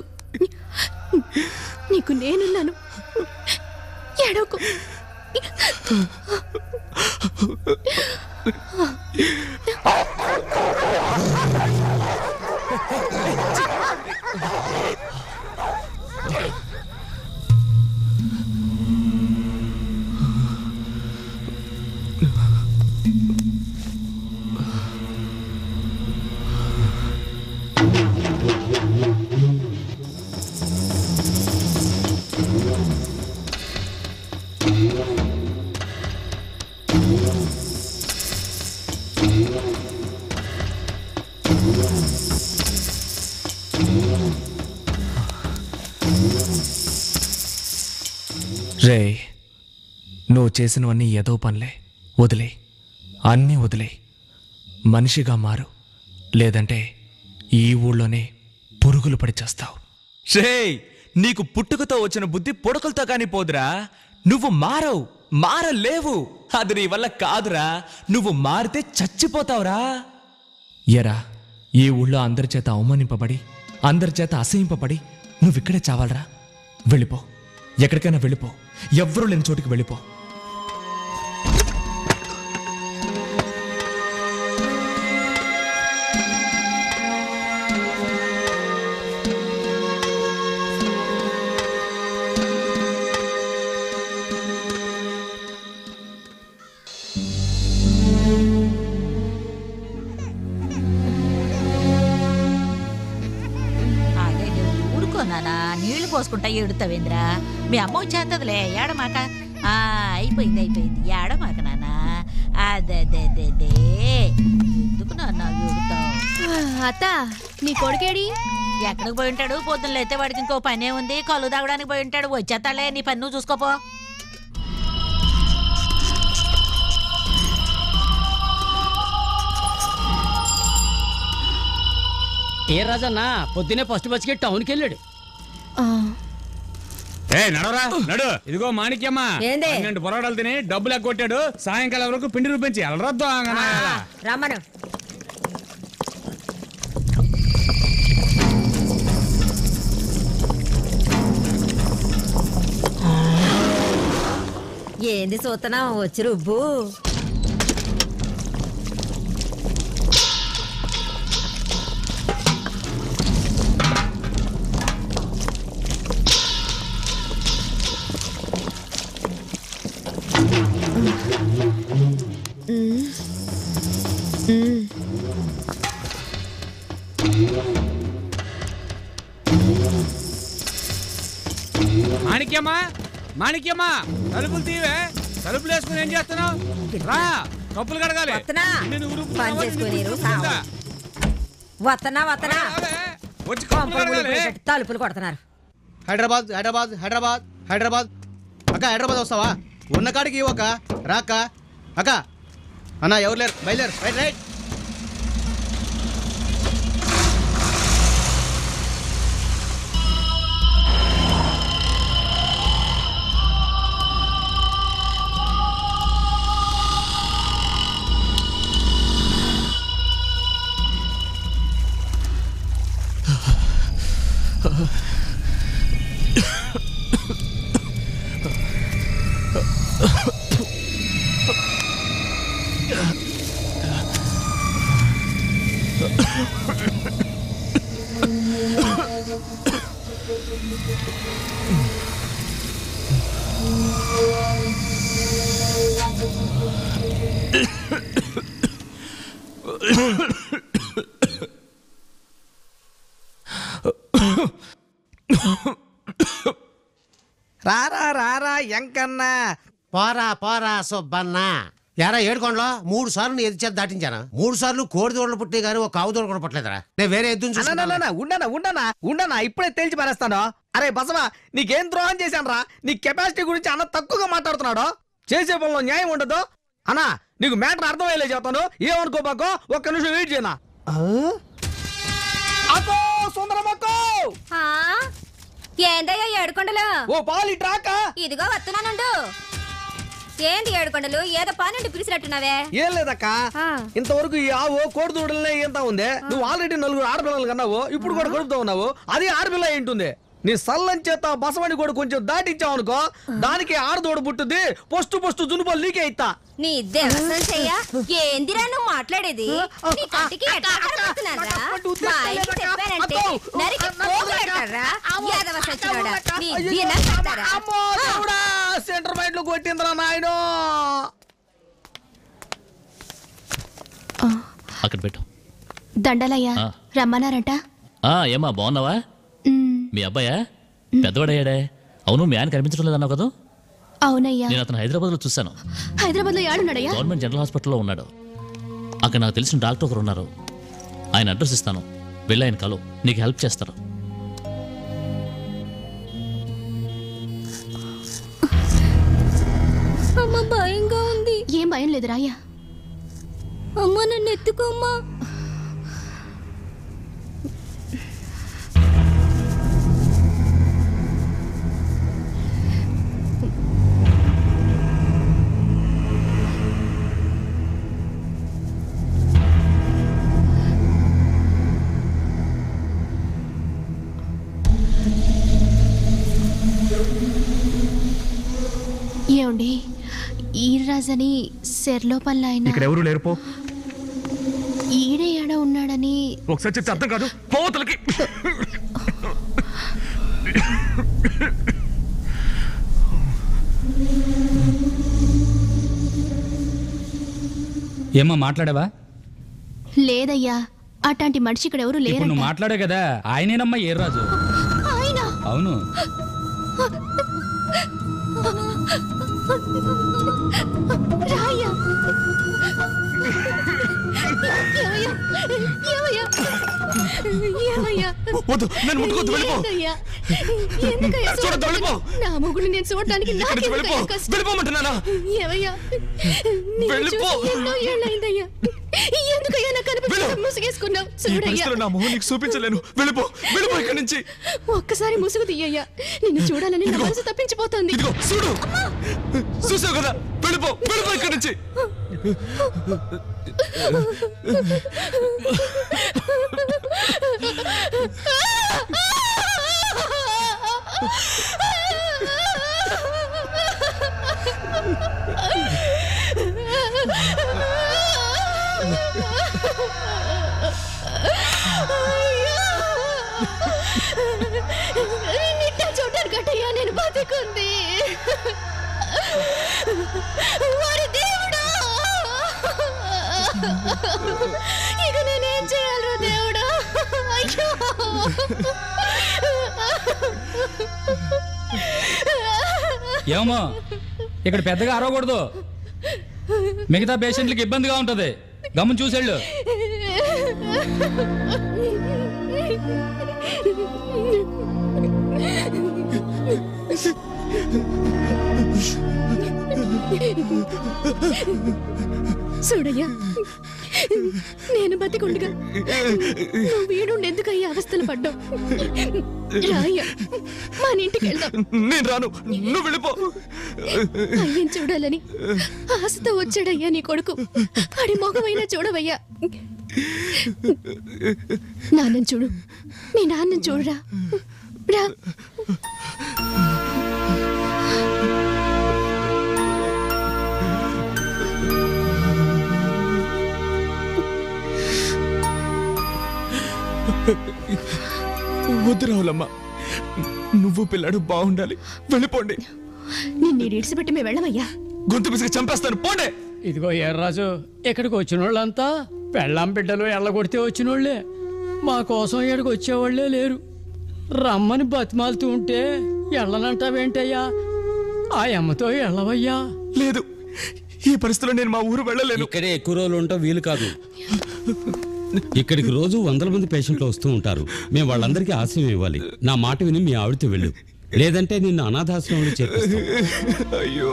నీకు నేనున్నాను ఏడవకు రే నువ్వు చేసినవన్నీ ఏదో పనులే వదిలే అన్నీ వదిలే మనిషిగా మారు లేదంటే ఈ ఊళ్ళోనే పురుగులు పడి చేస్తావు రే నీకు పుట్టుకతో వచ్చిన బుద్ధి పొడకలతో కానీ పోదురా నువ్వు మారవు మారలేవు అది నీ వల్ల కాదురా నువ్వు మారితే చచ్చిపోతావురా ఎరా ఈ ఊళ్ళో అందరి చేత అవమానింపబడి అందరి చేత అసహింపబడి నువ్విక్కడే చావాలరా వెళ్ళిపో ఎక్కడికైనా వెళ్ళిపో ఎవ్వరూ లేని చోటికి వెళ్ళిపో ఆగే నువ్వు ఊరుకోనానా నీళ్లు పోసుకుంటా ఏడుతావేంద్రా మీ అమ్మ వచ్చేస్తుందిలే ఏడమాక ఆ, అయిపోయింది అయిపోయింది ఏడమాక నాన్న అదే అదే అదే అదే ఎందుకు నాన్న ఏడుతావు అత్త నీ కొడుకేడి ఎక్కడికి పోయి ఉంటాడు పొద్దున్న లేతే వాడికి ఇంకో పనే ఉంది కళ్ళు తాగడానికి పోయి ఉంటాడు వచ్చేస్తాలే నీ పని నువ్వు చూసుకోపో ఏ రాజన్న పొద్దునే ఫస్ట్ బస్కి టౌన్కి వెళ్ళాడు ఏ నడవరా నడు ఇదిగో మాణిక్యమ్మ ఏంది? పన్నెండు పొరాడాలు తిని డబ్బులు ఎగ్గొట్టాడు సాయంకాలం వరకు పిండి రూపించి ఎలరద్దు రమ్మను ఏంది చూస్తున్నావు వచ్చి రుబ్బు మాణిక్యమ్మ మాణిక్యమ్మ తలుపులు తీవే తలుపులు వేసుకుని ఏం చేస్తున్నావు రా కప్పులు కడగాలి వత్తనా నిన్ను పని ఉరుకుతున్నావా? చేసుకుని నిన్ను రు, ఉరుకుతుందా? వత్తనా వత్తనా వచ్చి కొంపలు కప్పులు కడగాలి మునిగిపోయేటట్టు తలుపులు కొడుతున్నారు హైదరాబాద్ హైదరాబాద్ హైదరాబాద్ హైదరాబాద్ అక్క హైదరాబాద్ వస్తావా ఉన్న కాడికి ఇవ్వక రాక్క అక్క అన్న ఎవరు లేరు బయలుదేరు రైట్ రైట్ రారా రారా ఎంకన్నా పోరా పోరా సుబ్బన్న ఎరా ఏడుకోండ్లో మూడు సార్లు ఎది చేత దాటించాను మూడు సార్లు కోడి దూడలు పుట్టి కానీ ఒక ఆవు దూడ కూడా పుట్టలేదురా నేను వేరే ఎద్దుని చూసుకుంటాను. అన్నా ఉండనా ఉండనా ఉండనా ఇప్పుడే తేల్చి పారేస్తాను అరే బసవా నీకేం ద్రోహం చేశాను రా నీ కెపాసిటీ గురించి అన్న తక్కువగా మాట్లాడుతున్నాడు చేసే పనిలో న్యాయం ఉండదు అన్నా నీకు మ్యాటర్ అర్థమయ్యేలే చెప్తాను ఏమనుకోబాకో ఒక్క నిమిషం వెయిట్ చేయనా అక్కో సుందరమక్కో ఏందయ్యా ఏడుకొండలు ఓ పాలి ట్రాక ఇదిగో వస్తున్నానుండు ఏంది ఏడుకొండలు ఏదో పనుండి పిలిచినట్టున్నావే ఏం లేదక్క ఇంతవరకు ఈ ఆవు కోడి దూడలనే ఏంతా ఉంది నువ్వు ఆల్రెడీ నలుగురు ఆడపిల్లలు కన్నావు ఇప్పుడు కూడా గడుపుతా ఉన్నావు అది ఆడపిల్ల ఏంటుంది నీ సల్లం చేత బసవని కూడా కొంచెం దాటించావు అనుకో దానికి ఆడదోడు పుట్టుద్ది పొస్టు పొస్టు జునుపలు నీకే ఇస్తా నీ దేవసం చెయ్య ఏందిరా నువ్వు మాట్లాడేది నీ కంటికి ఎట్లా కనబడుతున్నారా? మా ఆయనకి చెప్పానంటే నరికి పోగొడతారా? యాదవ సచ్చినోడా. నీ దీనం పెడతారా? అమ్మో దేవుడా సెంటర్ మైండ్ లో కొట్టిందిరా నాయనో అక్కడ పెట్టు దండలయ్యా ఆ. రమ్మన్నారట ఆ ఏమా బాగున్నావా మీ అబ్బాయా పెద్దవాడయ్యాడే అవును మీ ఆయన కనిపించడం లేదన్నావు కదా అవునయ్యా నేను అతను హైదరాబాద్లో చూశాను హైదరాబాద్ లో ఏడున్నాడయ్యా గవర్నమెంట్ జనరల్ హాస్పిటల్లో ఉన్నాడు అక్కడ నాకు తెలిసిన డాక్టర్ ఒకరు ఉన్నారు ఆయన అడ్రస్ ఇస్తాను వెళ్ళి ఆయన కలు నీకు హెల్ప్ చేస్తారు అమ్మ భయంగా ఉంది ఏం భయం లేదు రాయ్యా అమ్మ నన్ను ఎత్తుకోమ్మా ఏమండి ఈరాజని సెర్లోపల్ల ఆయన ఇక్కడ ఎవరు లేరు పో ఈడే ఏడ ఉన్నాడని ఒకసారి చెప్తే అర్థం కాదు పోతలకి ఏమ్మా మాట్లాడావా లేదయ్యా అట్లాంటి మనిషి ఇక్కడ ఎవరు ఇప్పుడు లేరు నువ్వు మాట్లాడే కదా ఆయనేనమ్మా ఏ రాజు ఆయన అవును రాయ్యా ఏమయ్యా? ఏమయ్యా? ఏమయ్యా? వద్దు నన్ను ముట్టుకోవద్దు వెళ్ళిపో ఏంటయ్యా? ఎందుకయ్యా చూడొద్దు, వెళ్ళిపో. నా మొగుడు నేను చూడడానికి ఇక్కడి నుంచి వెళ్ళిపో నాకెందుకయ్యా కష్టం? వెళ్ళిపోమంటున్నానా ఏమయ్యా? నిన్ను వెళ్ళిపో. చూసి ఎన్నో ఏళ్ళయిందయ్యా. ఎందుకయ్యా నాకు కనిపించడం ముసుగేసుకున్నావు ఈ చూడయ్యా పరిస్థితిలో నా మొహం నీకు చూపించలేను వెళ్ళిపో వెళ్ళిపో ఇక్కడి నుంచి ఒక్కసారి ముసుగు తీయ్యా నిన్ను చూడాలని నా మనసు తప్పించిపోతోంది ఇదిగో చూడు చూసావు కదా వెళ్ళిపో వెళ్ళిపో ఇక్కడి నుంచి నిట్ట చూడటానికట్టయ్యా నేను బతికుంది వారి దేవుడా ఇక నేనేం చేయాలి దేవుడా అయ్యో ఏమో ఇక్కడ పెద్దగా అరవకూడదు మిగతా పేషెంట్లకి ఇబ్బందిగా ఉంటది గమని చూసేళ్ళు చూడయ్యా నేను బతికుండగా నువ్వు వీడుండి ఎందుకయ్యా అవస్థలు పడ్డావు రాయ్యా మన ఇంటికి వెళ్దాం నేను రాను నువ్వు వెళ్ళిపో అయ్యని చూడాలని ఆశతో వచ్చాడయ్యా నీ కొడుకు అడి మొగమైనా చూడవయ్యా నాన్నని చూడు మీ నాన్నని చూడరా రా వద్దు రావులమ్మ నువ్వు పిల్లాడు బాగుండాలి వెళ్ళిపోండి నిన్ను ఇడిసిపెట్టి మేము వెళ్ళమయ్యా గొంతు పిసికి చంపేస్తాను పోండి ఇదిగో ఎర్రాజు ఇక్కడికి వచ్చిన వాళ్ళంతా పెళ్ళాం బిడ్డలు ఎళ్ళగొడితే వచ్చిన వాళ్ళే మా కోసం ఇక్కడికి వచ్చేవాళ్ళే లేరు రమ్మని బతిమాలుతూ ఉంటే ఎళ్ళనంటావేంటయ్యా ఆ అమ్మతో ఎళ్ళవయ్యా లేదు ఈ పరిస్థితిలో నేను మా ఊరు వెళ్ళలేను ఇక్కడే ఎక్కువ రోజులు ఉంటాం వీలు కాదు ఇక్కడికి రోజు వందల మంది పేషెంట్లు వస్తూ ఉంటారు మేము వాళ్ళందరికీ ఆశ్రయం ఇవ్వాలి నా మాట విని మీ ఆవిడతో వెళ్ళు లేదంటే నిన్ను అనాథాశ్రమంలో చేర్పిస్తాం అయ్యో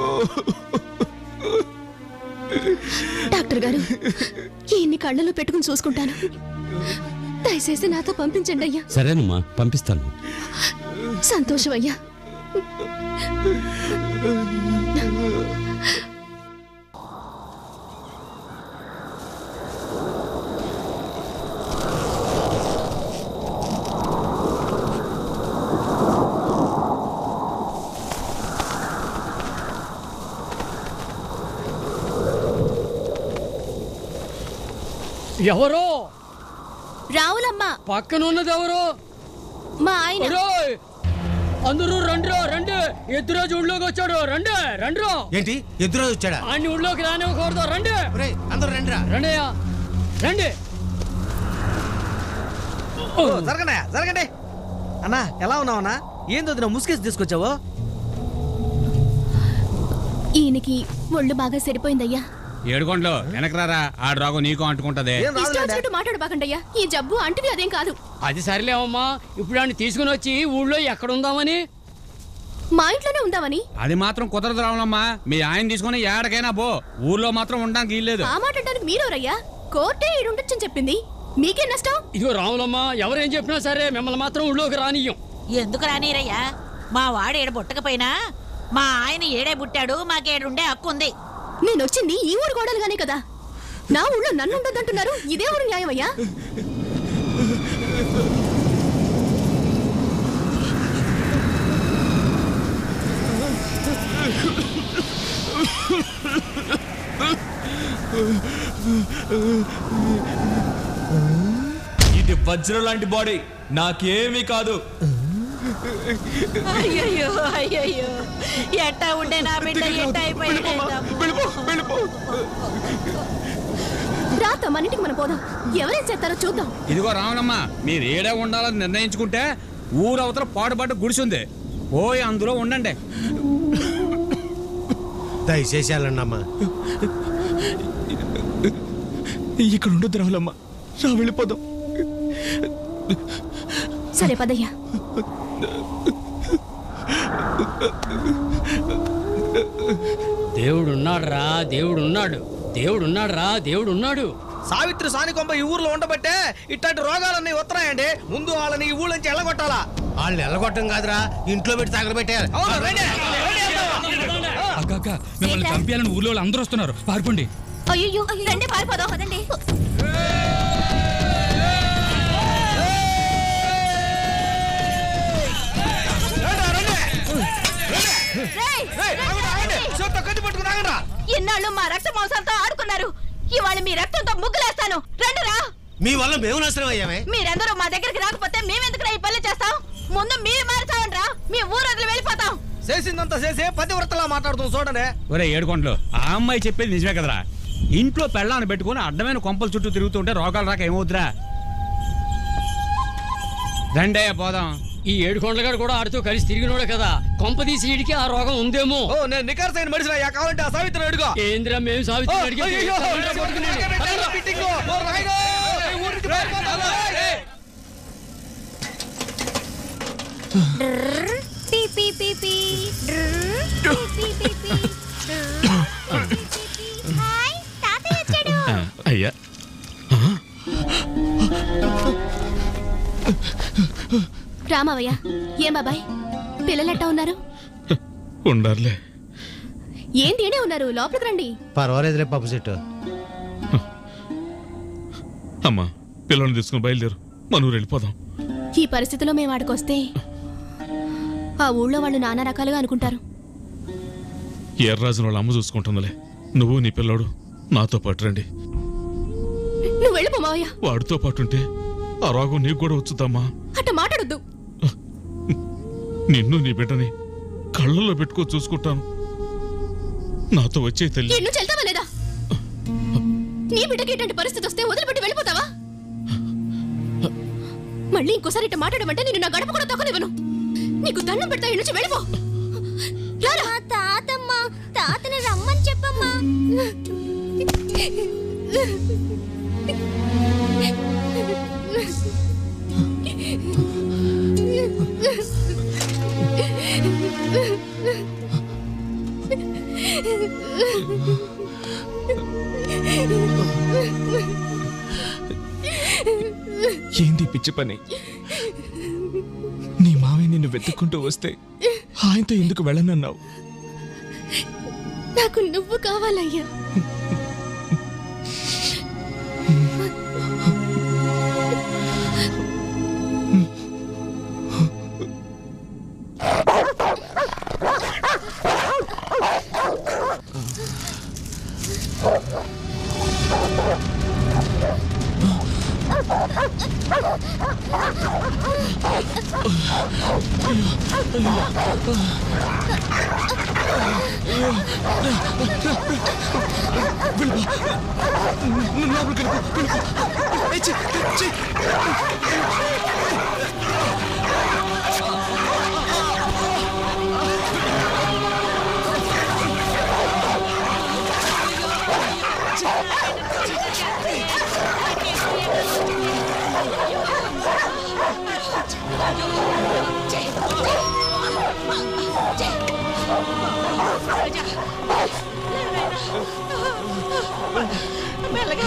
డాక్టర్ గారు ఈయన్ని కళ్ళలో పెట్టుకుని చూసుకుంటాను దయచేసి నాతో పంపించండి అయ్యా సరేనమ్మా పంపిస్తాను సంతోషం అయ్యా ఎవరో రావులమ్మ పక్కన ఉన్నది ఎవరో మా ఆయన ఒరేయ్! అందరూ రండ్రో రండి ఎద్దురాజు ఊళ్ళోకి వచ్చాడు రండి రండ్రో ఏంటి ఎదురు వచ్చాడా అన్ని ఊళ్ళోకి రానివ్వకూడదు రండి అందరూ రండిరా రండియా రండి ఓ, జరగండి జరగండి అన్నా ఎలా ఉన్నావన్నా ఏంది వదిన ముసుగేసి తీసుకొచ్చావు ఈయనకి ఒళ్ళు బాగా సరిపోయిందయ్యా ఏడుకోండ్లు వెనకరారా ఆడు రోగం నీకు అంటుకుంటది ఇష్టం వచ్చినట్టు మాట్లాడబాకండయ్యా ఈ జబ్బు అంటిది అదేం కాదు అది సరిలేవమ్మా ఇప్పుడు ఆయన తీసుకుని వచ్చి ఊళ్ళో ఎక్కడ ఉందామని మా ఇంట్లోనే ఉందామని అది మాత్రం కుదరదు రావులమ్మా మీ ఆయన తీసుకుని ఏడకైనా పో ఊర్లో మాత్రం ఉండడానికి వీల్లేదు ఆ మాట అంటానికి మీరెవరయ్యా కోర్టే ఈడుండొచ్చని చెప్పింది మీకేం నష్టం ఇదిగో రాములమ్మ ఎవరేం చెప్పినా సరే మిమ్మల్ని మాత్రం ఊళ్ళోకి రానియ్యం ఎందుకు రానీరయ్యా మా వాడు ఏడ పుట్టకపోయినా మా ఆయన ఏడే పుట్టాడు మాకేడుండే హక్కు ఉంది నేను వచ్చింది ఈ ఊరు గోడలుగానే కదా నా ఊళ్ళో నన్ను ఉండొద్దంటున్నారు ఇదే ఊరు న్యాయమయ్యా ఇది వజ్రం లాంటి బాడీ నాకేమీ కాదు అయ్యయ్యో అయ్యయ్యో ఎట్టా ఉండే నా బిడ్డ ఎట్ట అయిపోయాడు రా తమ్మన్నింటికి మనం పోదాం ఎవరేం చేస్తారో చూద్దాం ఇదిగో రావణమ్మ మీరు ఏడే ఉండాలని నిర్ణయించుకుంటే ఊరవతల పాటుపాటు గుడిసుంది పోయి అందులో ఉండండి దయచేసి వెళ్ళండి అమ్మా ఇక్కడ ఉండొద్దు రావులమ్మ రా వెళ్ళిపోదాం సరే పదయ్యా దేవుడు ఉన్నాడు రా దేవుడు ఉన్నాడు దేవుడు ఉన్నాడు రా దేవుడు ఉన్నాడు సావిత్రి సానికొంప ఈ ఊర్లో ఉండబట్టే ఇట్లాంటి రోగాలన్నీ వస్తున్నాయండి ముందు వాళ్ళని ఈ ఊళ్ళ నుంచి ఎల్లగొట్టాలా వాళ్ళని ఎల్లగొట్టం కాదురా ఇంట్లో పెట్టి తగలబెట్టారు అవును, రండి. అక్క అక్క మిమ్మల్ని చంపేయాలని ఊర్లో వాళ్ళు అందరూ వస్తున్నారు పారిపోండి అయ్యో రండి పారిపోదాం పదండి ఇన్నాళ్ళు మా రక్త మాంసాలతో ఆడుకున్నారు ఇవాళ మీ రక్తంతో ముగ్గులేస్తాను రండిరా మీ వల్ల మేము నాశనం అయ్యామే మీరందరూ మా దగ్గరికి రాకపోతే మేమెందుకు ఈ పనులు చేస్తాం ముందు మీరు మారుతామండ్రా మీ ఊరు వదిలి వెళ్ళిపోతాం చేసిందంతా చేసే పతివ్రతలా మాట్లాడుతుంది చూడండి ఒరే ఏడుకోండ్లు ఆ అమ్మాయి చెప్పేది నిజమే కదరా ఇంట్లో పెళ్ళాన్ని పెట్టుకుని అడ్డమైన కొంపల చుట్టూ తిరుగుతుంటే రోగాలు రాక ఏమవుతురా రండయ్య పోదాం ఈ ఏడు కొండగాడు కూడా ఆడుతూ కలిసి తిరిగినోడే కదా కొంప తీసి ఈడికి ఆ రోగం ఉందేమో ఓ నేను నికార్సైన మనిషిని అయ్యా కావాలంటే ఆ సావిత్రిని అడుగు ఏంద్రా మేము సావిత్రి ఓ, అడిగేది? అయ్యయ్యో, తలండ్రా పట్టుకునేది. పెట్టాలా ఫిట్టింగు? ఓ, రాయుడు, ఈ ఊరికి పారిపోతాను. ఏయ్. పీ పీ పీ పీ డ్రర్. పీ పీ పీ పీ. డ్రర్. పీ పీ పీ పీ. హాయ్ తాతయ్య వచ్చాడు అయ్యా రామవయ్య ఏం బాబాయ్ పిల్లలెట్టా ఉన్నారు ఉండాలే ఏంటి ఏడే ఉన్నారు లోపలికి రండి పర్వాలేదులే పప్పు చెట్టు అమ్మా పిల్లల్ని తీసుకుని బయలుదేరు మన ఊరు వెళ్ళిపోదాం ఈ పరిస్థితిలో మేము ఆడికొస్తే ఆ ఊళ్ళో వాళ్ళు నానా రకాలుగా అనుకుంటారు ఎర్రాజున వాళ్ళ అమ్మ చూసుకుంటుందిలే నువ్వు నీ పిల్లోడు నాతో పాటు రండి నువ్వు వెళ్ళిపో మావయ్య వాడితో పాటు ఉంటే ఆ రోగం నీకు కూడా వచ్చుదమ్మా అట్ట మాట్లాడొద్దు నిన్ను నీ బిడ్డని కళ్ళల్లో పెట్టుకో చూసుకుంటాను నాతో వచ్చే తల్లి ఎన్ను చెల్తావా లేదా నీ బిడ్డకి ఇటువంటి పరిస్థితి వస్తే వదిలిపెట్టి వెళ్ళిపోతావా మళ్ళీ ఇంకోసారి ఇట్ట మాట్లాడమంటే నేను నా గడప కూడా తొక్కనివ్వను నీకు దండం పెడతా ఇటు నుంచి వెళ్ళిపో రారా తాతమ్మ తాతని రమ్మని చెప్పమ్మా ఏంది పిచ్చి పని నీ మావయ్య నిన్ను వెతుక్కుంటూ వస్తే ఆయనతో ఎందుకు వెళ్ళనన్నావు నాకు నువ్వు కావాలయ్యా మెల్లగా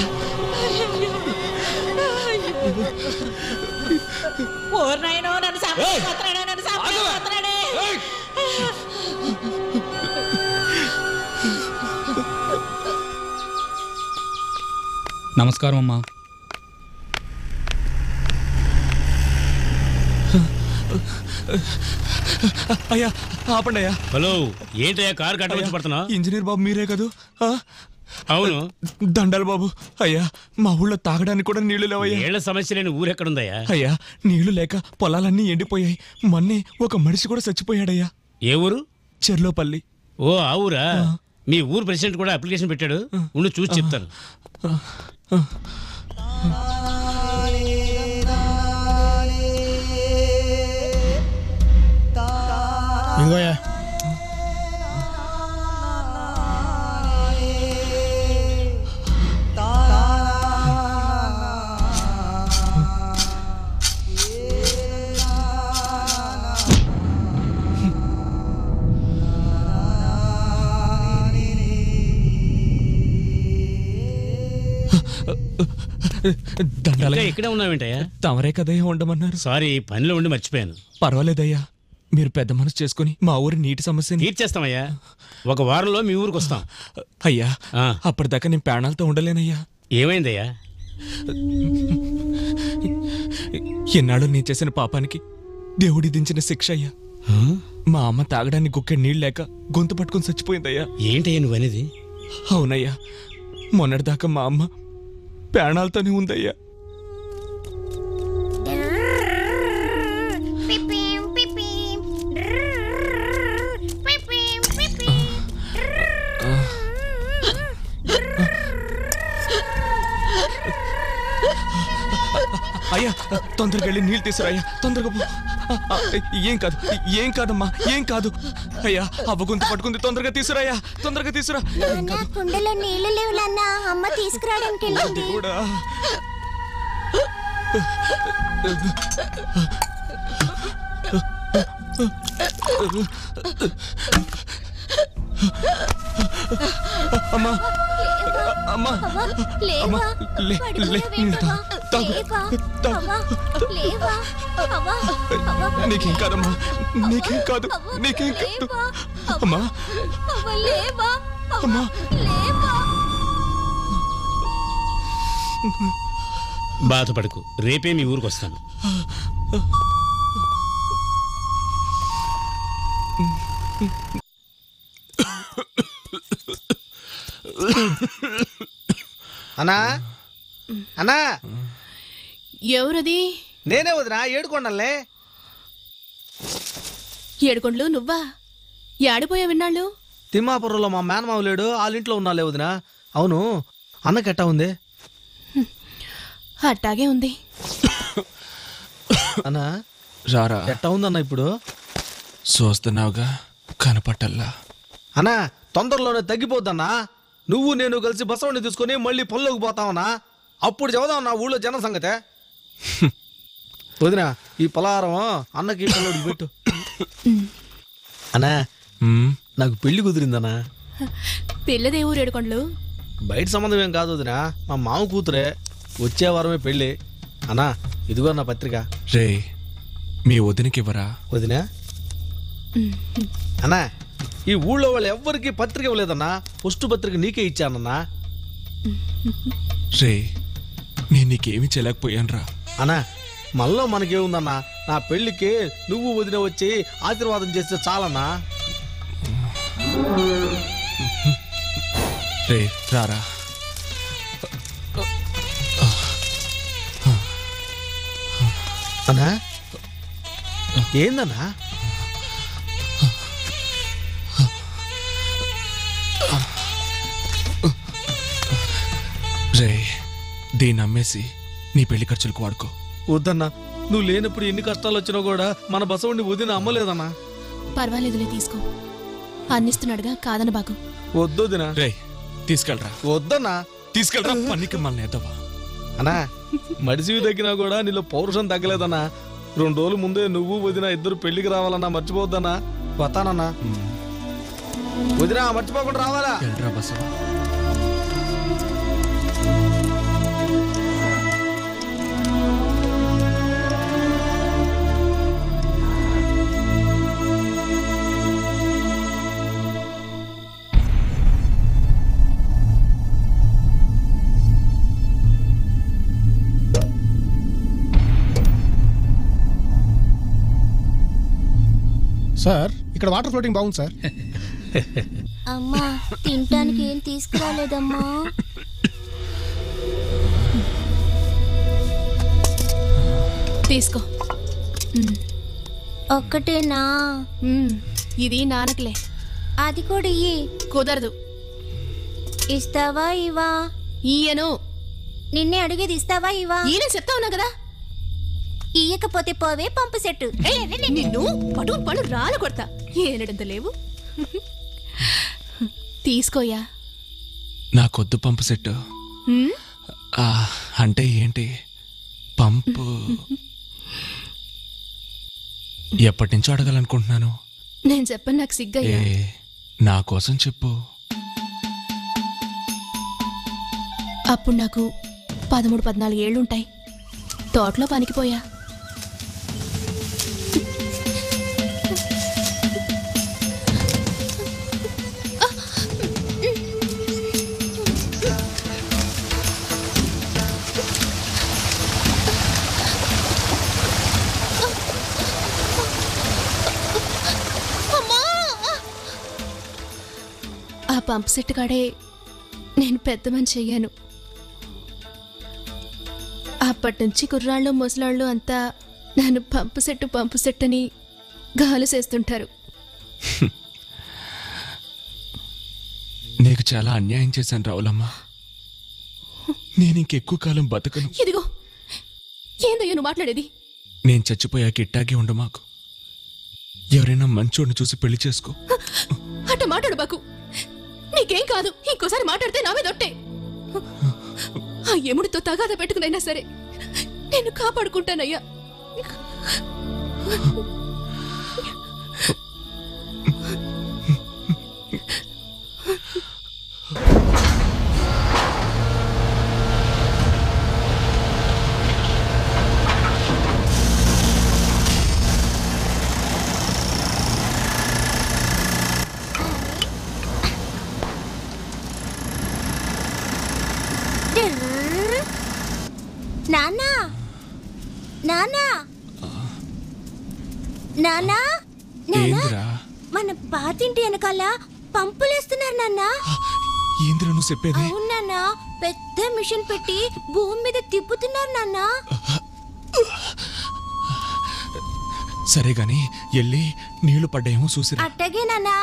ఓర్నాయనో నన్ను చంపేస్తున్నాడే నన్ను చంపేస్తున్నాడే నమస్కారం అమ్మా అయ్యా ఆపండి అయ్యా హలో ఏంటయ్యా కారు కట్ట వచ్చి పడుతున్నా ఇంజనీర్ బాబు మీరే కదూ ఆ? అవును దండాలు బాబు అయ్యా మా ఊళ్ళో తాగడానికి కూడా నీళ్లు లేవయ్యా ఏళ్ల సమస్య లేని ఊరెక్కడుందయ్యా అయ్యా నీళ్లు లేక పొలాలన్నీ ఎండిపోయాయి మొన్నే ఒక మనిషి కూడా చచ్చిపోయాడయ్యా ఏ ఊరు చెర్లోపల్లి ఓ ఆ ఊరా మీ ఊరు ప్రెసిడెంట్ కూడా అప్లికేషన్ పెట్టాడు ఉండు చూసి చెప్తాను ఇంకోయా దండాలు ఇంకా ఇక్కడే ఉన్నావేంటయ్యా తమరే కదయ్యా ఉండమన్నారు సారీ పనిలో ఉండి మర్చిపోయాను పర్వాలేదయ్యా మీరు పెద్ద మనసు చేసుకుని మా ఊరి నీటి సమస్యని తీర్చేస్తామయ్యా ఒక వారంలో మీ ఊరికి వస్తాం అయ్యా అప్పటిదాకా నేను ప్రాణాలతో ఉండలేనయ్యా ఏమైందయ్యా ఎన్నాళ్ళు నేను చేసిన పాపానికి దేవుడి దించిన శిక్ష అయ్యా మా అమ్మ తాగడానికి గుక్కె నీళ్ళు లేక గొంతు పట్టుకొని చచ్చిపోయిందయ్యా ఏంటయ్యా నువ్వు అనేది అవునయ్యా మొన్నటిదాకా మా అమ్మ ప్రాణాలతోనే ఉందయ్యా అయ్యా తొందరగా వెళ్ళి నీళ్ళు తీసురా అయ్యా తొందరగా పో. ఆ, ఆ, ఏం కాదు ఏం కాదమ్మా ఏం కాదు అయ్యా అవ్వ గొంతు పట్టుకుంది తొందరగా తీసురా అయ్యా తొందరగా తీసురా ఏం కాదు కుండలో నీళ్లు లేవు నాన్న అమ్మ తీసుకురావడానికి అది వెళ్ళింది కూడా అమ్మా అమ్మా అమ్మా లే లే నీళ్ళు తాగు తాగు తాగు నీకేం కాదమ్మా నీకేం కాదు నీకేం కాదు అమ్మా అమ్మా బాధపడకు రేపే మీ ఊరికి వస్తాను అన్నా అన్నా ఎవరది నేనే వదినా ఏడుకోండలే ఏడుకొండలు నువ్వా ఏడిపోయా విన్నాళ్ళు తిమ్మాపురంలో మా మేనమావ లేడు వాళ్ళ ఇంట్లో ఉన్నాలే వదినా అవును అన్నకెట్టా ఉంది అట్టాగే ఉంది అన్నా రారా ఎట్టా ఉందన్న ఇప్పుడు చూస్తున్నావుగా కనపట్టల్లా అన్నా తొందరలోనే తగ్గిపోద్దన్నా నువ్వు నేను కలిసి బసవని తీసుకొని మళ్ళీ పళ్ళలోకి పోతావన్నా అప్పుడు చెబుదాం నా ఊళ్ళో జన సంగతే వదినా ఈ పలారం అన్నకి పిల్లడికి పెట్టు అన్నా నాకు పెళ్లి కుదిరిందన్నా పిల్లదే ఊరు ఏడుకొండలు బయట సంబంధం ఏం కాదు వదినా మా మామ కూతురే వచ్చే వారమే పెళ్ళి అన్నా ఇదిగో నా పత్రిక రే మీ వదినకి ఇవ్వరా వదినా అన్నా ఈ ఊళ్ళో వాళ్ళు ఎవ్వరికి పత్రిక ఇవ్వలేదన్నా ఫస్ట్ పత్రిక నీకే ఇచ్చానన్నా రే నేను నీకేమీ చేయలేకపోయాను రా అన్నా మళ్ళీ మనకేముందన్నా నా పెళ్ళికి నువ్వు వదిన వచ్చి ఆశీర్వాదం చేస్తే చాలన్నా రే రారా అన్నా ఏందన్నా రే దీన్ని అమ్మేసి నీ పెళ్లి ఖర్చులకు వాడుకో వద్దన్నా నువ్వు లేనప్పుడు ఎన్ని కష్టాలు వచ్చినా కూడా మన బసవుడిని వదిన అమ్మలేదన్నా పర్వాలేదులే తీసుకో అన్నిస్తున్నాడుగా కాదన బాగు వద్దొదినా రే తీసుకెళ్ళరా వద్దన్నా తీసుకెళ్ళరా పనికి మళ్ళీ ఎద్దవా అన్నా మడిసివి తగ్గినా కూడా నీలో పౌరుషం తగ్గలేదన్నా రెండు రోజుల ముందే నువ్వు వదిన ఇద్దరు పెళ్లికి రావాలన్నా మర్చిపోవద్దన్నా వస్తానన్నా వదిన మర్చిపోకుండా రావాలా వెళ్ళరా బసవా సార్ ఇక్కడ వాటర్ ఫ్లోటింగ్ బాగుంది సార్ అమ్మా తినటానికి ఏం తీసుకురాలేదమ్మా తీసుకో ఒక్కటేనా ఇది నానకలే అది కూడా ఇయ్యి కుదరదు ఇస్తావా ఇవా ఈయను నిన్నే అడిగేది ఇస్తావా ఇవా ఈయన చెప్తా ఉన్నా కదా ఇయ్యకపోతే పోవే పంపు సెట్టు నిన్ను పటు పడు రాలు కొడతా ఏనడంత లేవు తీసుకోయా నాకొద్దు పంపు సెట్ హ్మ్? ఆ, అంటే ఏంటి పంపు ఎప్పటి నుంచో అడగాలనుకుంటున్నాను నేను చెప్పను నాకు ఏ సిగ్గయ్యా నా కోసం చెప్పు అప్పుడు నాకు పదమూడు పద్నాలుగు ఏళ్ళుంటాయి తోటలో పనికిపోయా ఆ పంపు సెట్ కాడే నేను పెద్ద మనిషి అయ్యాను అప్పటి నుంచి కుర్రాళ్ళు ముసలాళ్ళు అంతా నన్ను పంపు సెట్టు పంపు సెట్ అని గాలు చేస్తుంటారు నీకు చాలా అన్యాయం చేశాను రావులమ్మ నేను ఇంకెక్కువ కాలం బతకను ఇదిగో ఏందయ్యా నువ్వు మాట్లాడేది నేను చచ్చిపోయాక ఇట్టాగే ఉండు మాకు ఎవరైనా మంచోడిని చూసి పెళ్లి చేసుకో అట్ట మాట్లాడు బాకు నీకేం కాదు ఇంకోసారి మాట్లాడితే నా మీద ఒట్టే ఆ ఎముడితో తగాద పెట్టుకునైనా సరే నేను కాపాడుకుంటానయ్యా నాన్నా నాన్నా నాన్నా నాన్నా ఏందిరా మన పాతింటి వెనకాల పంపులేస్తున్నారు నాన్నా ఏందిరా నువ్వు చెప్పేది అవును నాన్నా పెద్ద మిషన్ పెట్టి భూమి మీద తిప్పుతున్నారు నాన్నా సరే గాని వెళ్ళి నీళ్లు పడ్డాయేమో చూసిరా అట్టగే నాన్నా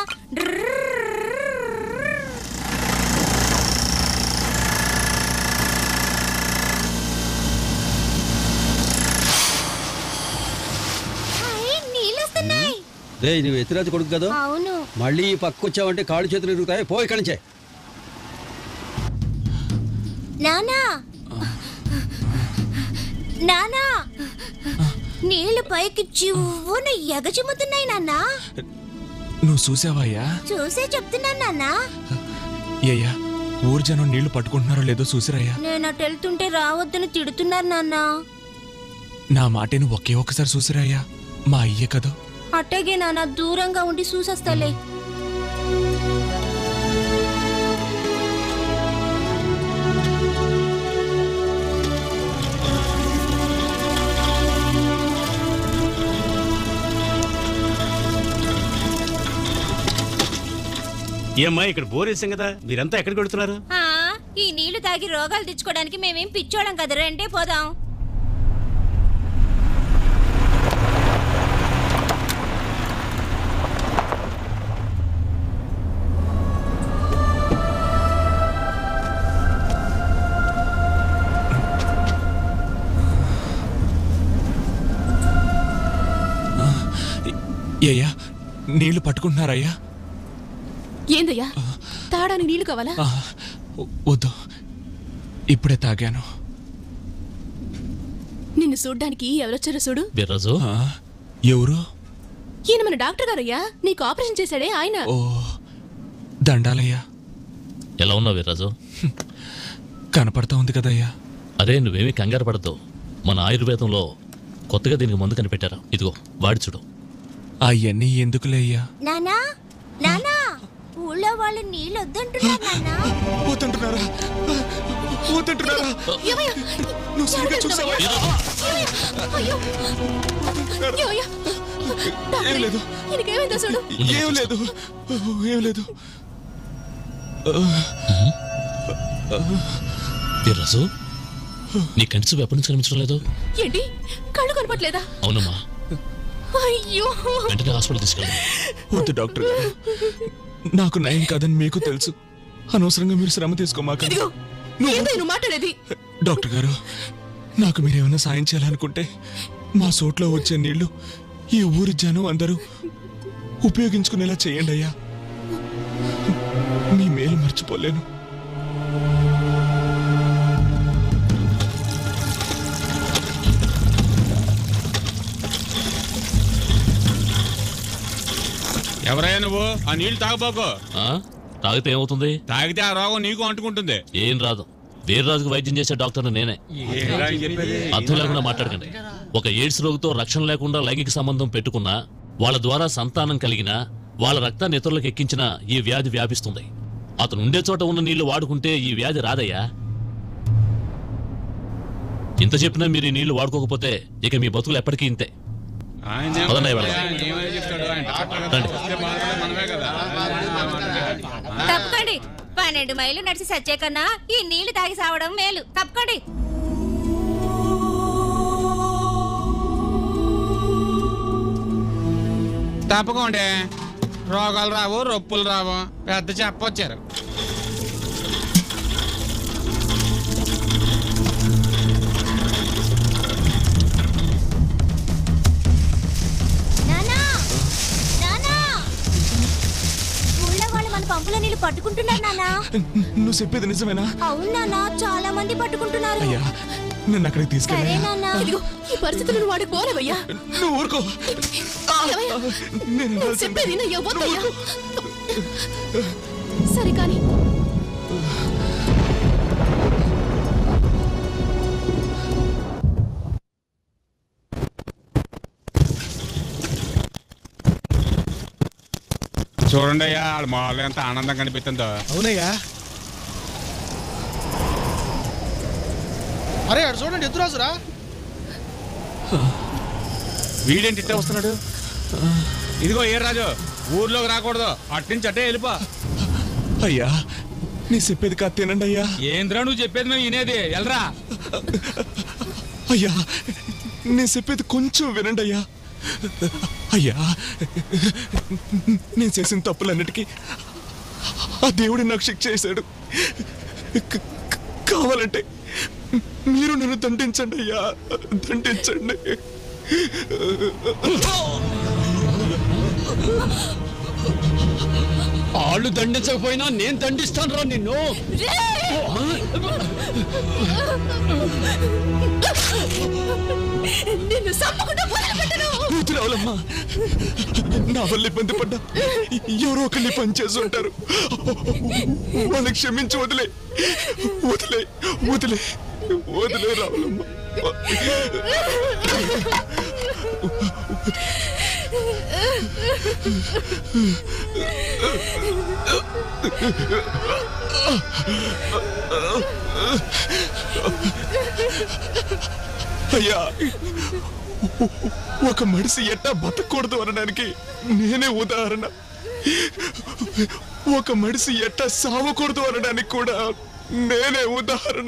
నీళ్ళొస్తున్నాయి రే నువ్వు ఎత్తిరాజు కొడుకు కదా అవును మళ్ళీ ఈ పక్క వచ్చావంటే కాళ్ళు చేతులు ఇరుగుతాయి పో ఇక్కడి నుంచే నానా నానా నీళ్లు పైకి చివ్వున ఎగచిమ్ముతున్నాయి నాన్నా నువ్వు చూసావయ్యా చూసే చెప్తున్నాను నాన్నా అయ్యా ఊరు జనం నీళ్లు పట్టుకుంటున్నారో లేదో చూసిరయ్యా నేను అటు వెళ్తుంటే రావద్దని తిడుతున్నారు నాన్నా నా మాటను ఒకే ఒక్కసారి చూసిరయ్యా మా అయ్యే కదా అట్టగే నాన్న దూరంగా ఉండి చూసొస్తాలే ఏమ్మా ఇక్కడ బోరేసాం కదా మీరంతా ఎక్కడికి వెళ్తున్నారు ఆ, ఈ నీళ్లు తాగి రోగాలు తెచ్చుకోవడానికి మేమేం పిచ్చోళం కదా రెండే పోదాం అయ్యా నీళ్లు పట్టుకుంటున్నారయ్యా ఏందయ్యా తాడానికి నీళ్లు కావాలా ఆ, వద్దు ఇప్పుడే తాగాను నిన్ను చూడ్డానికి ఎవరొచ్చారో చూడు వీర్రాజు ఎవరు ఈయన మన డాక్టర్ గారయ్యా నీకు ఆపరేషన్ చేశాడే ఆయన ఓ దండాలయ్యా ఎలా ఉన్నావు వీర్రాజు కనపడతా ఉంది కదయ్యా అరే నువ్వేమీ కంగారు పడద్దు మన ఆయుర్వేదంలో కొత్తగా దీనికి మందు కనిపెట్టారా ఇదిగో వాడి చూడు అవన్నీ ఎందుకులే అయ్యా నానా నానా ఊళ్ళో వాళ్ళు నీళ్ళు వద్దంటున్నారు నాన్నా వద్దంటున్నారా వద్దంటున్నారా ఏమయ్యా? నువ్వు సరిగ్గా చూసావా అయ్యో ఏమయ్యా? ఏం లేదు ఈయనకేమైందో చూడు ఏం లేదు ఏం లేదు వీర్రాజు నీ కంటి ఎప్పటి నుంచి కనిపించడం లేదు ఏంటి కళ్ళు కనపట్లేదా అవునమ్మా అయ్యో వెంటనే హాస్పిటల్ తీసుకెళ్ళి వద్దు డాక్టర్ గారు నాకు నయం కాదని మీకు తెలుసు అనవసరంగా మీరు శ్రమ తీసుకోమాకండి ఇదిగో ఏందో నువ్వు మాట్లాడేది డాక్టర్ గారు నాకు మీరేమైనా సాయం చేయాలనుకుంటే మా సోట్లో వచ్చే నీళ్లు ఈ ఊరి జనం అందరూ ఉపయోగించుకునేలా చేయండి అయ్యా మీ మేలు మర్చిపోలేను ఎవరయ్యా నువ్వు ఆ నీళ్లు తాగబోకు ఆ? తాగితే ఏమవుతుంది తాగితే ఆ రోగం నీకు అంటుకుంటుంది ఏం రాదు వీర్రాజుకు వైద్యం చేసే డాక్టర్ నేనే ఏంట్రా ఈ చెప్పేది? అర్థం లేకుండా మాట్లాడకండి ఒక ఎయిడ్స్ రోగితో రక్షణ లేకుండా లైంగిక సంబంధం పెట్టుకున్నా వాళ్ళ ద్వారా సంతానం కలిగినా వాళ్ళ రక్తాన్ని ఇతరులకు ఎక్కించిన ఈ వ్యాధి వ్యాపిస్తుంది అతను ఉండే చోట ఉన్న నీళ్లు వాడుకుంటే ఈ వ్యాధి రాదయ్యా ఇంత చెప్పినా మీరు ఈ నీళ్లు వాడుకోకపోతే ఇక మీ బతుకులు ఎప్పటికీ ఇంతే ఆయనేం పదండి, వెళ్దాం. ఏమని చెప్తాడు? ఆయన డాక్టర్ కదా. రండి. వస్తే మాత్రం మనమే కదా. తప్పకండి పన్నెండు మైళ్ళు నడిచి సచ్చే కన్నా ఈ నీళ్లు తాగి సావడం మేలు తప్పకండి తప్పకోండి రోగాలు రావు రొప్పులు రావు పెద్ద చెప్పొచ్చారు నానా నానా ఊళ్ళో వాళ్ళు మన పంపులో నీళ్లు పట్టుకుంటున్నారు నానా నువ్వు చెప్పేది నిజమేనా అవును నానా చాలా మంది పట్టుకుంటున్నారు అయ్యా నన్ను అక్కడికి సరే తీసుకెళ్ళా నాన్నా ఇదిగో ఈ పరిస్థితులు నువ్వు వాడికి పోలేవయ్యా నువ్వు ఊరుకో ఏమయ్యా? నేను నువ్వు చెప్పేది నా ఇవ్వద్దయ్యా సరే కానీ చూడండి అయ్యా వాళ్ళ మామూలు ఎంత ఆనందం కనిపిస్తుందో అవునయ్యా అరే అటు చూడండి ఎదురాజురా వీడేంటి ఇట్టే వస్తున్నాడు ఇదిగో ఏ రాజు ఊర్లోకి రాకూడదు అట్నుంచి అట్టే వెళ్ళిపో అయ్యా నీ చెప్పేది కాదు తినండి అయ్యా ఏంద్రా నువ్వు చెప్పేది మేము వినేది ఎల్రా అయ్యా నేను చెప్పేది కొంచెం వినండి అయ్యా అయ్యా నేను చేసిన తప్పులన్నిటికీ ఆ దేవుడు నాకు శిక్ష చేశాడు క- క- కావాలంటే మీరు నన్ను దండించండి అయ్యా దండించండి వాళ్ళు దండించకపోయినా నేను దండిస్తాను రా నిన్ను నిన్ను సంపకుండా వదిలిపెట్టను వదిలేవాలమ్మా నా వల్ల ఇబ్బంది పడ్డా ఎవరో ఒకరిని పనిచేసి ఉంటారు వాళ్ళని క్షమించి వదిలే వదిలే వదిలే వదిలే రావులమ్మ అయ్యా ఒక మనిషి ఎట్టా బతకూడదు అనడానికి నేనే ఉదాహరణ ఒక మనిషి ఎట్టా సావకూడదు అనడానికి కూడా నేనే ఉదాహరణ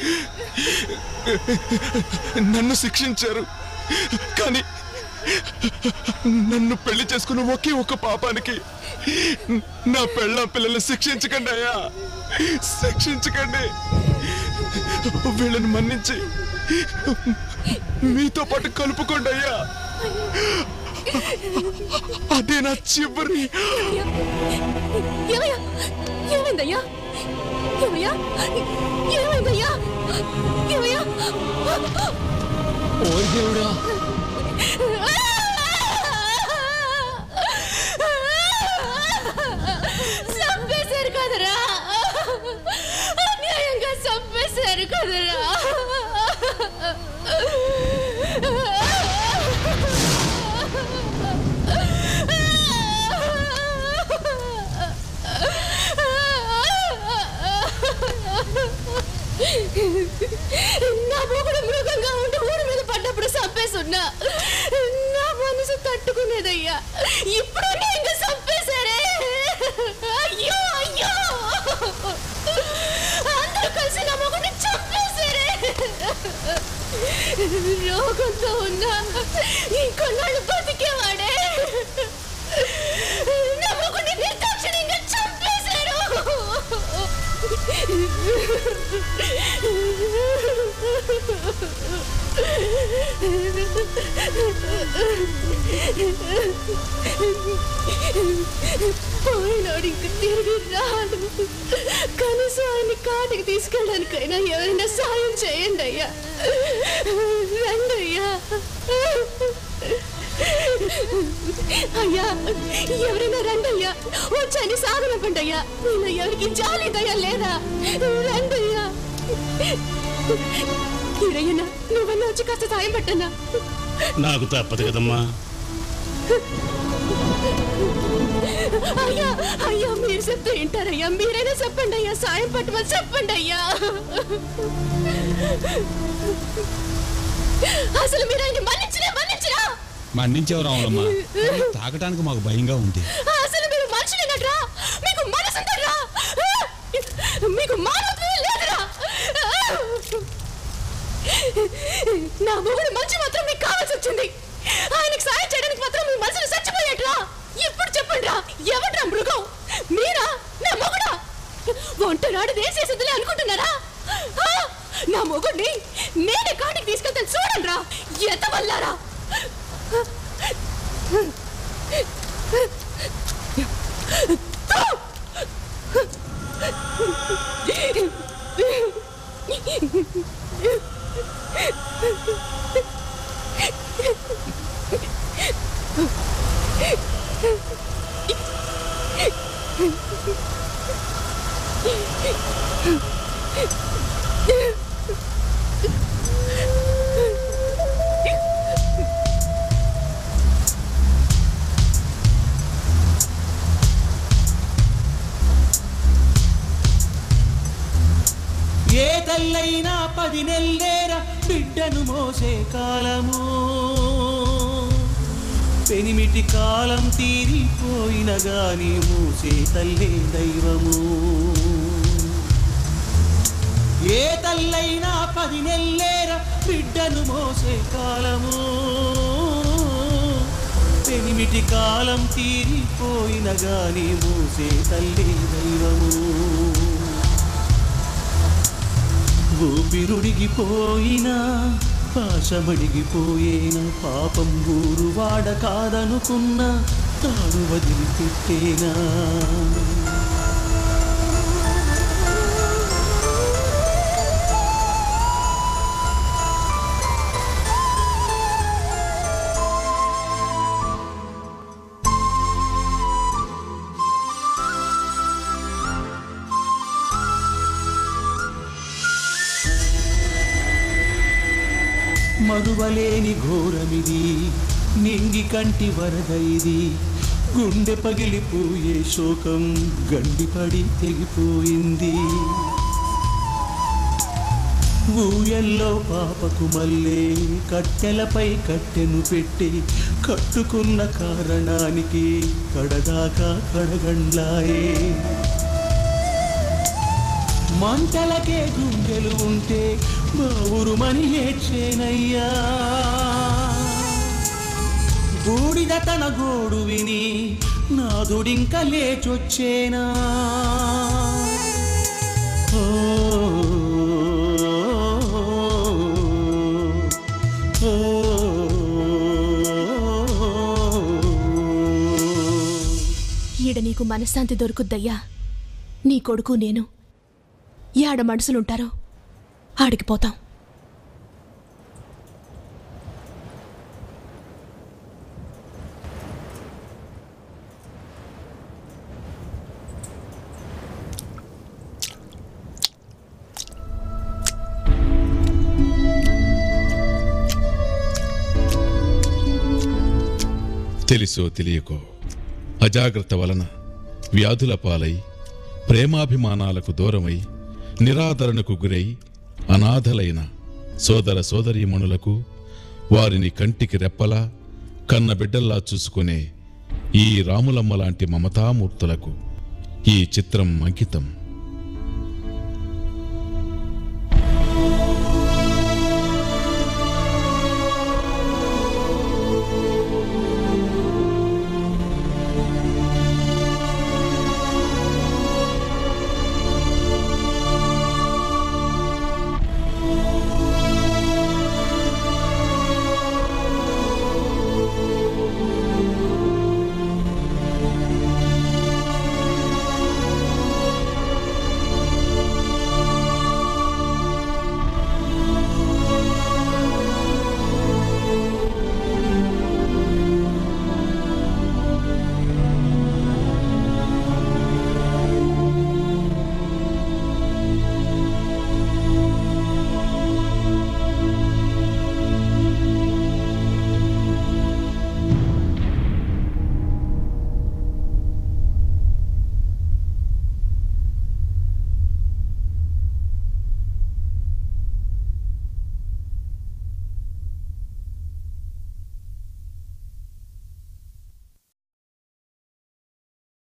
నన్ను శిక్షించారు కానీ నన్ను పెళ్లి చేసుకున్న ఒకే ఒక పాపానికి నా పెళ్ళ పిల్లల్ని శిక్షించకండి అయ్యా శిక్షించకండి వీళ్ళని మన్నించి మీతో పాటు కలుపుకోండి అయ్యా అదే నా చివరి ఏమయ్యా ఏమైందయ్యా ఏమయ్యా ఏమైందయ్యా ఏమయ్యా ఓ దేవుడా చంపేశారు కదరా అన్యాయంగా చంపేశారు కదరా నా మొగుడు మృగంగా ఉండి ఊరి మీద పడ్డప్పుడు చంపేసున్నా నా మనసు తట్టుకునేదయ్యా ఇప్పుడు ఇంకా చంపేశారే అయ్యో అయ్యో అందరూ కలిసి నా మొగుడిని చంపేశారే రోగంతో ఉన్నా ఇంకొన్నాళ్ళు బతికేవాడే నా మొగుడిని నిర్దాక్షిణ్యంగా చంపేశారు పోయినాడు ఇంక తిరిగి రాడు కనీసం ఆయన్ని కాటికి తీసుకెళ్ళడానికైనా ఎవరైనా సాయం చేయండి అయ్యా రండి అయ్యా అయ్యా ఎవరైనా రండి అయ్యా వచ్చని సాగనప్పండి అయ్యా నేను ఎవరికి జాలి దయ లేదా రండి అయ్యా కిరయ్యనా నువ్వన్నా వచ్చి కాస్త సాయం పట్టనా నాకు తప్పదు కదమ్మా అయ్యా అయ్యా మీరు చెప్తే వింటారయ్యా మీరైనా చెప్పండి అయ్యా సాయం పట్టమని చెప్పండి అయ్యా అసలు మీరు ఆయన మన్నించినా మన్నించినా మన్నించావు రావులమ్మా తాగటానికి మాకు భయంగా ఉంది అసలు మీరు మనుషులేనట్రా మీకు మనసు ఉందట్రా మీకు మానవత్వం లేదురా నా మొగుడు మంచి మాత్రం మీకు కావాల్సి వచ్చింది ఆయనకి సాయం చేయడానికి మాత్రం మీ మనసులు చచ్చిపోయేట్రా ఇప్పుడు చెప్పండి రా ఎవడ్రా మృగం మీరా నా మొగుడా ఒంటరాడు వేసేసిందిలే అనుకుంటున్నారా ఆ? నా మొగుడిని నేనే కాటికి తీసుకెళ్తాను చూడండి రా ఎంత వల్లారా ఏ తల్లైనా పది నెల్లేర బిడ్డను మోసే కాలము పెనిమిటి కాలం తీరిపోయిన గాని మూసే తల్లే దైవము ఏ తల్లైనా పది నెల్లేర బిడ్డను మోసే కాలము పెనిమిటి కాలం తీరిపోయిన గాని మోసే తల్లి దైవము ఊపిరుడిగిపోయినా పాశమడిగిపోయేన పాపం ఊరు వాడ కాదనుకున్న తాను వదిలిపెట్టేనా మరువలేని ఘోరమిది నింగి కంటి వరద ఇది గుండె పగిలిపోయే శోకం గండిపడి తెగిపోయింది ఊయల్లో పాపకు మల్లే కట్టెలపై కట్టెను పెట్టి కట్టుకున్న కారణానికి కడదాకా కడగండ్లాయే మంటలకే గుండెలు ఉంటే మా ఊరుమని ఏడ్చేనయ్యా బూడిద తన గోడు విని నాదుడింక లేచొచ్చేనా ఓ, ఓ, ఈడ నీకు మనశ్శాంతి దొరుకుద్దయ్యా నీ కొడుకు నేను యాడ మనుషులుంటారో ఆడికి పోతాం తెలుసో తెలియకో అజాగ్రత్త వలన వ్యాధుల పాలై ప్రేమాభిమానాలకు దూరమై నిరాదరణకు గురై అనాథలైన సోదర సోదరీమణులకు వారిని కంటికి రెప్పలా కన్న బిడ్డల్లా చూసుకునే ఈ రాములమ్మ లాంటి మమతామూర్తులకు ఈ చిత్రం అంకితం